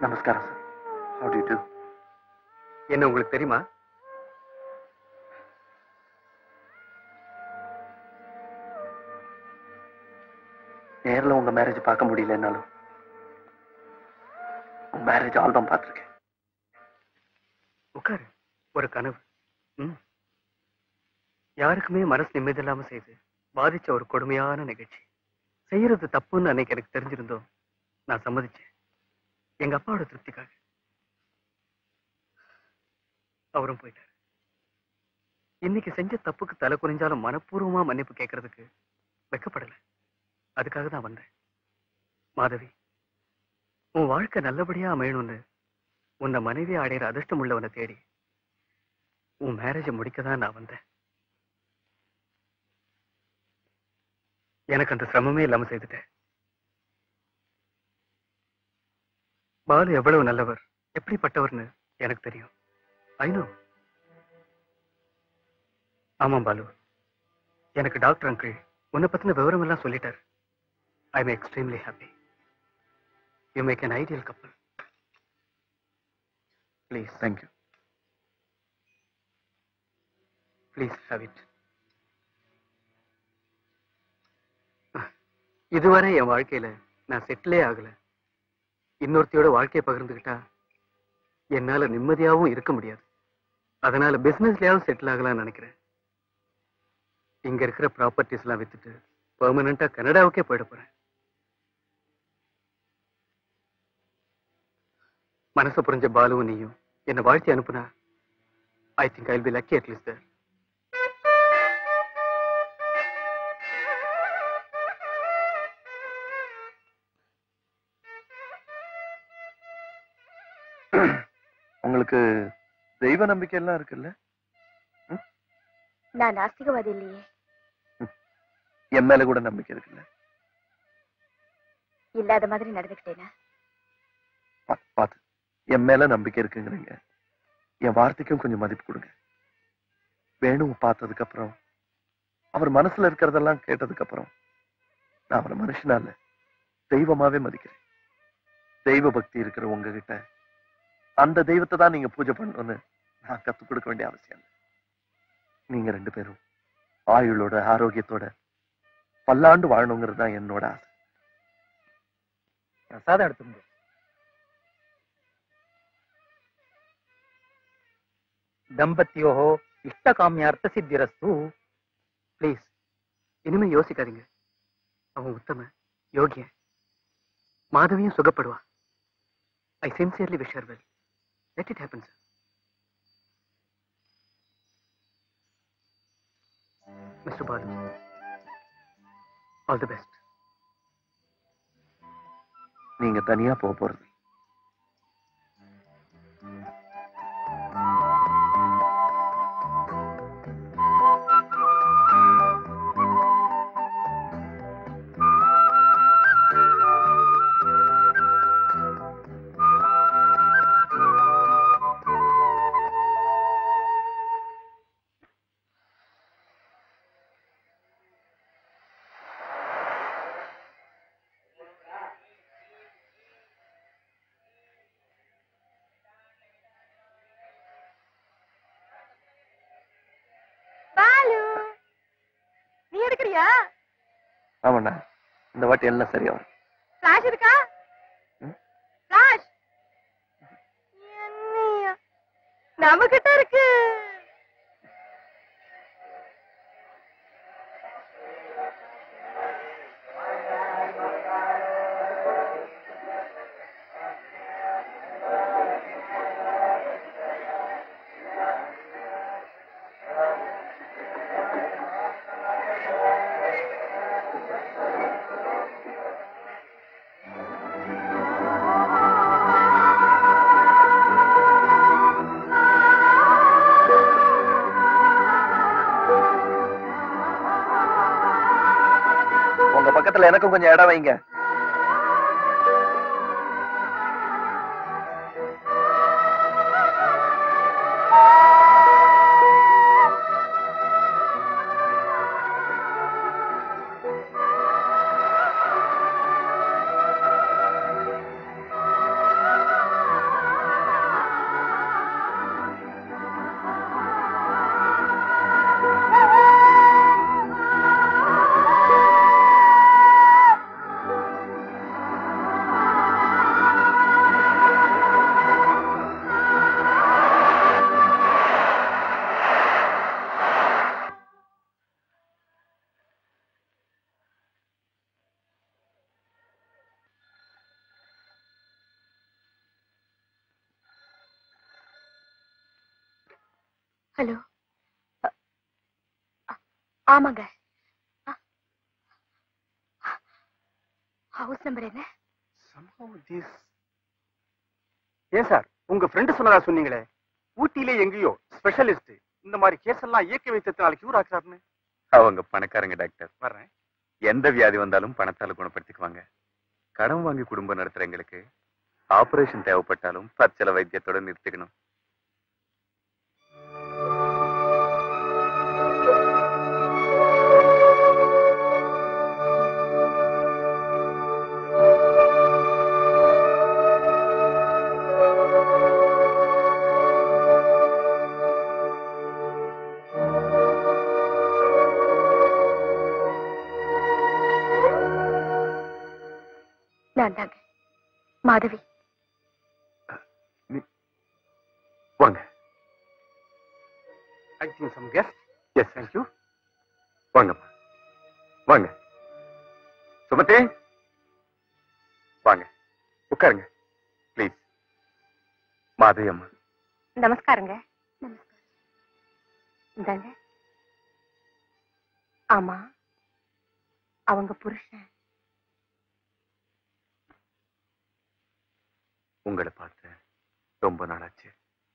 Speaker 5: நமஸ்காரம் சார் ஹவு டு டு
Speaker 2: என்ன உங்களுக்கு தெரியுமா
Speaker 5: நேர்ல உங்க மேரேஜ் பார்க்க முடியலன்னாலும் உங்க மேரேஜ் ஆல்பம் பார்த்திருக்கேன்
Speaker 2: உட்காரு ஒரு கனவு ம். யாருக்குமே மனசு நிம்மதி இல்லாம செய்து பாதிச்ச ஒரு கொடுமையான நிகழ்ச்சி செய்யறது தப்புன்னு அன்னைக்கு எனக்கு தெரிஞ்சிருந்தோம் நான் சம்மதிச்சேன் எங்க அப்பாவோட திருப்திக்காக அவரும் போயிட்டார் இன்னைக்கு செஞ்ச தப்புக்கு தலை குனிஞ்சாலும் மனப்பூர்வமா மன்னிப்பு கேட்கறதுக்கு வெக்கப்படல அதுக்காக தான் வந்தேன் மாதவி உன் வாழ்க்கை நல்லபடியா அமையணும்னு உன்னை மனைவி அடையிற அதிர்ஷ்டம் உள்ளவனை தேடி உன் மேரேஜை முடிக்க தான் நான் வந்தேன் எனக்கு அந்த சிரமமே இல்லாம செய்துட்டேன் பாலு எவ்வளவு நல்லவர் எப்படிப்பட்டவர்னு எனக்கு தெரியும் ஐநோ ஆமாம் பாலு எனக்கு டாக்டர் அங்கிள் உன்னை பத்தின விவரம் எல்லாம் சொல்லிட்டார் I am extremely happy you make an ideal couple please
Speaker 5: thank you
Speaker 2: please have it இதுவரை என் வாழ்க்கையில நான் செட்டிலே ஆகல இன்னொருத்தையோட வாழ்க்கையை பகிர்ந்துக்கிட்டா என்னால நிம்மதியாவும் இருக்க முடியாது அதனால பிசினஸ்லயாவும் செட்டில் ஆகலாம்னு நினைக்கிறேன் இங்க இருக்கிற ப்ராப்பர்ட்டிஸ் எல்லாம் வித்துட்டு பெர்மனண்டா கனடாவுக்கே போயிட போறேன் மனசு புரிஞ்ச பாலுவும் நீயும் என்னை வாழ்த்தி அனுப்புனா I think I be lucky at least there
Speaker 5: உங்களுக்கு தெய்வ நம்பிக்கை எல்லாம் இருக்குல்ல
Speaker 3: நான் நாஸ்திகவாதி இல்லையே
Speaker 5: என் மேல கூட நம்பிக்கை இருக்குல்ல
Speaker 3: இல்லாத மாதிரி நடந்துக்கிட்டேனா
Speaker 5: பா- பாத்து என் மேல நம்பிக்கை இருக்குங்கிறீங்க என் வார்த்தைக்கும் கொஞ்சம் மதிப்பு கொடுங்க வேணுவை பார்த்ததுக்கு அப்புறம் அவர் மனசுல இருக்கிறதெல்லாம் கேட்டதுக்கு அப்புறம் நான் அவரை மனுஷனா இல்ல தெய்வமாவே மதிக்கிறேன் தெய்வ பக்தி இருக்கிற உங்ககிட்ட அந்த தெய்வத்தை தான் நீங்க பூஜை பண்ணணும்னு நான் கத்துக் கொடுக்க வேண்டிய அவசியம் இல்லை நீங்க ரெண்டு பேரும் ஆயுளோட ஆரோக்கியத்தோட பல்லாண்டு வாழணுங்கிறது தான் என்னோட ஆசை
Speaker 2: பிரசாதம் எடுத்துங்க தம்பத்தியோ இஷ்டகாமியார்த்த சித்திரஸ்து ப்ளீஸ் இனிமே யோசிக்காதீங்க அவன் உத்தம யோகிய மாதவியும் சுகப்படுவா I sincerely wish her well let it happen sir mister Balu all the best
Speaker 5: நீங்க தனியா போக போறது
Speaker 3: பாலு நீ எடுக்கிறியா
Speaker 5: ஆமாண்ணா இந்த வாட்டி எல்லாம் சரியா வரும்
Speaker 3: ஃபிளாஷ் இருக்கா
Speaker 5: ம்?
Speaker 3: ஃபிளாஷ் நம்ம கிட்ட இருக்கு
Speaker 5: உங்க பக்கத்துல எனக்கும் கொஞ்சம் இடம் வைங்க
Speaker 3: ஹலோ அ- அ- ஆமாங்க அ- ஹவுஸ் நம்பர் என்ன
Speaker 2: ஏன் சார் உங்க ஃப்ரெண்டு சொன்னதா சொன்னீங்களே ஊட்டியிலே எங்கேயோ ஸ்பெஷலிஸ்ட் இந்த மாதிரி கேஸ் எல்லாம் இயற்கை வைத்தியத்தினால கியூர் ஆக்குறாருன்னு
Speaker 6: அவங்க பணக்காரங்க டாக்டர்
Speaker 2: வர்றேன்
Speaker 6: எந்த வியாதி வந்தாலும் பணத்தால குணப்படுத்திக்குவாங்க கடன் வாங்கி குடும்பம் நடத்துறவங்களுக்கு ஆபரேஷன் தேவைப்பட்டாலும் பச்சள வைத்தியத்தோட நிறுத்திக்கணும்
Speaker 3: நான் தாங்க மாதவி
Speaker 6: வாங்க
Speaker 2: I think some guest
Speaker 6: yes thank you வாங்கம்மா வாங்க சுமதி வாங்க உட்காருங்க ப்ளீஸ் மாதவி அம்மா
Speaker 3: நமஸ்காரங்க இந்தாங்க ஆமா அவங்க புருஷன்
Speaker 6: உங்களை பார்த்து ரொம்ப நாளாச்சு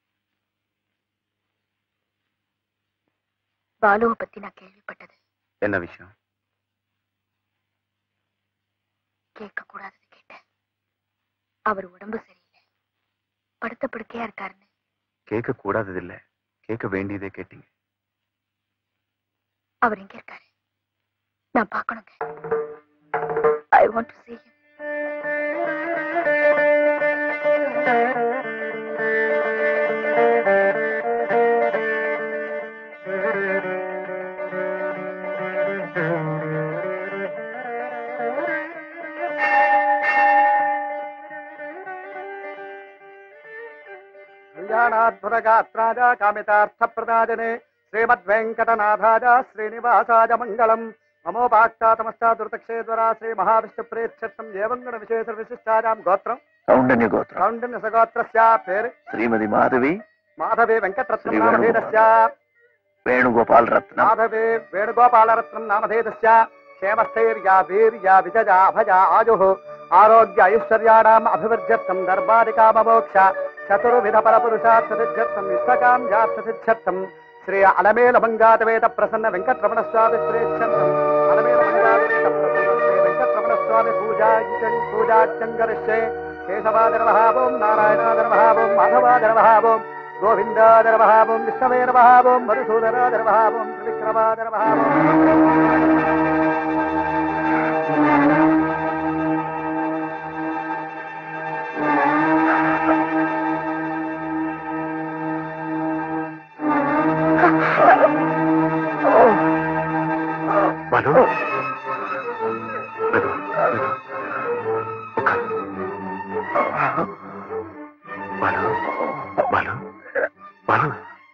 Speaker 3: பாலுவை பத்தி நான் கேள்விப்பட்டது
Speaker 6: என்ன விஷயம்
Speaker 3: கேட்க கூடாதுன்னு கேட்டேன் அவர் உடம்பு சரியில்லை படுத்த படுக்கையா இருக்காருன்னு
Speaker 6: கேட்க கூடாதது இல்ல கேட்க வேண்டியதே கேட்டீங்க
Speaker 3: அவர் எங்க இருக்காரு நான் பார்க்கணுங்க I want to see him
Speaker 1: கல்யாணாத்புரகாத்ராஜ காமிதார்த்தப்பிரதாஜனே ஸ்ரீமத்வெங்கடநாதாஜ ஸ்ரீனிவாசாஜ மங்களம் மமோபாக்தாதமஸ்தாதுர்தக்ஷேத்வரா ஸ்ரீ மகாவிஷ்ணுப்ரேட்சத்தம் ஏவங்கண விசேஷ விசிஷ்டாஜாம் கோத்திரம்
Speaker 5: சௌண்டன்ய கோத்திரம்
Speaker 1: கௌண்டன்ய சகோத்திரஸ்யா பேரு
Speaker 5: ஸ்ரீமதி மாதவி
Speaker 1: மாதவே வெங்கட்ரத்னம்
Speaker 5: ஸ்ரீ
Speaker 1: நாமதேதஸ்யா
Speaker 5: வேணுகோபால் ரத்னம்
Speaker 1: माधवे वेणुगोपालरत्नं नामधेयस्य क्षेमस्थैर्या वीर्या विजया भजा आयुः आरोग्य ऐश्वर्याणाम् अभिवृद्ध्यर्थम् दर्बादिकाममोक्ष चतुर्विध परपुरुषार्थसिद्ध्यर्थम् इष्टकाम् जार्थसिद्ध्यर्थम् श्री अलमेल मङ्गातवेद प्रसन्न वेङ्कटरमणस्वामि प्रेक्षन्तम् अलमेल मङ्गातवेद प्रसन्न श्री वेङ्कटरमणस्वामि पूजा पूजाच्यङ्करिष्ये केशवादरमहावोम् नारायणादरमहावोम् माधवादरमहावोम् गोविन्दादरमहावोम् विष्णवे नमहावोम् मधुसूदनादरमहावोम् त्रिविक्रमादरमहावोम्
Speaker 6: பாலு மெதுவா, மெதுவா. உட்காரு. பாலு பாலு பாலு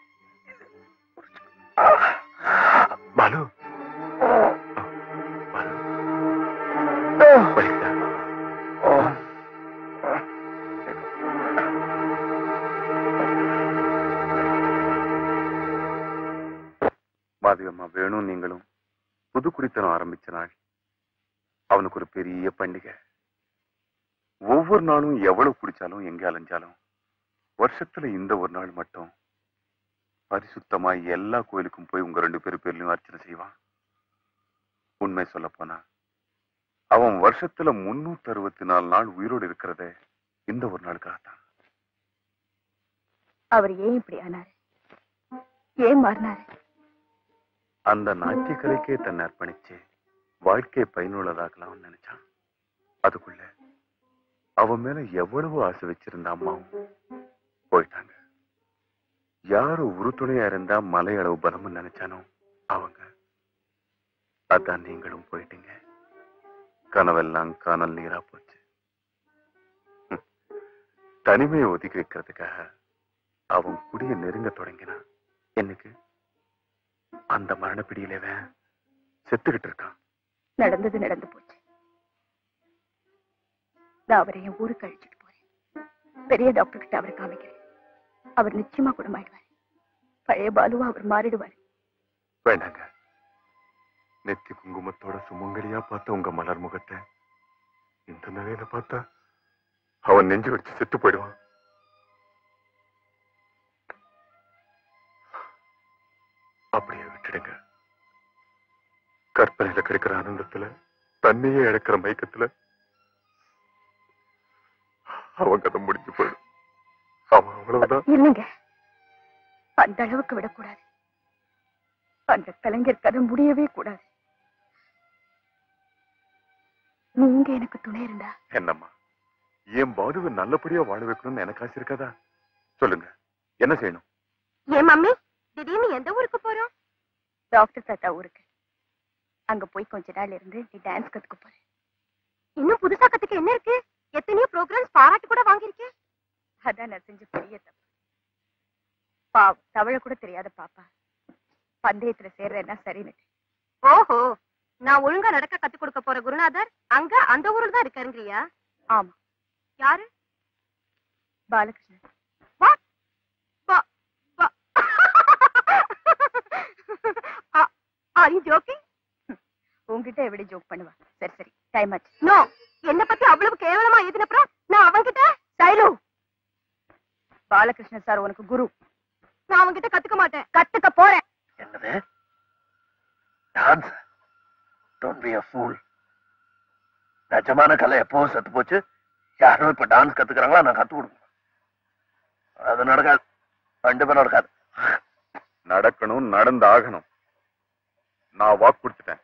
Speaker 6: பாலு பாலு வலிக்குதா? மாதவியம்மா வேணும் நீங்களும் புது குடித்தனம் ஆரம்பிச்ச நாள் அவனுக்கு ஒரு பெரிய பண்டிகை ஒவ்வொரு நாளும் எவ்வளவு குடிச்சாலும் எங்க அலைஞ்சாலும் வருஷத்துல இந்த ஒரு நாள் மட்டும் பரிசுத்தமா எல்லா கோயிலுக்கும் போய் உங்க ரெண்டு பேரும் பேர்லயும் அர்ச்சனை செய்வான் உண்மை சொல்ல போனா அவன் வருஷத்துல முன்னூத்தி அறுபத்தி நாலு நாள் உயிரோடு இருக்கிறதே இந்த ஒரு நாளுக்காகத்தான்
Speaker 3: அவர் ஏன் இப்படி ஆனாரு ஏன் மாறினாரு
Speaker 6: அந்த நாட்டிய கலைக்கே தன்னை அர்ப்பணிச்சு வாழ்க்கையை பயனுள்ளதாக்கலாம்னு நினைச்சான் அதுக்குள்ள அவன் மேல எவ்வளவு ஆசை வச்சிருந்த அம்மாவும் போயிட்டாங்க யாரு உறுதுணையா இருந்தா மலை அளவு பலம்னு நினைச்சானோ அவங்க அதான் நீங்களும் போயிட்டீங்க கனவெல்லாம் காணல் நீரா போச்சு ஹம். தனிமையை ஒதுக்கி வைக்கிறதுக்காக அவன் குடிய நெருங்க தொடங்கினான் என்னைக்கு அந்த மரணப்பிடியிலவன் செத்துக்கிட்டு இருக்கான்
Speaker 3: நடந்தது நடந்து போச்சு நான் அவரை என் ஊருக்கு அழைச்சிட்டு போறேன் பெரிய டாக்டர் கிட்ட அவரை காமிக்கிறேன் அவர் நிச்சயமா குணமாயிடுவார் பழைய பாலுவா அவர் மாறிடுவார்
Speaker 6: வேண்டாங்க நெத்தி குங்குமத்தோட சுமங்கலியா பார்த்த உங்க மலர் முகத்தை இந்த நிலையில பார்த்தா அவன் நெஞ்சு வச்சு செத்து போயிடுவான் அப்படியே விட்டுடுங்க கற்பனையில கிடைக்கிற ஆனந்தத்துல தன்னையே இழக்கிற மயக்கத்துல அவன் கதை முடிஞ்சு போயிடும் அவன் அவ்வளவுதான்
Speaker 3: இல்லைங்க அந்த அளவுக்கு விடக்கூடாது அந்த கலைஞர் கதை முடியவே கூடாது நீங்க எனக்கு துணை இருந்தா
Speaker 6: என்னம்மா என் பாதுவை நல்லபடியா வாழ வைக்கணும்னு எனக்கு ஆசை இருக்காதா சொல்லுங்க என்ன செய்யணும்
Speaker 3: ஏன் மம்மி திடீர்னு எந்த ஊருக்கு போறோம் டாக்டர் தாத்தா ஊருக்கு அங்க போய் கொஞ்ச நாள் இருந்து நீ டான்ஸ் கத்துக்க போற இன்னும் புதுசா கத்துக்க என்ன இருக்கு எத்தனையோ ப்ரோக்ராம்ஸ் பாராட்டு கூட வாங்கியிருக்கேன் அதான் நான் செஞ்ச பெரிய தப்பு பாவம் தவழ கூட தெரியாத பாப்பா பந்தயத்துல சேர்றேன்னா சரின்னு ஓஹோ நான் ஒழுங்கா நடக்க கத்து கொடுக்க போற குருநாதர் அங்க அந்த ஊர்ல தான் இருக்காருங்கறியா ஆமா யாரு Balakrishnan What? Ba- ba- Are- are you joking? உன்கிட்ட எப்படி ஜோக் பண்ணுவா சரி சரி டைம் ஆச்சு நோ என்ன பத்தி அவ்வளவு கேவலமா எழுதினப்புறம் நான் அவன்கிட்ட சைலு பாலகிருஷ்ணன் சார் உனக்கு குரு நான் அவன்கிட்ட கத்துக்க மாட்டேன் கத்துக்க போறேன்
Speaker 5: என்னது dance don't be a fool நிஜமான கலை எப்போ செத்து போச்சு யாரும் இப்ப டான்ஸ் கத்துக்கிறாங்களா நான் கத்து கொடுக்கணும் அது நடக்காது கண்டிப்பா நடக்காது
Speaker 6: நடக்கணும் நடந்து ஆகணும் நான் வாக்கு கொடுத்துட்டேன்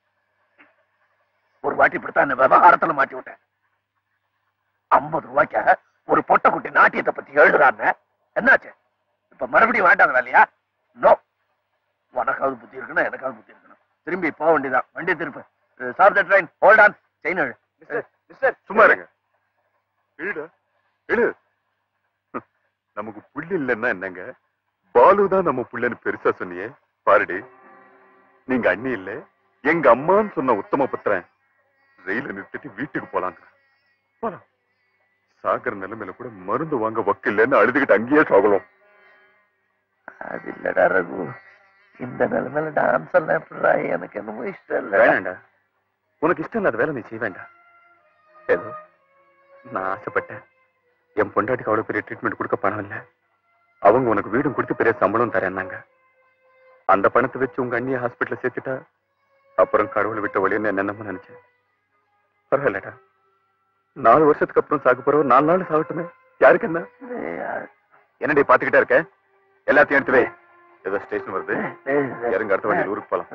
Speaker 5: ஒரு வாட்டி இப்படித்தான் இந்த விவகாரத்துல மாட்டி விட்டேன் ஐம்பது ரூபாய்க்க ஒரு பொட்டை குட்டி நாட்டியத்தை பத்தி எழுதுறான்னு என்னாச்சு இப்ப மறுபடியும் வேண்டாங்களா இல்லையா நோ உனக்காவது புத்தி இருக்கணும் எனக்காவது புத்தி இருக்கணும் திரும்பி போக வேண்டியதான் வண்டி திருப்பு sir the train hold on chain எழு
Speaker 6: மிஸ்டர் சும்மா இருங்க இழுடா இழு ஹம், நமக்கு புள்ளி இல்லைன்னா என்னங்க பாலு தான் நம்ம புள்ளன்னு பெருசா சொன்னியே பாருடி நீங்க அண்ணி இல்ல எங்க அம்மான்னு சொன்ன உத்தம புத்திரன் ரயில நிறுத்திட்டு வீட்டுக்கு போலாங்க போலாம் சாகர நிலைமையில கூட மருந்து வாங்க வக்கு இல்லைன்னு அழுதுகிட்டு அங்கேயே சாகலாம்
Speaker 5: அது இல்லடா ரகு இந்த நிலைமையில டான்ஸ் எல்லாம் எப்படிடா எனக்கு என்னமோ இஷ்டம் இல்ல
Speaker 6: வேணாண்டா உனக்கு இஷ்டம் இல்லாத வேலை நீ செய்ய வேண்டாம் ஏதோ நான் ஆசைப்பட்டேன் என் பொண்டாட்டிக்கு அவ்வளவு பெரிய ட்ரீட்மெண்ட் கொடுக்க பணம் இல்ல அவங்க உனக்கு வீடும் கொடுத்து பெரிய சம்பளம் தரேன்னாங்க அந்த பணத்தை வச்சு உங்க அண்ணிய ஹாஸ்பிட்டல்ல சேர்த்துட்டா அப்புறம் கடவுளை விட்ட வழின்னு என்னென்னமோ நினைச்சேன் பரவாயில்லடா நாலு வருஷத்துக்கு அப்புறம் சாக போறோம் நாலு நாள் சாகட்டுமே யாருக்கு என்ன என்னடி பாத்துக்கிட்டே இருக்க எல்லாத்தையும் எடுத்து வை ஏதோ ஸ்டேஷன் வருது இறங்க அடுத்த வண்டியில் ஊருக்கு போலாம்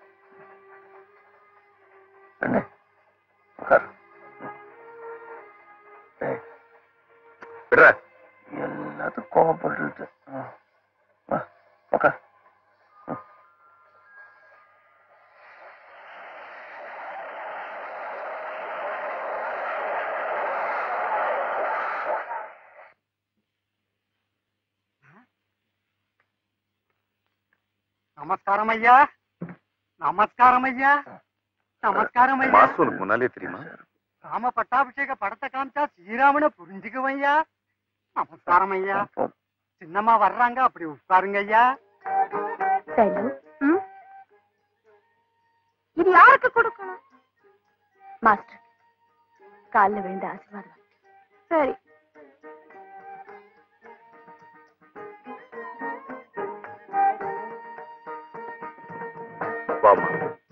Speaker 5: அண்ணே, உட்காரு. ஏய்,
Speaker 6: விடுற
Speaker 5: எல்லாத்துக்கும் கோவப்பட்டு உட்கார்
Speaker 2: நமஸ்காரம் ஐயா நமஸ்காரம் ஐயா நமஸ்காரம் ஐயா
Speaker 6: மாசம் உனக்கு முன்னாலே தெரியுமா
Speaker 2: ராம பட்டாபிஷேக படத்தை காமிச்சா ஸ்ரீராமனை புரிஞ்சுக்குவேன் ஐயா நமஸ்காரம் ஐயா சின்னம்மா வர்றாங்க அப்படி உட்காருங்க ஐயா
Speaker 3: சைலு ம்? இது யாருக்கு கொடுக்கணும் மாஸ்டர் கால்ல விழுந்த ஆசீர்வாதம் சரி
Speaker 6: வாமா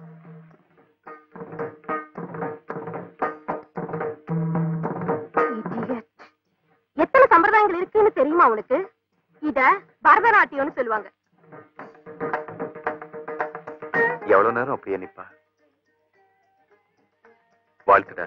Speaker 3: Idiot. எத்தனை சம்பிரதாயங்கள் இருக்குன்னு தெரியுமா உனக்கு இத பரதநாட்டியம்னு சொல்லுவாங்க
Speaker 6: எவ்வளவு நேரம் அப்படியே நிப்பா வாழ்த்துடா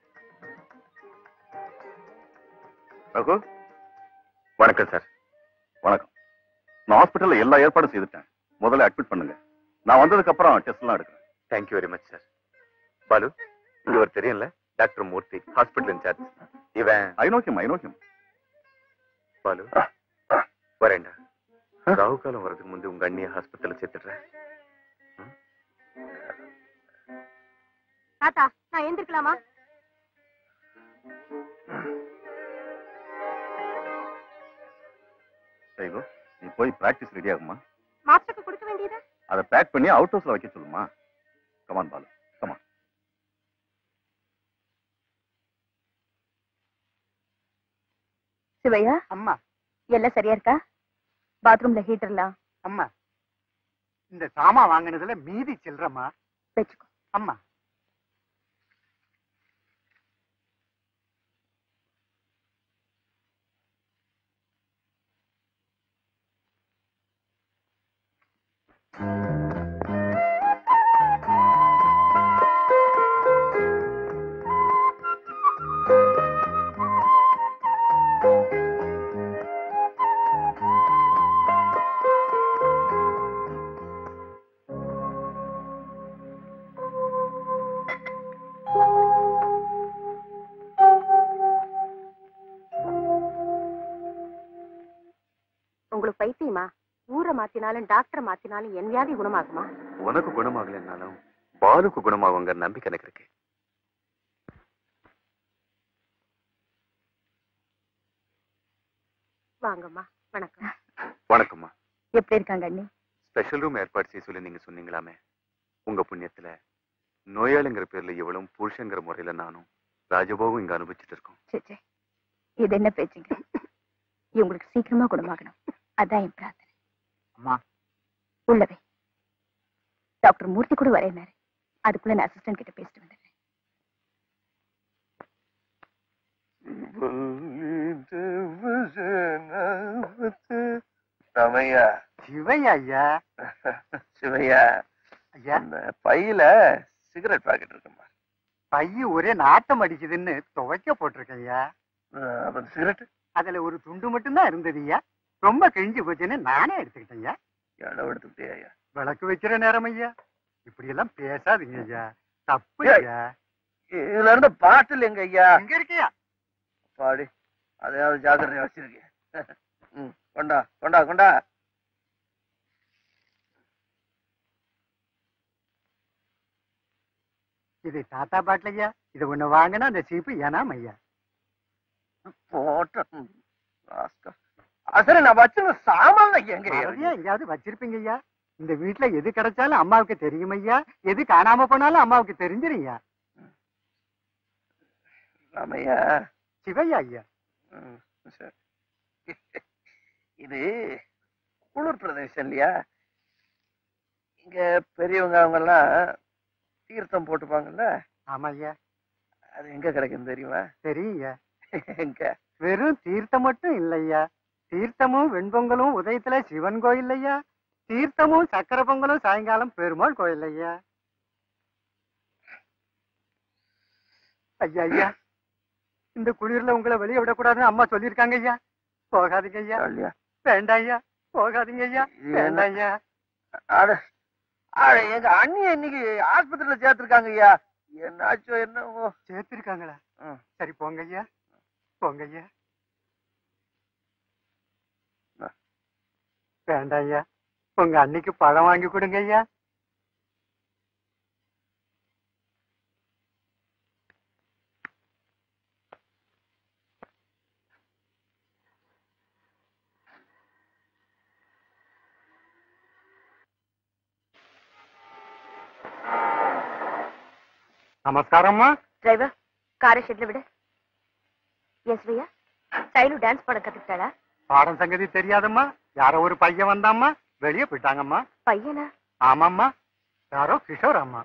Speaker 8: ரகு
Speaker 6: வணக்கம் சார்
Speaker 8: வணக்கம் நான் ஹாஸ்பிட்டல்ல எல்லா ஏற்பாடும் செய்துட்டேன் முதல்ல அட்மிட் பண்ணுங்க நான் வந்ததுக்கு அப்புறம் டெஸ்ட் எல்லாம் எடுக்கிறேன்
Speaker 6: thank you very much sir Balu இவர் தெரியும்ல டாக்டர் மூர்த்தி ஹாஸ்பிட்டல் இன்சார்ஜ் இவன்
Speaker 8: ஐநோக்கியம் ஐநோக்கியம்
Speaker 6: பாலு வரேன்டா ராகு காலம் வர்றதுக்கு முந்தைய உங்க அண்ணிய ஹாஸ்பிட்டல்ல சேர்த்துடுறேன்
Speaker 3: தாத்தா நான் எந்திருக்கலாமா
Speaker 8: சைகு நீ போய் பிராக்டிஸ் ரெடி ஆகுமா
Speaker 9: மாஸ்டருக்கு கொடுக்க வேண்டியது
Speaker 8: அதை பேக் பண்ணி அவுட் ஹவுஸ்ல வைக்க சொல்லுமா கமான் பாலு கமான்
Speaker 3: சிவையா
Speaker 10: அம்மா
Speaker 3: எல்லாம் சரியா இருக்கா பாத்ரூம்ல ஹீட்டர்லாம்
Speaker 10: அம்மா இந்த சாமான் வாங்கினதுல மீதி சில்லறம்மா
Speaker 3: வச்சுக்கோ
Speaker 10: அம்மா
Speaker 9: உங்களுக்கு பைத்தியமா ஊரை மாத்தினாலும் டாக்டரை மாத்தினாலும் என் வியாதி குணமாகுமா
Speaker 6: உனக்கு குணமாகலைன்னாலும் பாலுக்கு குணமாகுங்க நம்பிக்கை எனக்கு இருக்கு
Speaker 9: வாங்கம்மா வணக்கம்
Speaker 6: வணக்கம்மா
Speaker 3: எப்படி இருக்காங்க அண்ணி
Speaker 6: ஸ்பெஷல் ரூம் ஏற்பாடு செய்ய சொல்லி நீங்க சொன்னீங்களாமே உங்க புண்ணியத்துல நோயாளிங்கிற பேர்ல இவளும் புருஷங்கிற முறையில நானும் ராஜபோகம் இங்க அனுபவிச்சுட்டு இருக்கோம்
Speaker 3: சே சே இது என்ன பேச்சுங்க இவங்களுக்கு சீக்கிரமா குணமாகணும் அதான் என் பிரார்த்தனை
Speaker 10: அம்மா
Speaker 3: உள்ளவே டாக்டர் மூர்த்தி கூட வரேனாரு அதுக்குள்ள நான் அசிஸ்டன்ட் கிட்ட பேசிட்டு வந்துடுறேன்
Speaker 5: ரமையா
Speaker 10: சிவையா ஐயா
Speaker 5: சிவையா
Speaker 10: ஐயா
Speaker 5: அந்த பையில சிகரெட் பாக்கெட் இருக்குமா
Speaker 10: பைய ஒரே நாட்டம் அடிக்குதுன்னு துவைக்க போட்டிருக்கேன் ஐயா
Speaker 5: அப்ப சிகரெட்
Speaker 10: அதுல ஒரு துண்டு மட்டும்தான் இருந்தது ஐயா ரொம்ப கிழிஞ்சு போச்சுன்னு நானே எடுத்துக்கிட்டேன் ஐயா
Speaker 5: இடம் எடுத்துக்கிட்டே ஐயா
Speaker 10: விளக்கு வைக்கிற நேரம் ஐயா இப்படி எல்லாம் பேசாதீங்க ஐயா தப்பு
Speaker 5: ஏய்.
Speaker 10: ஐயா
Speaker 5: இதுல இருந்த பாட்டில் எங்க ஐயா
Speaker 10: எங்க இருக்கியா
Speaker 5: பாடி அதையாவது ஜாக்கிரதையா வச்சிருக்கேன் ம், கொண்டா கொண்டா கொண்டா
Speaker 10: இது தாத்தா பாட்டில் ஐயா இது ஒண்ணு வாங்கினா அந்த சீப்பு ஏனாம் ஐயா
Speaker 5: போட்ட சரி நான் வச்சிருந்த சாமான் எங்க
Speaker 10: மறதியா எங்கேயாவது வச்சிருப்பீங்க ஐயா இந்த வீட்டுல எது கிடைச்சாலும் அம்மாவுக்கு தெரியும் ஐயா எது காணாம போனாலும் அம்மாவுக்கு தெரிஞ்சிரும் ஐயா
Speaker 5: ராமையா
Speaker 10: சிவையா ஐயா
Speaker 5: ம், சரி. இது குளிர் பிரதேசம் இல்லையா இங்க பெரியவங்க அவங்க எல்லாம் தீர்த்தம் போட்டுப்பாங்கல்ல
Speaker 10: ஆமா ஐயா
Speaker 5: அது எங்க கிடைக்கும் தெரியுமா
Speaker 10: தெரியும் ஐயா
Speaker 5: எங்க
Speaker 10: வெறும் தீர்த்தம் மட்டும் இல்லையா தீர்த்தமும் வெண்பொங்கலும் உதயத்துல சிவன் கோயில் ஐயா தீர்த்தமும் சக்கரை பொங்கலும் சாயங்காலம் பெருமாள் கோயில் ஐயா ஐயா ஐயா இந்த குளிர்ல உங்களை வெளியே விடக்கூடாதுன்னு அம்மா சொல்லியிருக்காங்க ஐயா போகாதீங்க ஐயா
Speaker 5: இல்லையா
Speaker 10: வேண்டாம் ஐயா போகாதீங்க ஐயா
Speaker 5: இது என்ன?
Speaker 10: வேண்டாம் ஐயா
Speaker 5: அட அட எங்க அண்ணி இன்னைக்கு ஆஸ்பத்திரியில சேர்த்திருக்காங்க ஐயா என்னாச்சோ என்னவோ
Speaker 10: சேர்த்திருக்காங்களா
Speaker 5: ம்.
Speaker 10: சரி போங்க ஐயா போங்க ஐயா
Speaker 5: ஆ.
Speaker 10: வேண்டாம் ஐயா உங்க அன்னைக்கு பழம் வாங்கி கொடுங்க ஐயா நமஸ்காரம்மா
Speaker 3: டிரைவர் காரை ஷெட்ல விடு எஸ் பையா சைலு டான்ஸ் பாட கத்துக்கிட்டாளா
Speaker 10: பாடம் சங்கதி தெரியாதம்மா யாரோ ஒரு பையன் வந்தாம்மா வெளியே போயிட்டாங்கம்மா
Speaker 3: பையனா
Speaker 10: ஆமாம்மா யாரோ கிஷோர் அம்மா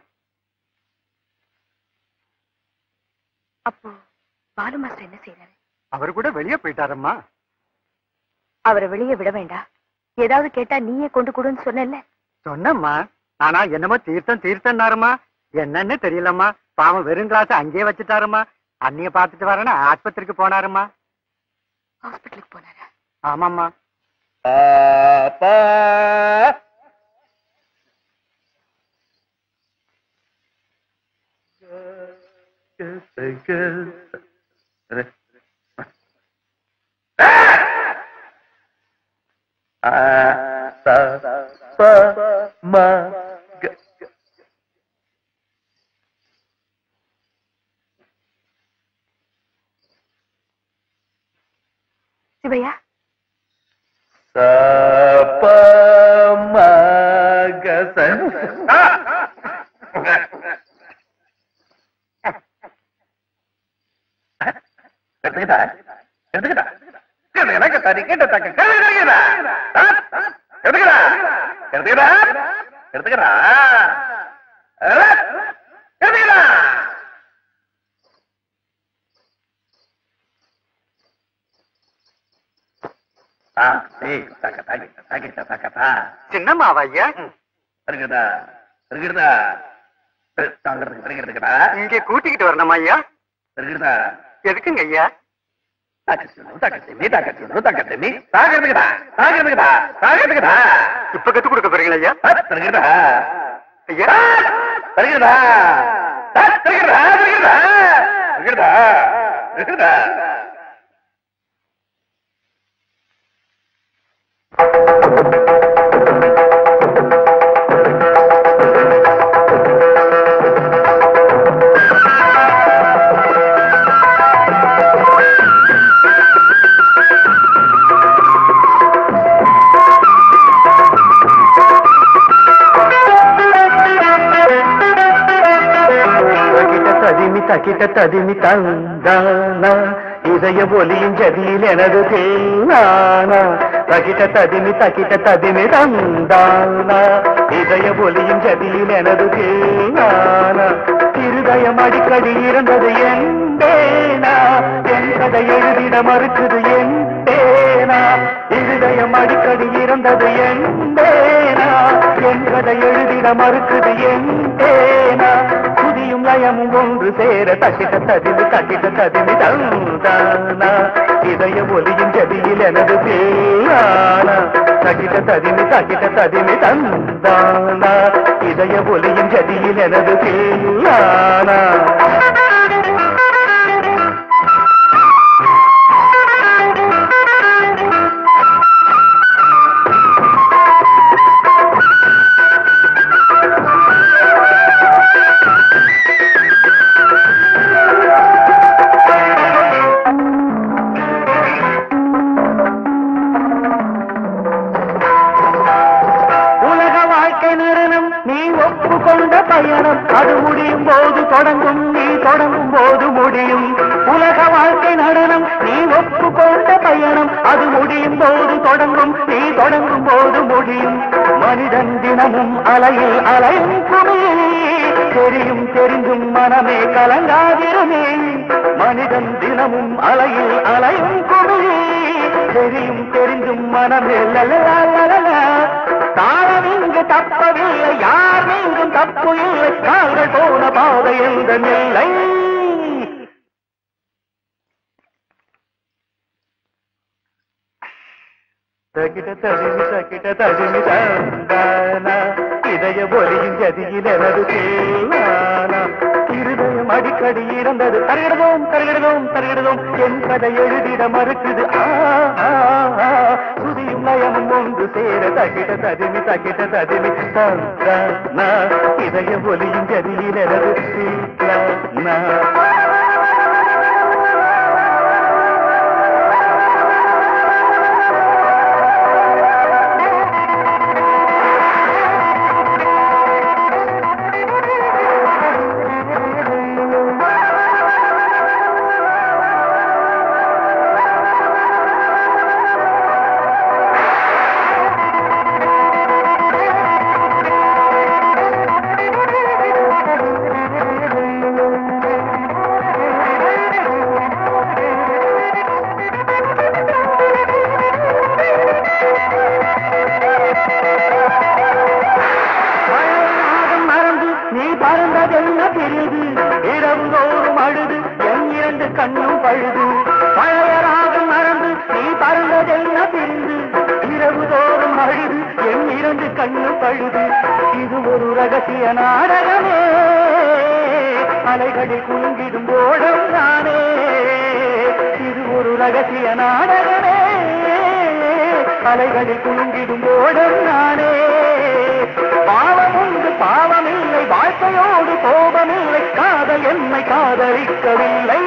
Speaker 3: அப்போ பாலு மாஸ்டர் என்ன செய்யறாரு
Speaker 10: அவர் கூட வெளியே போயிட்டாரம்மா
Speaker 3: அவரை வெளியே விட வேண்டாம் ஏதாவது கேட்டா நீயே கொண்டு கொடுன்னு சொன்னேன்ல
Speaker 10: சொன்னம்மா ஆனா என்னமோ தீர்த்தம் தீர்த்தம்னாருமா என்னன்னு தெரியலம்மா பாவம் வெறும் கிளாஸ் அங்கேயே வச்சுட்டாருமா அண்ணிய பார்த்துட்டு வரேன்னு ஆஸ்பத்திரிக்கு போனாருமா
Speaker 3: ஹாஸ்பிட்டலுக்கு போனாரா
Speaker 10: ஆமாம்மா
Speaker 3: சிவையா
Speaker 5: எடுத்துக்கிட்டா எடுத்துக்கிட்டா எடுத்துக்கிட்டா நீ கேட்ட தக்க எடுத்துக்கிட்டா எடுத்துக்கிட்டா எடுத்துக்கிட்டா எடுத்துக்கிட்டா எடுத்துக்கிட்டா ஆ சரி தக்க தக்க தக்கிட்ட தக்கத்தா
Speaker 10: சின்னம்மாவா ஐயா
Speaker 5: இருக்குதா இருக்குதா தாங்கிறதுக்கு இருக்கிறதுக்கடா
Speaker 10: இங்கே கூட்டிக்கிட்டு வரணுமா ஐயா
Speaker 5: இருக்குதா
Speaker 10: எதுக்குங்க ஐயா இப்ப கத்து கொடுக்க போறீங்களா ஐயா ஐயா
Speaker 1: தகிட்ட ததிமி தகிட்ட ததிமி தந்தானா இதய ஒலியும் ஜதியில் எனது தேனானா தகிட்ட ததிமி தகிட்ட ததிமி தந்தானா இதய ஒலியும் ஜதியில் எனது தேனானா இருதயம் அடிக்கடி இருந்தது என் தேனா என் கதை எழுதிட மறுக்குது என் தேனா இருதயம் அடிக்கடி இருந்தது என் தேனா என் கதை எழுதிட மறுக்குது என் தேனா புதியும் லயமும் ஒன்று சேர தட்டிட்ட ததிமி தட்டிட்ட ததிமி தந்தானா இதய ஒலியும் ஜதியில் எனது பேரானா தட்டிட்ட ததிமி தட்டிட்ட ததிமி தந்தானா இதய ஒலியும் ஜதியில் எனது பேரானா உலக வாழ்க்கை நிறுவனம் நீ ஒப்புக்கொண்ட பயணம் அது முடியும் போது தொடங்கும் நீ தொடங்கும் போது முடியும் உலக வாழ்க்கை நடனம் நீ ஒப்புக்கொண்ட பயணம் அது முடியும் போது தொடங்கும் நீ தொடங்கும் போது முடியும் மனிதன் தினமும் அலையில் அலையும் குமிழி தெரியும் தெரிந்தும் மனமே கலங்காதிருமே மனிதன் தினமும் அலையில் அலையும் குமிழி தெரியும் தெரிந்தும் மனமே லலலலலலா. தாளம் இங்கு தப்பவில்லை யார் மீண்டும் தப்பு இல்லை கால்கள் போன பாதை எந்த நிலை தகிட தடிமி தகிட தடிமி தந்தானா இதய ஒலியின் ஜதியில் எனது தேவானா இருதயம் அடிக்கடி இறந்தது தருகிறதோம் தருகிறதோம் தருகிறதோம் என் கதை எழுதிட மறுக்குது ஆ, ஆ, ஆ. சுதியும் லயமும் ஒன்று சேர தகிட தடிமி தகிட தடிமி தந்தானா இதய ஒலியின் ஜதியில் எனது தேவானா மழையாகம் மறந்து நீ பறந்ததென்ன பெரிது இரவுதோறும் அழுது என் இரண்டு கண்ணும் பழுது பழையராகம் மறந்து நீ பறந்ததென்ன பெரிது இரவுதோறும் அழுது என் இரண்டு கண்ணும் பழுது இது ஒரு ரகசிய நாடகமே அலைகளில் குலுங்கிடும் ஓடம் தானே இது ஒரு ரகசிய நாடகமே அலைகளில் குலுங்கிடும் ஓடம் நானே பாவம் உண்டு பாவமில்லை வாழ்க்கையோடு கோபமில்லை காதல் என்னை காதலிக்கவில்லை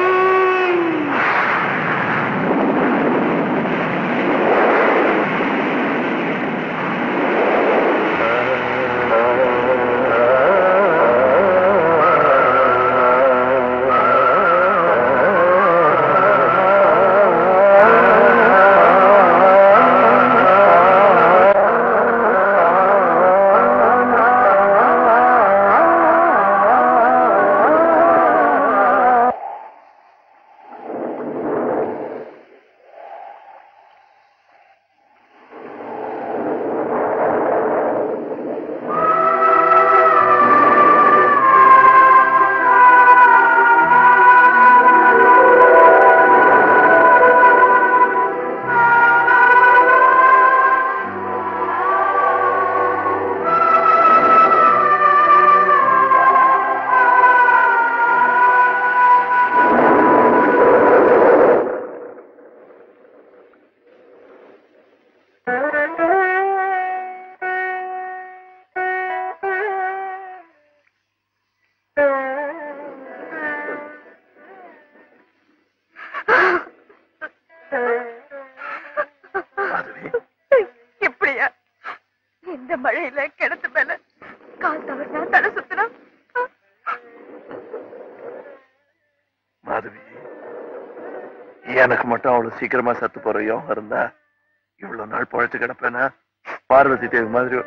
Speaker 3: மழையில கிணத்து மேல கால் தவறுனா தலை சுத்தினா
Speaker 5: மாதவி எனக்கு மட்டும் அவ்வளவு சீக்கிரமா சத்து போற யோகம் இருந்தா இவ்வளவு நாள் பழைச்சு கிடப்பேனா பார்வதி தேவி மாதிரி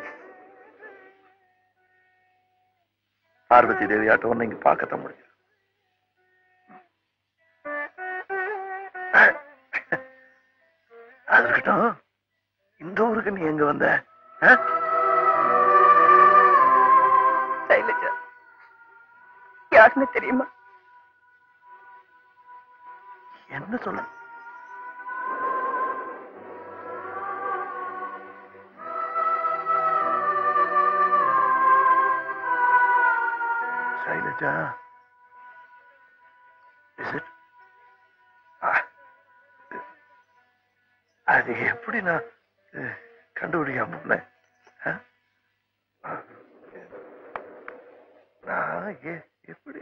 Speaker 5: பார்வதி தேவி ஆட்டம் நீங்க பார்க்கத்தான் முடியும் அது இருக்கட்டும் இந்த ஊருக்கு நீ எங்க வந்த ஆ?
Speaker 3: சைலஜா யாருன்னு தெரியுமா
Speaker 5: என்ன சொல்ல சைலஜா இஸ் இட் அது எப்படி நான் அஹ், கண்டுபிடிக்காம போனேன் ஆ? நான் எ- எப்படி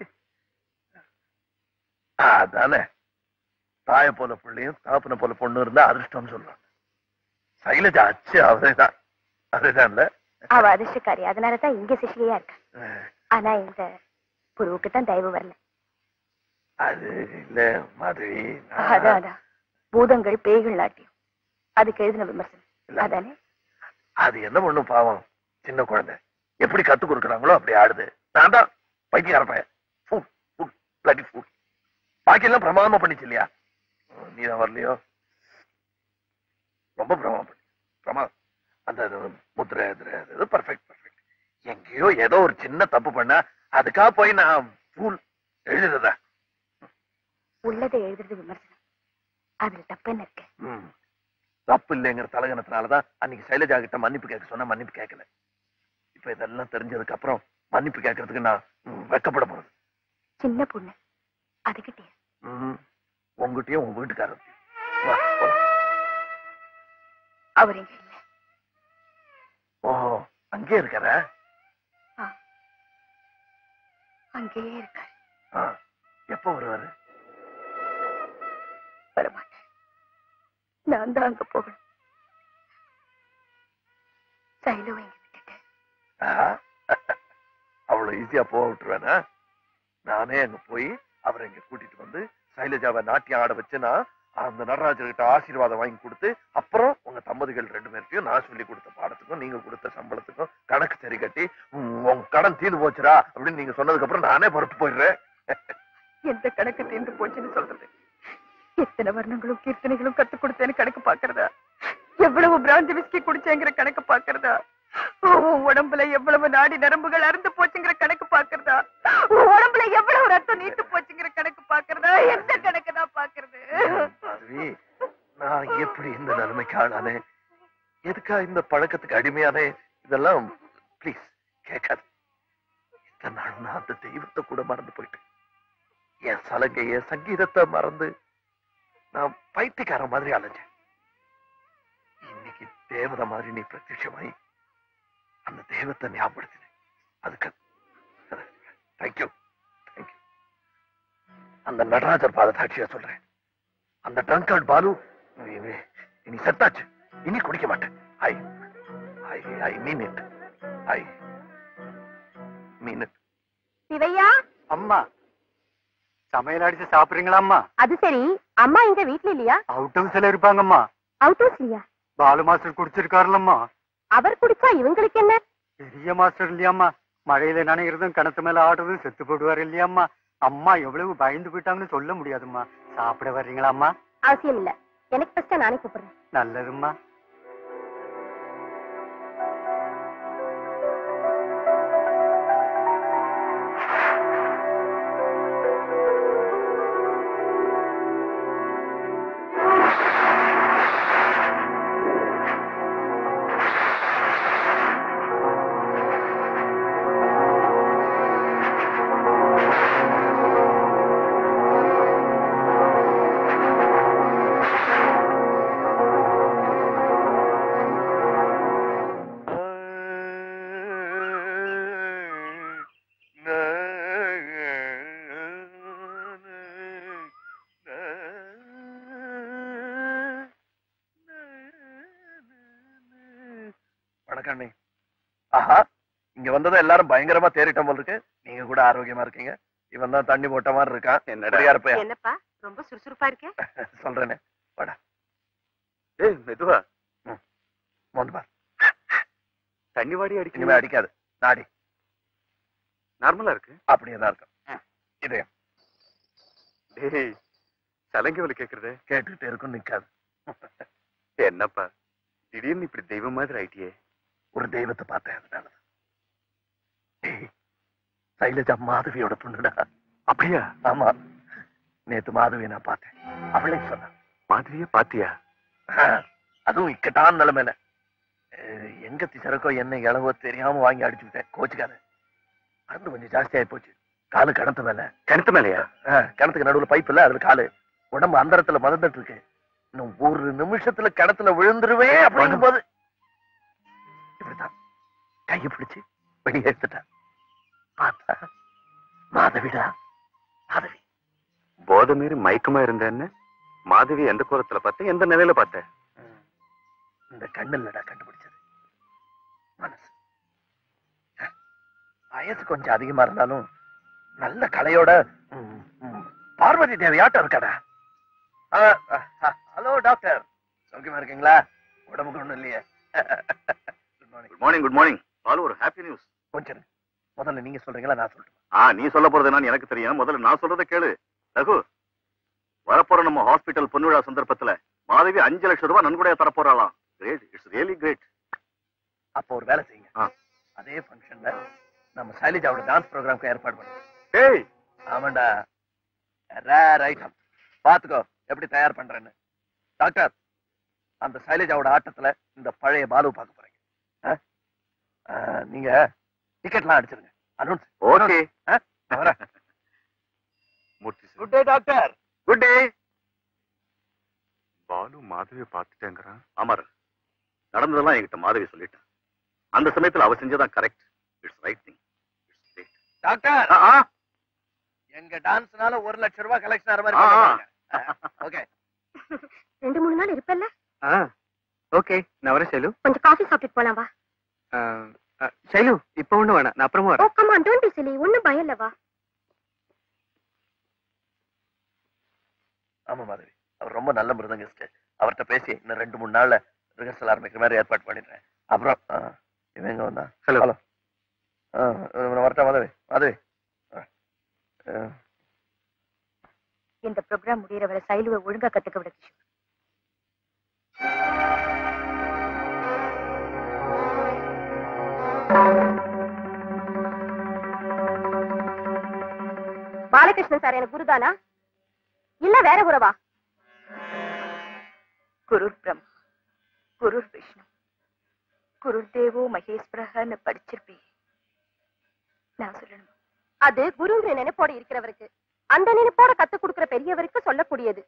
Speaker 5: அதானே தாய போல பிள்ளையும் தாப்பன போல பொண்ணு இருந்தா அதிர்ஷ்டம் சொல்லுவாங்க சைலஜா அச்சு அவரேதான் அவரேதான்ல
Speaker 3: அவ அதிர்ஷ்டக்காரி அதனாலதான் இங்க சிசிலியா இருக்கா
Speaker 5: அஹ்,
Speaker 3: ஆனா இந்த புருவுக்கு தான் தயவு வரல
Speaker 5: அது இல்ல மாதிரி
Speaker 3: அதான் அதான் பூதங்கள் பேய்கள் நாட்டியம் அதுக்கு எழுதின விமர்சனம் அதானே
Speaker 5: அது என்ன பண்ணும் பாவம் சின்ன குழந்தை எப்படி கத்து கொடுக்குறாங்களோ அப்படி ஆடுது நான் தான் பைத்தியார பையன் ஃபுட் ஃபுட் பிளட்டி ஃபுட் பாக்கி எல்லாம் பிரமாதமா பண்ணிச்சு இல்லையா நீ தான் வரலையோ ரொம்ப பிரமாதம் பண்ணி பிரமாதம் அந்த அது முத்திரை இது பர்ஃபெக்ட் பர்ஃபெக்ட் எங்கேயோ ஏதோ ஒரு சின்ன தப்பு பண்ணா அதுக்காக போய் நான் ஃபூல் எழுதுறதா
Speaker 3: உள்ளதை எழுதுறது விமர்சனம் அதுல தப்பு என்ன இருக்கு
Speaker 5: ம். தப்பு இல்லைங்கிற தலகணத்தினாலதான் அன்னைக்கு சைலஜா கிட்ட மன்னிப்பு கேட்க சொன்னா மன்னிப்பு கேட்கல இப்ப இதெல்லாம் தெரிஞ்சதுக்கு அப்புறம் மன்னிப்பு கேட்கறதுக்கு நான் ம், வெட்கப்பட போறது
Speaker 3: சின்ன பொண்ணு அதுகிட்டே
Speaker 5: ம். உங்ககிட்டயும் உங்க வீட்டுக்காரர் வா, போலாம்.
Speaker 3: அவர் இங்க இல்ல
Speaker 5: ஓஹோ அங்கே இருக்காரா
Speaker 3: அங்கேயே இருக்காரு
Speaker 5: ஆ, எப்போ வருவாரு
Speaker 3: வரமாட்டார் நான் தான் அங்க போகணும் சைலுவை இங்க விட்டுட்டு
Speaker 5: ஆ, அவ்வளவு ஈஸியா போக விட்டுருவேனா நானே அங்க போய் அவரை இங்க கூட்டிட்டு வந்து சைலஜாவை நாட்டியம் ஆட வச்சு நான் அந்த நடராஜர்கிட்ட ஆசீர்வாதம் வாங்கி கொடுத்து அப்புறம் உங்க தம்பதிகள் ரெண்டு பேர்த்தையும் நான் சொல்லி கொடுத்த பாடத்துக்கும் நீங்க கொடுத்த சம்பளத்துக்கும் கணக்கு சரி கட்டி உம், உங்க கடன் தீர்ந்து போச்சுடா அப்படின்னு நீங்க சொன்னதுக்கு அப்புறம் நானே புறத்து போயிடுறேன்
Speaker 3: எந்த கணக்கு தீர்ந்து போச்சுன்னு சொல்றது எத்தனை வர்ணங்களும் கீர்த்தனைகளும் கத்து கொடுத்தேன்னு கணக்கு பாக்குறதா எவ்வளவு பிராந்தி விஸ்கி குடிச்சேங்கிற கணக்கு பாக்குறதா உன் உடம்புல எவ்வளவு நாடி நரம்புகள் அறுந்து போச்சுங்கிற கணக்கு பாக்குறதா உன் உடம்புல எவ்வளவு ரத்தம் நீத்து போச்சுங்கிற கணக்கு பாக்குறதா எந்த கணக்கு தான் பாக்குறது
Speaker 5: மாதவி நான் எப்படி இந்த நிலைமைக்கு ஆளானே எதுக்கா இந்த பழக்கத்துக்கு அடிமையானே இதெல்லாம் ப்ளீஸ் கேட்காது இத்தனை நாள் நான் அந்த தெய்வத்தை கூட மறந்து போயிட்டேன் என் சலங்கைய சங்கீதத்தை மறந்து நான் பைத்தியக்கார மாதிரி அலைஞ்சேன் இன்னைக்கு தேவதை மாதிரி நீ பிரத்யட்சமாயி அந்த தெய்வத்தை ஞாபகப்படுத்தினேன் அதுக்கு தேங்க்யூ தேங்க்யூ அந்த நடராஜர் பாத சாட்சியா சொல்றேன் அந்த ட்ரங்கார்ட் பாலு இனி- இனி செத்தாச்சு இனி குடிக்க மாட்டேன் ஐ ஐ ஐ mean it I mean it
Speaker 3: சிவையா
Speaker 10: அம்மா சமையல் அடிச்சு சாப்பிடுறீங்களா அம்மா
Speaker 3: அது சரி அம்மா இங்க வீட்ல இல்லையா
Speaker 10: அவுட் ஹவுஸ்ல இருப்பாங்கம்மா
Speaker 3: அவுட் ஹவுஸ் இல்லையா
Speaker 10: பாலு மாஸ்டர் குடிச்சிருக்காருலம்மா
Speaker 3: அவர் குடிச்சா இவங்களுக்கு என்ன
Speaker 10: பெரிய மாஸ்டர் இல்லையாம்மா மழையில நனைகிறதும் கிணத்து மேல ஆடுறதும் செத்து போடுவார் இல்லையாம்மா அம்மா எவ்வளவு பயந்து போயிட்டாங்கன்னு சொல்ல முடியாதும்மா சாப்பிட வர்றீங்களாம்மா
Speaker 3: அவசியம் இல்ல எனக்கு ஃபர்ஸ்ட் நானே கூப்பிடுறேன்
Speaker 10: நல்லதும்மா
Speaker 3: ஆ
Speaker 5: இங்க வந்ததும் எல்லாரும் பயங்கரமா தேறிட்ட போல இருக்கு நீங்க கூட ஆரோக்கியமா இருக்கீங்க இவன் தான் தண்ணி போட்ட மாதிரி இருக்கான்
Speaker 6: என்னடா?
Speaker 5: யார் பையன்
Speaker 9: என்னப்பா ரொம்ப சுறுசுறுப்பா இருக்கே
Speaker 5: சொல்றேனே
Speaker 6: ஏய் மெதுவா
Speaker 5: மோந்து பார்
Speaker 6: தண்ணி வாடி
Speaker 5: இனிமே
Speaker 6: அடிக்கணுமே
Speaker 5: அடிக்காது நாடி
Speaker 6: நார்மலா இருக்கு
Speaker 5: அப்படியே தான் இருக்கும் இதயம்
Speaker 6: டேய் சலங்கவல கேக்குறதே
Speaker 5: கேட்டுக்கிட்டே இருக்கும் நிக்காது
Speaker 6: என்னப்பா திடீர்னு இப்படி தெய்வம் மாதிரி ஆயிட்டியே
Speaker 5: ஒரு தெய்வத்தை பார்த்தேன் அதனாலதான் ஏய், சைலஜா மாதவியோட பொண்ணுடா
Speaker 6: அப்படியா
Speaker 5: ஆமா நேத்து மாதவியை நான் பார்த்தேன் அவளே சொன்னா
Speaker 6: மாதிரியே பாத்தியா
Speaker 5: அதுவும் இக்கட்டான நிலைமையில அஹ், எங்க திசரக்கோ என்ன இளவோ தெரியாம வாங்கி அடிச்சுக்கிட்டேன் கோச்சுக்காத மருந்து கொஞ்சம் ஜாஸ்தி ஆயி போச்சு காலு கிணத்து மேல
Speaker 6: கிணத்து மேலையா
Speaker 5: அஹ், கிணத்துக்கு நடுவுல பைப் இல்ல அதுல காலு உடம்பு அந்தரத்துல மதந்துட்டு இருக்கு இன்னும் ஒரு நிமிஷத்துல கிணத்துல விழுந்துருவேன் அப்படிங்கும் போது இப்படித்தான் கையை பிடிச்சு வெளியே எடுத்துட்டான் பார்த்தா மாதவிடா மாதவி
Speaker 6: போதை மீறி மயக்கமா இருந்தேன்னு மாதவி எந்த கோலத்துல பார்த்த எந்த நிலையில பார்த்த
Speaker 5: ம். இந்த கண்ணுலடா கண்டுபிடிச்சது மனசு அஹ், வயசு கொஞ்சம் அதிகமா இருந்தாலும் நல்ல கலையோட ம், ம், பார்வதி தேவையாட்டம் இருக்காடா அஹ், அஹ், அஹ், ஹலோ டாக்டர் சௌக்கியமா இருக்கீங்களா உடம்புக்கு ஒண்ணும் இல்லையே good morning
Speaker 6: good morning good morning Balu ஒரு ஹாப்பி நியூஸ்
Speaker 5: கொஞ்சம் இருங்க. முதல்ல நீங்க சொல்றீங்களா நான் சொல்றேன்
Speaker 6: ஆ நீ சொல்ல போறது என்னன்னு எனக்கு தெரியும் முதல்ல நான் சொல்றதை கேளு ரகு வரப்போற நம்ம ஹாஸ்பிட்டல் பொன்விழா சந்தர்ப்பத்துல மாதவி அஞ்சு லட்சம் ரூபாய் நன்கொடையா தரப்போறாளாம் கிரேட் இட்ஸ் ரியலி கிரேட்
Speaker 5: அப்போ ஒரு வேலை செய்யுங்க
Speaker 6: ஆ.
Speaker 5: அதே ஃபங்க்ஷன்ல நம்ம சைலஜாவோட டான்ஸ் ப்ரோக்ராம்க்கு ஏற்பாடு பண்ணுவோம்
Speaker 6: ஏய்
Speaker 5: ஆமாண்டா ரேர் ஐட்டம் பாத்துக்கோ எப்படி தயார் பண்றேன்னு டாக்டர் அந்த சைலஜாவோட ஆட்டத்துல இந்த பழைய பாலு பார்க்க போறீங்க ஆ? ஆ, நீங்க டிக்கெட்லாம் அடிச்சிருங்க அனௌன்ஸ்
Speaker 6: ஓகே
Speaker 5: வரேன்
Speaker 6: Murthy
Speaker 5: good day doctor
Speaker 6: good day Balu மாதவியை பார்த்துட்டேங்கிறான் ஆமாரு நடந்ததெல்லாம் என்கிட்ட மாதவி சொல்லிட்டான் அந்த சமயத்துல அவ செஞ்சதான் correct it's right thing it's great
Speaker 5: doctor எங்க டான்ஸ்னால ஒரு லட்சம் ரூபாய் கலெக்ஷன் ஆற
Speaker 6: ஆ, ஆ.
Speaker 5: மாதிரி ஓகே
Speaker 3: ரெண்டு மூணு நாள் இருப்பல்ல
Speaker 2: ஆ ஓகே நான் வரேன் ஷைலு
Speaker 3: கொஞ்சம் காஃபி சாப்பிட்டுட்டு போலாம் வா
Speaker 2: ஆ, ஆ, ஷைலு இப்ப ஒண்ணும் வேணாம் நான் அப்புறமா
Speaker 3: ஓ
Speaker 2: வரேன்
Speaker 3: கமா டோன்ட் பி சிலி ஒண்ணும் பயம் இல்ல வா
Speaker 5: ஆமா மாதவி அவர் ரொம்ப நல்ல மிருதங்கிஸ்ட் அவர்கிட்ட பேசி இன்னும் ரெண்டு மூணு நாள்ல ரிஹர்சல் ஆரம்பிக்கிற மாதிரி ஏற்பாடு பண்ணிடுறேன் அப்புறம் ஆ, இவன் எங்க வந்தா
Speaker 2: ஹலோ
Speaker 5: ஹலோ ஆ, இவன் வரட்டா மாதவி மாதவி ஆ, ஆ.
Speaker 3: இந்த ப்ரோக்ராம் முடியற வரை சைலுவை ஒழுங்கா கத்துக்க விட கிஷோர் பாலகிருஷ்ணன் சார் எனக்கு குருதானா இல்ல வேற குருவா குருர் பிரம்மா குருர் விஷ்ணு குருர் தேவோ மகேஸ்வரன்னு படிச்சிருப்பேன் நான் சொல்லணும் அது குருங்கிற நினைப்போட இருக்கிறவருக்கு அந்த நினைப்போட கத்து கொடுக்கிற பெரியவருக்கு சொல்லக்கூடியது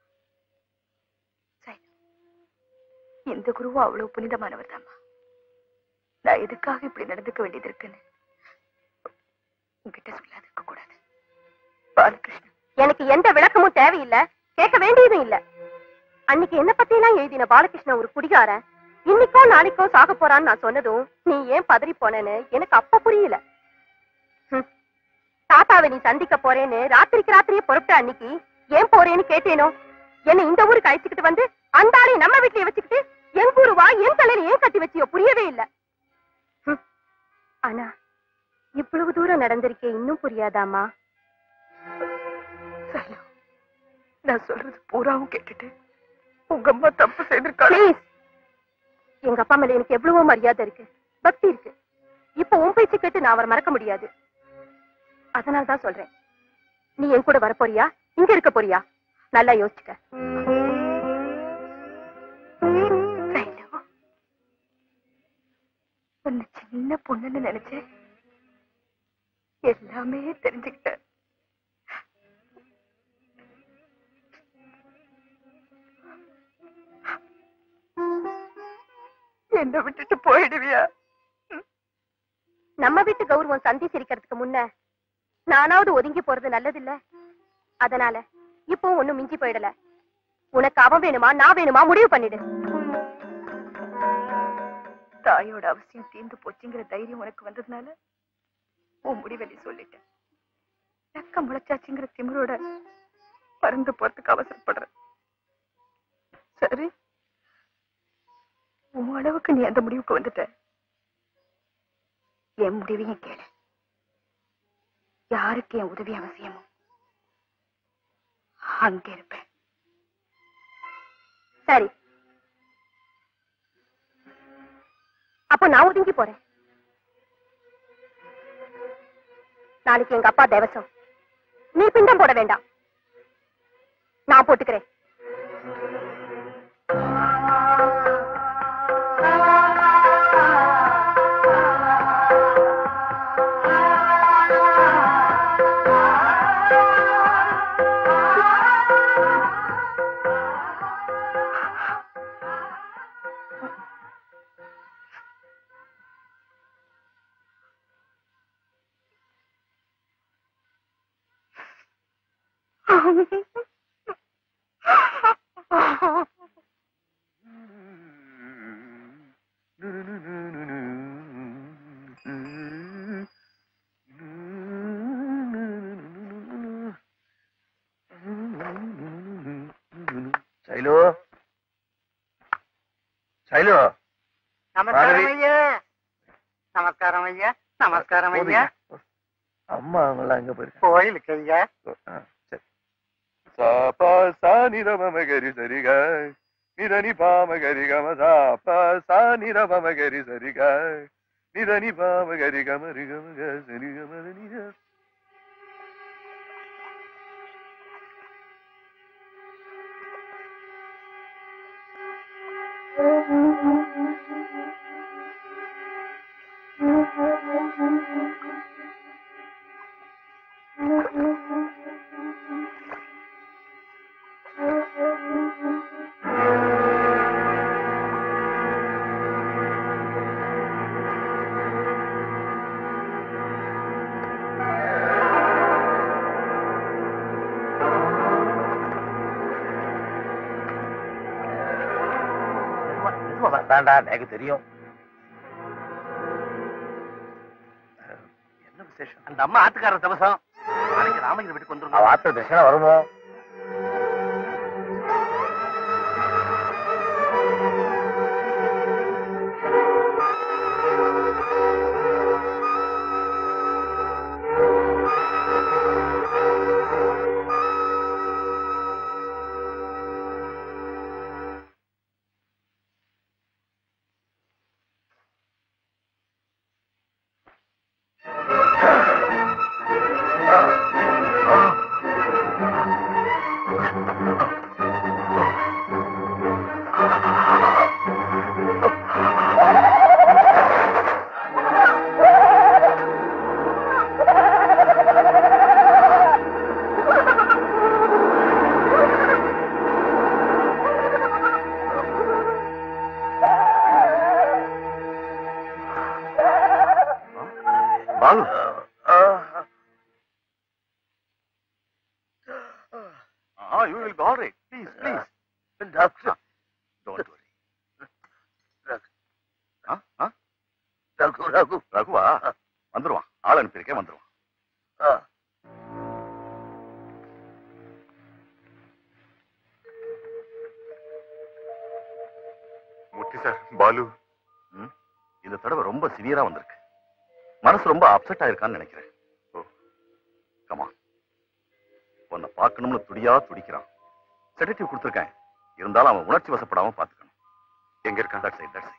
Speaker 3: சரி. இந்த குருவும் அவ்வளவு புனிதமானவர் தாம்மா நான் எதுக்காக இப்படி நடந்துக்க வேண்டியது இருக்குன்னு உங்ககிட்ட சொல்லாது இருக்க கூடாது பாலகிருஷ்ணன் எனக்கு எந்த விளக்கமும் தேவையில்லை கேட்க வேண்டியதும் இல்ல அன்னைக்கு என்ன பத்தி எல்லாம் எழுதின பாலகிருஷ்ணன் ஒரு குடிகாரன் இன்னைக்கோ நாளைக்கோ சாக போறான்னு நான் சொன்னதும் நீ ஏன் பதறி போனேன்னு எனக்கு அப்ப புரியல ஹம். தாத்தாவை நீ சந்திக்க போறேன்னு ராத்திரிக்கு ராத்திரியே புறப்பட்ட அன்னைக்கு ஏன் போறேன்னு கேட்டேனோ என்ன இந்த ஊருக்கு அழைச்சுக்கிட்டு வந்து அந்த ஆளையும் நம்ம வீட்லயே வச்சுக்கிட்டு என் ஊரு வா என் தலையில ஏன் கட்டி வச்சியோ புரியவே இல்ல ஹம். ஆனா இவ்வளவு தூரம் நடந்திருக்கே இன்னும் புரியாதாமா நான் சொல்றது பூராவும் கேட்டுட்டு உங்க அம்மா தப்பு செய்திருக்காங்க எங்க அப்பா மேல எனக்கு எவ்வளவோ மரியாதை இருக்கு பக்தி இருக்கு இப்ப உன் பேச்சு கேட்டு நான் அவரை மறக்க முடியாது அதனால தான் சொல்றேன் நீ என் கூட வரப்போறியா இங்க இருக்க போறியா நல்லா யோசிச்சுக்க சைலு, உன்னை சின்ன பொண்ணுன்னு நினைச்சேன் எல்லாமே தெரிஞ்சுக்கிட்டேன் என்ன விட்டுட்டு போயிடுவியா நம்ம வீட்டு கௌரவம் சந்தி சிரிக்கிறதுக்கு முன்ன நானாவது ஒதுங்கி போறது நல்லதில்ல அதனால இப்போ ஒண்ணும் மிஞ்சி போயிடல உனக்கு அவன் வேணுமா நான் வேணுமா முடிவு பண்ணிடு தாயோட அவசியம் தீர்ந்து போச்சுங்கிற தைரியம் உனக்கு வந்ததுனால உன் முடிவை நீ சொல்லிட்ட ரக்க முளைச்சாச்சுங்கிற திமிரோட பறந்து போறதுக்கு அவசரப்படுற சரி உன் அளவுக்கு நீ அந்த முடிவுக்கு வந்துட்ட என் முடிவையும் கேளு யாருக்கு என் உதவி அவசியமோ அங்க இருப்பேன் சரி அப்ப நான் ஒதுங்கி போறேன் நாளைக்கு எங்க அப்பா தேவசம் நீ பிண்டம் போட வேண்டாம் நான் போட்டுக்கிறேன்
Speaker 5: சைலு சைலு
Speaker 10: நமஸ்காரம் ஐயா நமஸ்காரம் ஐயா நமஸ்காரம் ஐயா
Speaker 5: அம்மா அவங்களாம் எங்க போயிருக்காங்க
Speaker 10: கோயிலுக்கு ஐயா
Speaker 5: ஆ, சரி
Speaker 6: சா பா சா நிர மம கரி சரிக நிர நி பாம கரி கம சா பா சா நிர மம கரி சரிக நிர நி பாம கரி கம ரி கம க சரி கம ரி நி க.
Speaker 5: வேண்டா எனக்கு தெரியும் என்ன விசேஷம்
Speaker 8: அந்த அம்மா ஆத்துக்கார தவசம் நாளைக்கு ராமகிரி வீட்டுக்கு வந்துருங்க
Speaker 5: அவ ஆத்திர தட்சணை வருமோ
Speaker 6: பாலு ஆ you will go alright please please
Speaker 5: doctor
Speaker 6: don't worry ஆ ஆ
Speaker 5: ரகு ரகு
Speaker 6: ரகுவா வந்துருவான் ஆள் அனுப்பியிருக்கேன் வந்துருவான்
Speaker 5: ஆ.
Speaker 6: மூர்த்தி சார் பாலு
Speaker 8: ம்? இந்த தடவை ரொம்ப சிவியரா வந்திருக்கு மனசு ரொம்ப அப்செட் ஆயிருக்கான்னு நினைக்கிறேன் ஓ கமா உன்னை பார்க்கணும்னு துடியா துடிக்கிறான் செடேட்டிவ் கொடுத்துருக்கேன் இருந்தாலும் அவன் உணர்ச்சி வசப்படாம பார்த்துக்கணும் எங்க இருக்கான் that side that side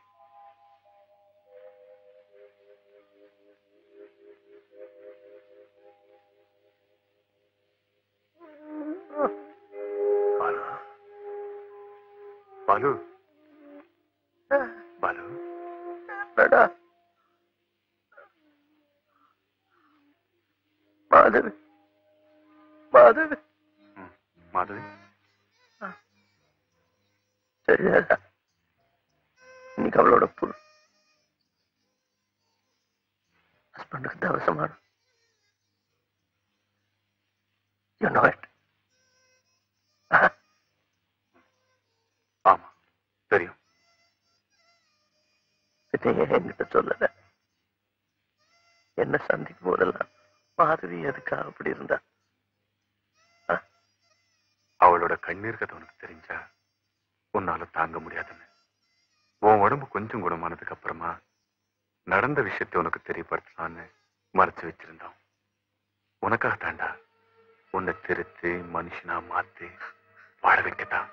Speaker 8: Balu
Speaker 6: Balu Balu
Speaker 5: என்னடா மாதவி மாதவி
Speaker 6: மாதவி
Speaker 5: தெரியாதா இன்னைக்கு அவளோட புல் ஹஸ்பண்டுக்கு தவசமான யூ நோ இட்
Speaker 6: ஆமா தெரியும்
Speaker 5: நீ ஏன் என்கிட்ட சொல்லல என்ன சந்திக்கும் போதெல்லாம் மாதவி எதுக்காக அப்படி இருந்தா
Speaker 6: அவளோட கண்ணீர் கதை உனக்கு தெரிஞ்சா உன்னால தாங்க முடியாதுன்னு உன் உடம்பு கொஞ்சம் குணமானதுக்கு அப்புறமா நடந்த விஷயத்தை உனக்கு தெரியப்படுத்தலான்னு மறைச்சு வச்சிருந்தோம் உனக்காக தாண்டா உன்னை திருத்தி மனுஷனா மாத்தி வாழ வைக்கத்தான்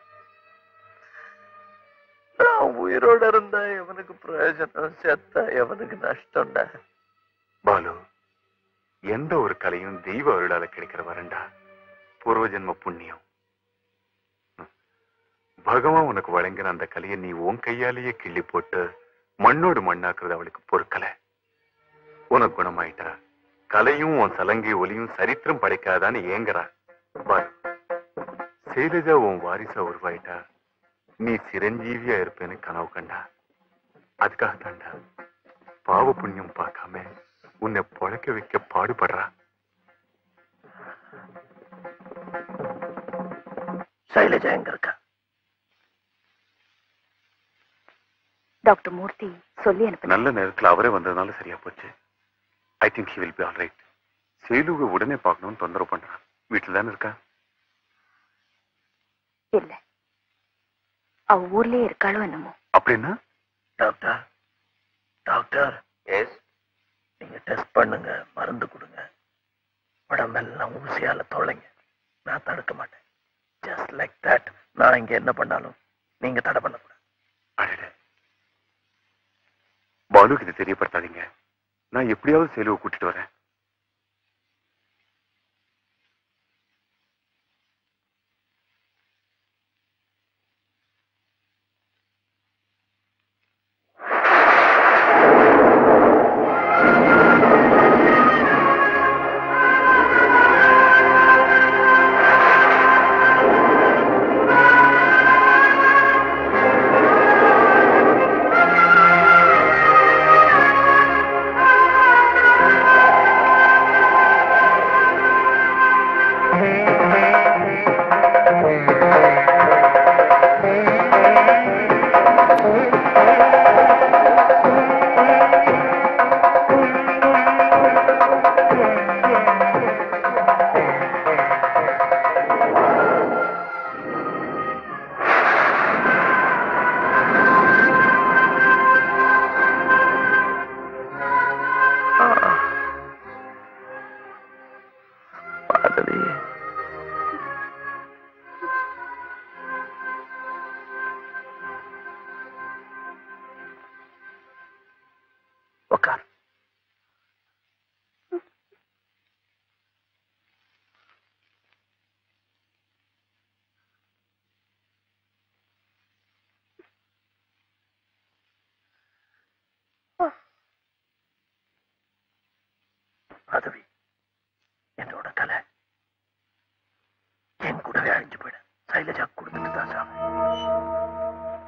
Speaker 5: நான் உயிரோட இருந்தா எவனுக்கு பிரயோஜனம் செத்தா எவனுக்கு நஷ்டம்டா
Speaker 6: பாலு எந்த ஒரு கலையும் தெய்வ அருளால கிடைக்கிற வரண்டா பூர்வ ஜென்ம புண்ணியம் ம். பகவான் உனக்கு வழங்கின அந்த கலையை நீ உன் கையாலேயே கிள்ளி போட்டு மண்ணோடு மண்ணாக்குறது அவளுக்கு பொறுக்கல உனக்கு குணமாயிட்டா கலையும் உன் சலங்கை ஒலியும் சரித்திரம் படைக்காதான்னு ஏங்குறா பாரு சைலஜா உன் வாரிசா உருவாயிட்டா நீ சிரஞ்சீவியா இருப்பேன்னு கனவு கண்டா அதுக்காக தாண்டா பாவ புண்ணியம் பார்க்காம உன்னை பொழைக்க வைக்க பாடுபடுறா
Speaker 5: சைலஜா எங்க இருக்கா
Speaker 3: டாக்டர் மூர்த்தி சொல்லி அனுப்புங்க
Speaker 6: நல்ல நேரத்துல அவரே வந்ததுனால சரியா போச்சு I think he will be all right சேலுவை உடனே பார்க்கணும்னு தொந்தரவு பண்றான் வீட்டுல தானே இருக்கா
Speaker 3: இல்ல அவ ஊர்லயே இருக்காளோ என்னமோ
Speaker 6: அப்படின்னா
Speaker 5: டாக்டர் டாக்டர் எஸ் நீங்க டெஸ்ட் பண்ணுங்க மருந்து கொடுங்க உடம்பெல்லாம் ஊசியால தொலைங்க நான் தடுக்க மாட்டேன் ஜஸ்ட் லைக் தட் நான் இங்க என்ன பண்ணாலும் நீங்க தடை பண்ணக்கூடாது
Speaker 6: அடடே பாலுக்கு இது தெரியப்படுத்தாதீங்க நான் எப்படியாவது சேலுவை கூட்டிட்டு வரேன்
Speaker 5: மாதவி உட்கார் மாதவி என்னோட கலை என் கூடவே அழிஞ்சு போயிடு சைலஜா கொடுத்துட்டு தான் சாமி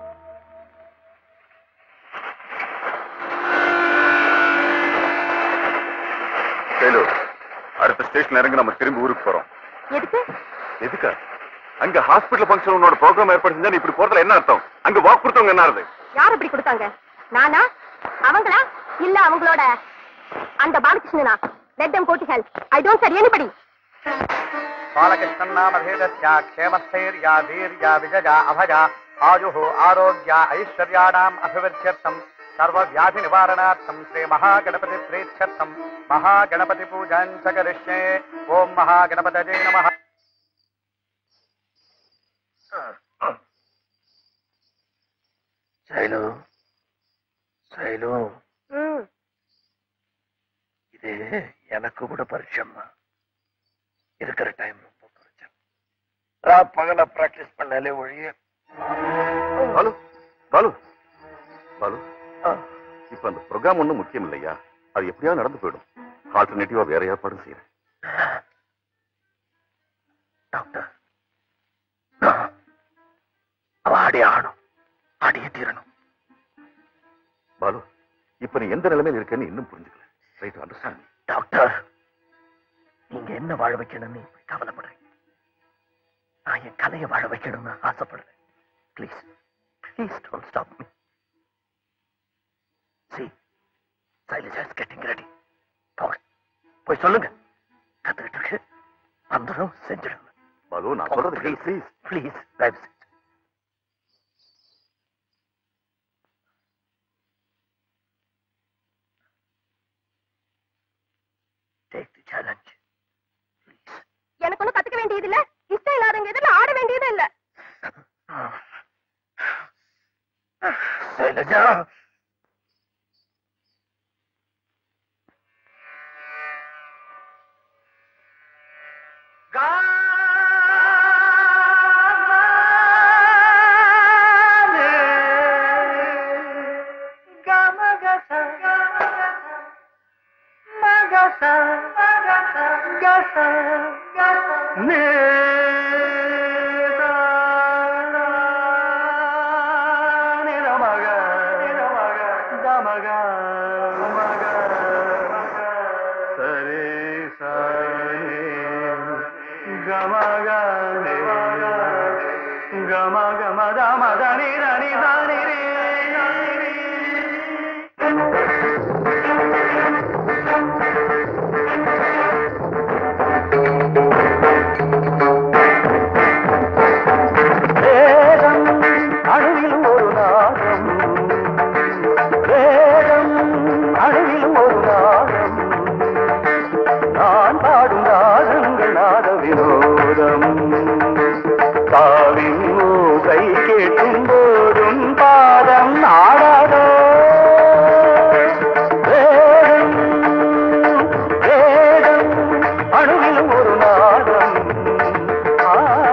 Speaker 6: சேலு அடுத்த ஸ்டேஷன்ல இறங்கி நம்ம திரும்பி ஊருக்கு போறோம்
Speaker 3: எதுக்கு
Speaker 6: எதுக்கா அங்க ஹாஸ்பிடல் ஃபங்க்ஷன் உன்னோட ப்ரோக்ராம் ஏற்பாடு செஞ்சா நீ இப்படி போறதுல என்ன அர்த்தம் அங்க வாக்கு கொடுத்தவங்க என்ன அர்த்தம்
Speaker 3: யார் அப்படி கொடுத்தாங்க நானா அவங்களா இல்ல அவங்களோட அந்த பாலகிருஷ்ணனா let them go to help I don't sir anybody
Speaker 10: बालकृष्णन्नामभेदस्या क्षेमस्थैर्या वीर्या विजया अभया आयुः आरोग्या ऐश्वर्याणाम् अभिवृद्ध्यर्थम् सर्वव्याधिनिवारणार्थम् श्रीमहागणपतिप्रीत्यर्थम् महागणपतिपूजाम् च करिष्ये ॐ महागणपतये नमः
Speaker 5: சைலு சைலு இது எனக்கு கூட பரிச்சயம்மா இருக்கிற டைம் ரொம்ப பரிச்சயம் நான் பகல பிராக்டிஸ் பண்ணாலே ஒழிய
Speaker 6: பாலு பாலு பாலு
Speaker 5: ஆ,
Speaker 6: இப்ப அந்த ப்ரோக்ராம் ஒண்ணும் முக்கியம் இல்லையா அது எப்படியாவது நடந்து போயிடும் ஆல்டர்னேட்டிவா வேற ஏற்பாடும் செய்யறேன்
Speaker 5: டாக்டர் நான் அவ ஆடி ஆகணும் ஆடியே தீரணும்
Speaker 6: பாலு இப்ப நீ எந்த நிலைமையில இருக்கேன்னு இன்னும் புரிஞ்சுக்கல ரைட் அண்டர்ஸ்டாண்ட்
Speaker 5: டாக்டர் நீங்க என்ன வாழ வைக்கணும்னு இப்படி கவலைப்படுறீங்க நான் என் கலையை வாழ வைக்கணும்னு ஆசைப்படுறேன் please please don't stop me See, Shailaja is getting ready. போங்க போய் சொல்லுங்க கத்துக்கிட்டு இருக்கு வந்துடும் செஞ்சிடும்
Speaker 6: பாலு நான் சொல்றது
Speaker 5: ப்ளீஸ் ப்ளீஸ் ப்ளீஸ் தயவு செஞ்சு டேக் தி சேலஞ்ச்
Speaker 3: எனக்கு ஒண்ணும் கத்துக்க வேண்டியது இல்ல இஷ்டம் இல்லாதவங்க எதிரில ஆட வேண்டியது இல்ல
Speaker 5: சைலஜா
Speaker 1: வேதம் அணுவிலும் ஒரு நாதம் வேதம் அணுவிலும் ஒரு நாதம் நான் பாடும் ராகங்கள் நாத வினோதம் காவின் ஓசை கேட்கும் போதும் பாதம் ஆடாதோ வேதம் வேதம் அணுவிலும் ஒரு நாதம் ஆ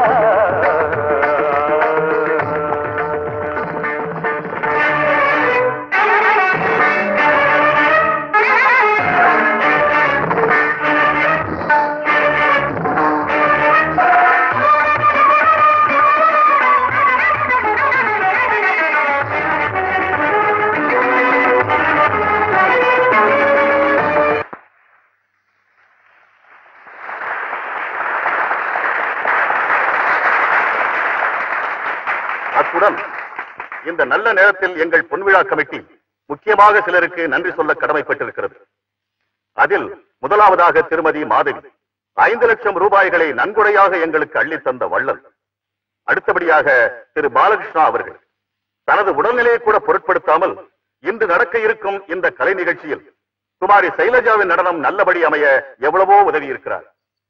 Speaker 6: அத்துடன் இந்த நல்ல நேரத்தில் எங்கள் பொன்விழா கமிட்டி முக்கியமாக சிலருக்கு நன்றி சொல்ல கடமைப்பட்டிருக்கிறது அதில் முதலாவதாக திருமதி மாதவி ஐந்து லட்சம் ரூபாய்களை நன்கொடையாக எங்களுக்கு அள்ளித் தந்த வள்ளல் அடுத்தபடியாக திரு பாலகிருஷ்ணா அவர்கள் தனது உடல்நிலையை கூட பொருட்படுத்தாமல் இன்று நடக்க இருக்கும் இந்த கலை நிகழ்ச்சியில் குமாரி சைலஜாவின் நடனம் நல்லபடி அமைய எவ்வளவோ உதவி இருக்கிறார்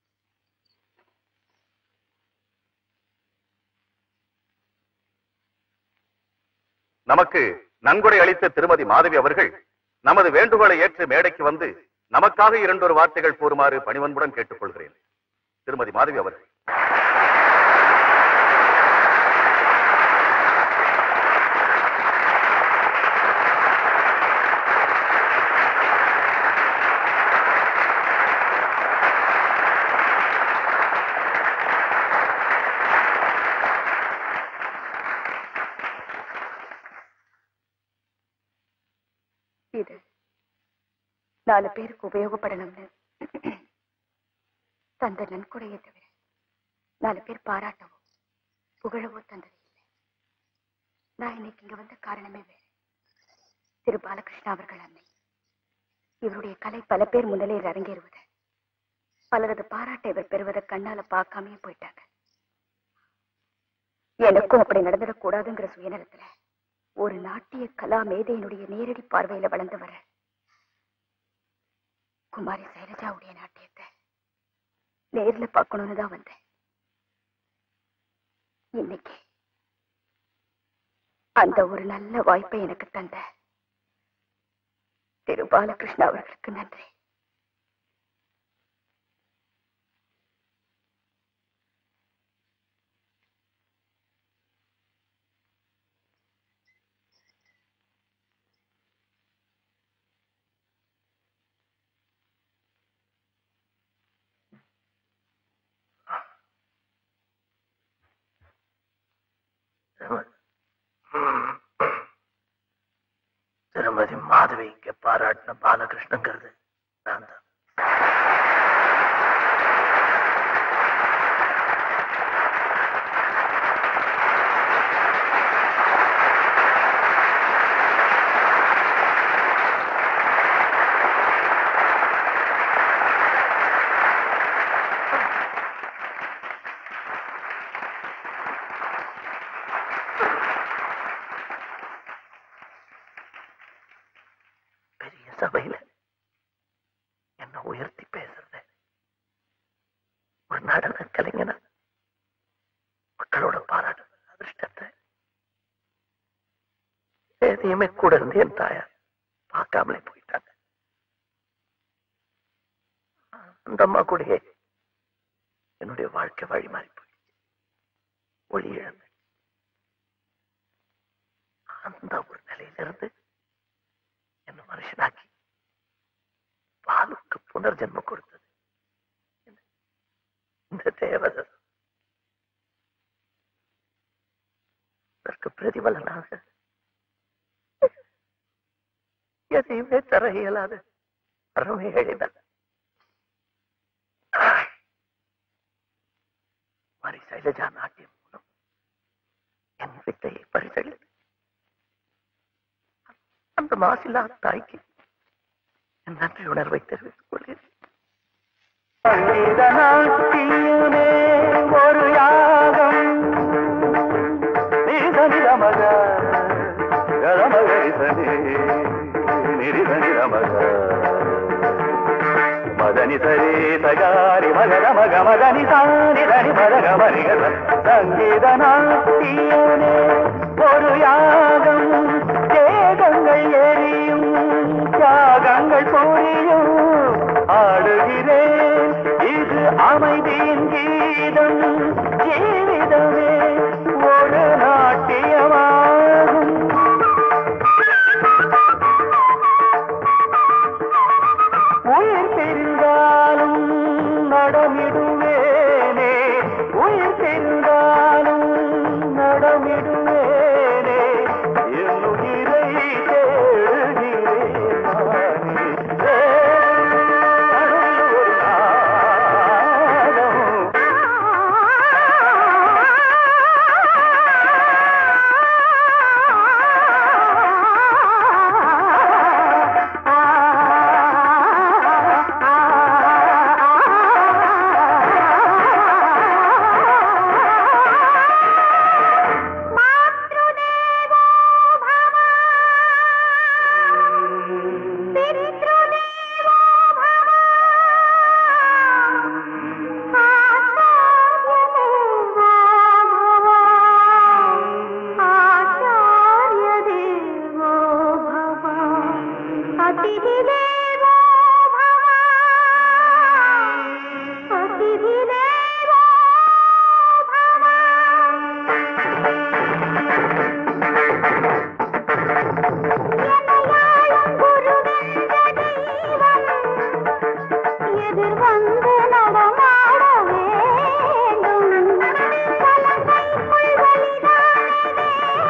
Speaker 6: நமக்கு நன்கொடை அளித்த திருமதி மாதவி அவர்கள் நமது வேண்டுகோளை ஏற்று மேடைக்கு வந்து நமக்காக இரண்டொரு வார்த்தைகள் கூறுமாறு பணிவன்புடன் கேட்டுக்கொள்கிறேன் திருமதி மாதவி அவர்கள்
Speaker 3: இது நாலு பேருக்கு உபயோகப்படணும்னு தந்த நன்கொடையை தவிர நாலு பேர் பாராட்டவோ புகழவோ தந்தது இல்லை நான் இன்னைக்கு இங்க வந்த காரணமே வேறு திரு பாலகிருஷ்ணா அவர்கள் அன்னை இவருடைய கலை பல பேர் முன்னிலையில் அரங்கேறுவதை பலரது பாராட்டை இவர் பெறுவதை கண்ணால பார்க்காமயே போயிட்டாங்க எனக்கும் அப்படி நடந்துடக்கூடாதுங்கிற சுயநலத்துல ஒரு நாட்டிய கலா மேதையினுடைய நேரடி பார்வையில வளர்ந்து வர குமாரி சைலஜாவுடைய நாட்டியத்தை நேர்ல பார்க்கணும்னு தான் வந்தேன் இன்னைக்கு அந்த ஒரு நல்ல வாய்ப்பை எனக்கு தந்த திரு பாலகிருஷ்ணா அவர்களுக்கு நன்றி
Speaker 5: திருமதி மாதவி இங்க பாராட்டின பாலகிருஷ்ணங்கிறது நான் தான்
Speaker 1: உன்னை உயர்த்தி பேசுறது ஒரு நடன கலைஞனா மக்களோட பாராட்டு அதிர்ஷ்டத்தை எதையுமே கூட இருந்து என் தாயார் பார்க்காமலே போயிட்டாங்க அந்த அம்மா கூடயே என்னுடைய வாழ்க்கை வழி மாறி போயிடுச்சு ஒளி இழந்து அந்த ஒரு நிலையிலிருந்து என்ன மனுஷனாக்கி பாலுக்கு புனர்ஜென்மம் கொடுத்தது இந்த- இந்த தேவதை அதற்கு பிரதிபலனாக எதையுமே தர இயலாத அறமே எழுதார் மாரி சைலஜா நாட்டியம் மூலம் என் வித்தையை பரிசளித்து அந்த மாசில்லாத தாய்க்கு என் நன்றி உணர்வை தெரிவித்துக் கொள்கிறேன் சங்கீத நாட்டியமே ஒரு யாகம் நிதனிதமக கரமகரிசனே நிரிதனிதமக மதனி சரே சகாரி மகர மக மதனி சாரி தனி மதக மரிகர சங்கீத நாட்டியமே ஒரு யாகம் தேகங்கள் எரியும் தியாகங்கள் புரியும் ஆடுகிறேன் இது அமைதியின் கீதம் ஜீவிதமே ஒரு நாட்டியமாகும் உயிர் தெரிந்தாலும் நடமிடுவேனே உயிர் தெரிந்தாலும் நடமிடுவேனே என் உயிரை தேடுகிறேன் நானே. அருள் ஒரு நாதம்.
Speaker 3: எதிர் வந்து நடமாட வேண்டும் கலங்கைக்குள் வழிதானே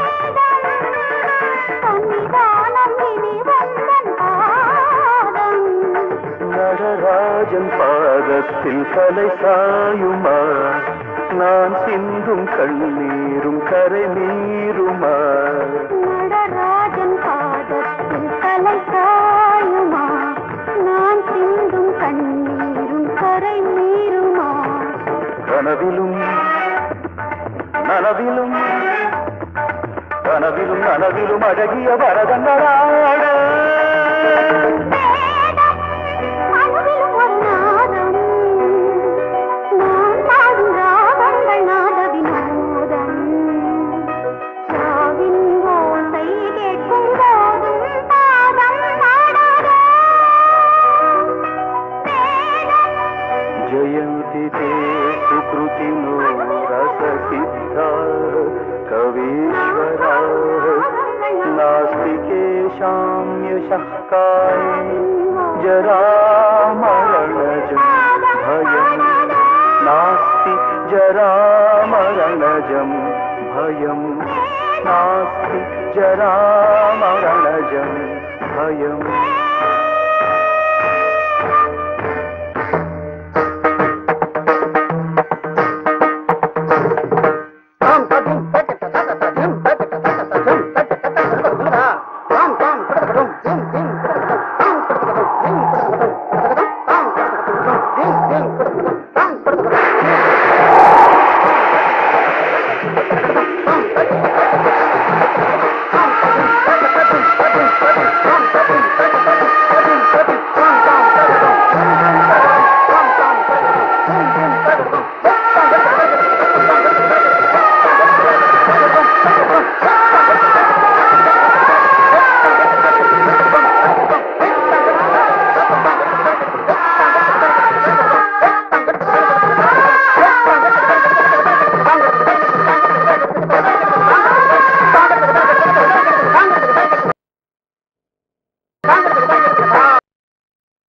Speaker 3: சன்னிதானம் இனி வந்தன் பாதம்
Speaker 1: நடராஜன் பாதத்தில் தலை சாயுமா நான் சிந்தும் கண்ணீரும் கரை நீருமா
Speaker 3: நடராஜன் பாதத்தில் தலை சாயுமா நான் சிந்தும் கண்ணீரும் கரை நீருமா
Speaker 1: கனவிலும் நனவிலும் கனவிலும் நனவிலும் அழகிய பரதங்களாட
Speaker 3: மனதிலும் ஒரு நாதம் நான் பாடும் ராகங்கள் நாத வினோதம் சாவின் ஓசை கேட்கும் போதும் பாதம் ஆடாதோ
Speaker 1: जयन्ति ते सुकृतिनो रससिद्धा कवीश्वरा नास्ति केषां यशः काये जरामरणजं भयम् नास्ति जरामरणजं भयम् नास्ति जरामरणजं भयम्